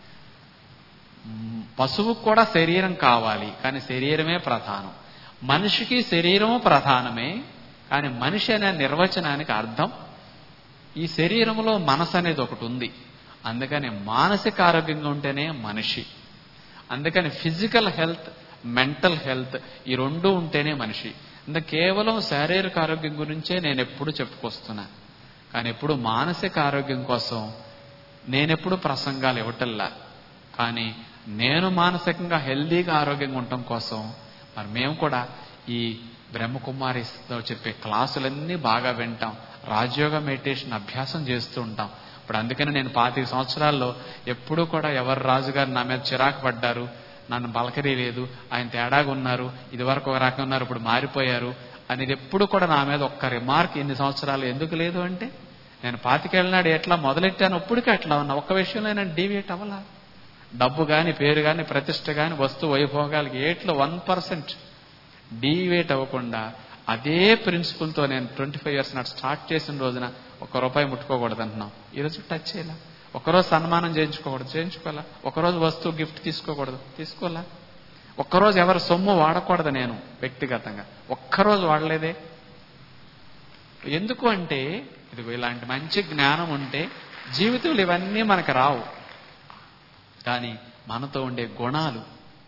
మ్, పశువుకు కూడా శరీరం కావాలి కానీ శరీరమే ప్రధానం మనిషికి శరీరము ప్రధానమే కానీ మనిషి అనే నిర్వచనానికి అర్థం ఈ శరీరంలో మనసు అనేది ఒకటి ఉంది అందుకని మానసిక ఆరోగ్యంగా ఉంటేనే మనిషి అందుకని ఫిజికల్ హెల్త్ మెంటల్ హెల్త్ ఈ రెండు ఉంటేనే మనిషి అంటే కేవలం శారీరక ఆరోగ్యం గురించే నేను ఎప్పుడు చెప్పుకొస్తున్నా కానీ ఎప్పుడు మానసిక ఆరోగ్యం కోసం నేనెప్పుడు ప్రసంగాలు ఇవ్వటల్లా కానీ నేను మానసికంగా హెల్దీగా ఆరోగ్యంగా ఉండటం కోసం మరి మేము కూడా ఈ బ్రహ్మకుమారితో చెప్పే క్లాసులన్నీ బాగా వింటాం రాజయోగ మెడిటేషన్ అభ్యాసం చేస్తూ ఉంటాం ఇప్పుడు అందుకని నేను పాతిక సంవత్సరాల్లో ఎప్పుడూ కూడా ఎవరు రాజుగారు నా మీద చిరాకు పడ్డారు నన్ను బలకరీ లేదు ఆయన తేడాగా ఉన్నారు ఇదివరకు ఒక రకంగా ఉన్నారు ఇప్పుడు మారిపోయారు అనేది ఎప్పుడు కూడా నా మీద ఒక్క రిమార్క్ ఇన్ని సంవత్సరాలు ఎందుకు లేదు అంటే నేను పాతికేళ్ళనాడు ఎట్లా మొదలెట్టాను ఇప్పటికే అట్లా ఉన్నా ఒక్క విషయంలో నేను డీవియేట్ అవ్వాలా డబ్బు కానీ పేరు కానీ ప్రతిష్ట కానీ వస్తు వైభోగాలకి ఏట్లో వన్ పర్సెంట్ డీవేట్ అవ్వకుండా అదే ప్రిన్సిపల్తో నేను ట్వంటీ ఫైవ్ ఇయర్స్ నాటి స్టార్ట్ చేసిన రోజున ఒక్క రూపాయి ముట్టుకోకూడదు అంటున్నాం ఈరోజు టచ్ చేయాల ఒకరోజు సన్మానం చేయించుకోకూడదు చేయించుకోవాలా ఒకరోజు వస్తువు గిఫ్ట్ తీసుకోకూడదు తీసుకోవాలా ఒక్కరోజు ఎవరి సొమ్ము వాడకూడదు నేను వ్యక్తిగతంగా ఒక్కరోజు వాడలేదే ఎందుకు అంటే ఇది ఇలాంటి మంచి జ్ఞానం ఉంటే జీవితంలో ఇవన్నీ మనకు రావు కానీ మనతో ఉండే గుణాలు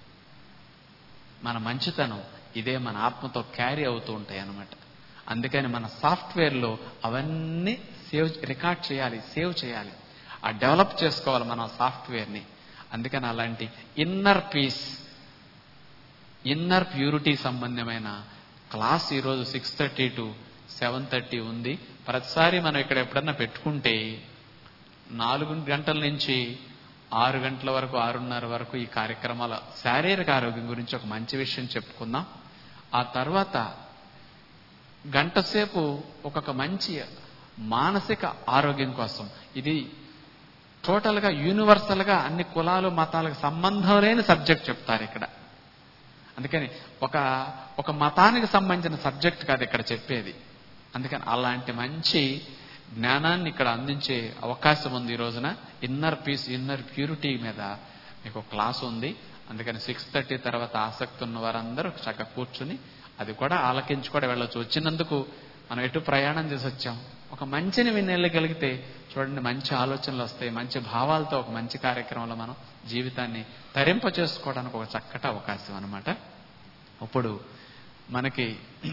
మన మంచితనం ఇదే మన ఆత్మతో క్యారీ అవుతూ ఉంటాయి అన్నమాట అందుకని మన సాఫ్ట్వేర్లో అవన్నీ సేవ్ రికార్డ్ చేయాలి సేవ్ చేయాలి ఆ డెవలప్ చేసుకోవాలి మన సాఫ్ట్వేర్ని అందుకని అలాంటి ఇన్నర్ పీస్ ఇన్నర్ ప్యూరిటీ సంబంధమైన క్లాస్ ఈరోజు six thirty to seven thirty ఉంది ప్రతిసారి మనం ఇక్కడ ఎప్పుడన్నా పెట్టుకుంటే నాలుగు గంటల నుంచి ఆరు గంటల వరకు ఆరున్నర వరకు ఈ కార్యక్రమాల శారీరక ఆరోగ్యం గురించి ఒక మంచి విషయం చెప్పుకుందాం ఆ తర్వాత గంట సేపు ఒక్కొక్క మంచి మానసిక ఆరోగ్యం కోసం ఇది టోటల్గా యూనివర్సల్గా అన్ని కులాలు మతాలకు సంబంధం లేని సబ్జెక్ట్ చెప్తారు ఇక్కడ అందుకని ఒక ఒక మతానికి సంబంధించిన సబ్జెక్ట్ కాదు ఇక్కడ చెప్పేది అందుకని అలాంటి మంచి జ్ఞానాన్ని ఇక్కడ అందించే అవకాశం ఉంది ఈ రోజున ఇన్నర్ పీస్ ఇన్నర్ ప్యూరిటీ మీద మీకు ఒక క్లాస్ ఉంది అందుకని సిక్స్ థర్టీ తర్వాత ఆసక్తి ఉన్న వారందరూ చక్కగా కూర్చుని అది కూడా ఆలకించి కూడా వెళ్ళొచ్చు వచ్చినందుకు మనం ఎటు ప్రయాణం చేసి వచ్చాం ఒక మంచిని వినెళ్ళగలిగితే చూడండి మంచి ఆలోచనలు వస్తాయి మంచి భావాలతో ఒక మంచి కార్యక్రమంలో మనం జీవితాన్ని తరింప చేసుకోవడానికి ఒక చక్కటి అవకాశం అనమాట ఇప్పుడు మనకి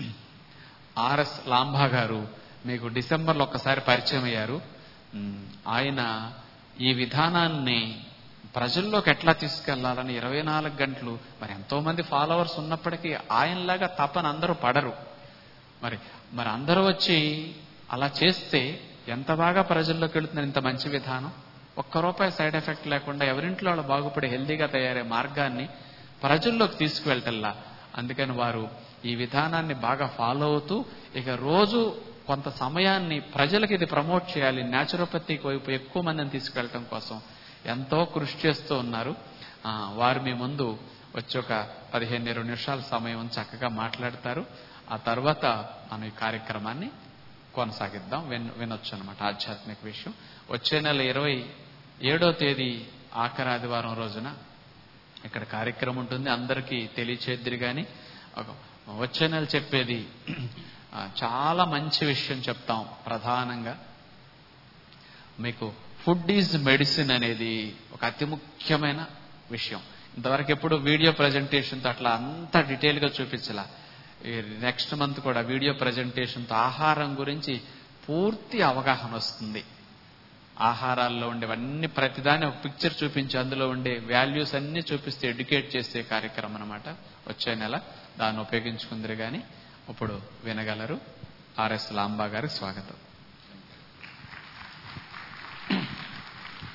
ఆర్ఎస్ లాంబా గారు మీకు డిసెంబర్లో ఒక్కసారి పరిచయం అయ్యారు ఉమ్, ఆయన ఈ విధానాన్ని ప్రజల్లోకి ఎట్లా తీసుకెళ్లాలని ఇరవై నాలుగు గంటలు మరి ఎంతో మంది ఫాలోవర్స్ ఉన్నప్పటికీ ఆయనలాగా తపన అందరూ పడరు మరి మరి అందరూ వచ్చి అలా చేస్తే ఎంత బాగా ప్రజల్లోకి వెళుతున్నారు ఇంత మంచి విధానం ఒక్క రూపాయి సైడ్ ఎఫెక్ట్ లేకుండా ఎవరింట్లో వాళ్ళు బాగుపడి హెల్దీగా తయారయ్యే మార్గాన్ని ప్రజల్లోకి తీసుకువెళ్ళటల్లా అందుకని వారు ఈ విధానాన్ని బాగా ఫాలో అవుతూ ఇక రోజు కొంత సమయాన్ని ప్రజలకు ఇది ప్రమోట్ చేయాలి న్యాచురోపతిక్ వైపు ఎక్కువ మందిని తీసుకెళ్ళటం కోసం ఎంతో కృషి చేస్తూ ఉన్నారు ఆ, వారు మీ ముందు వచ్చి ఒక పదిహేను ఇరవై నిమిషాల సమయం చక్కగా మాట్లాడతారు ఆ తర్వాత మనం ఈ కార్యక్రమాన్ని కొనసాగిద్దాం విన్ వినొచ్చు అనమాట ఆధ్యాత్మిక విషయం వచ్చే నెల ఇరవై ఏడో తేదీ ఆఖరి ఆదివారం రోజున ఇక్కడ కార్యక్రమం ఉంటుంది అందరికీ తెలియచేద్దరు కానీ ఒక- వచ్చే నెల చెప్పేది ఆ, చాలా మంచి విషయం చెప్తాం ప్రధానంగా మీకు ఫుడ్ ఈజ్ మెడిసిన్ అనేది ఒక అతి ముఖ్యమైన విషయం ఇంతవరకు ఎప్పుడు వీడియో ప్రజెంటేషన్తో అట్లా అంత డీటెయిల్గా చూపించలా ఈ నెక్స్ట్ మంత్ కూడా వీడియో ప్రజెంటేషన్తో ఆహారం గురించి పూర్తి అవగాహన వస్తుంది ఆహారాల్లో ఉండేవన్నీ ప్రతిదాని ఒక పిక్చర్ చూపించి అందులో ఉండే వాల్యూస్ అన్ని చూపిస్తే ఎడ్యుకేట్ చేసే కార్యక్రమం అనమాట వచ్చే నెల దాన్ని ఉపయోగించుకుందరు కానీ ఇప్పుడు వినగలరు ఆర్ఎస్ లాంబా గారికి స్వాగతం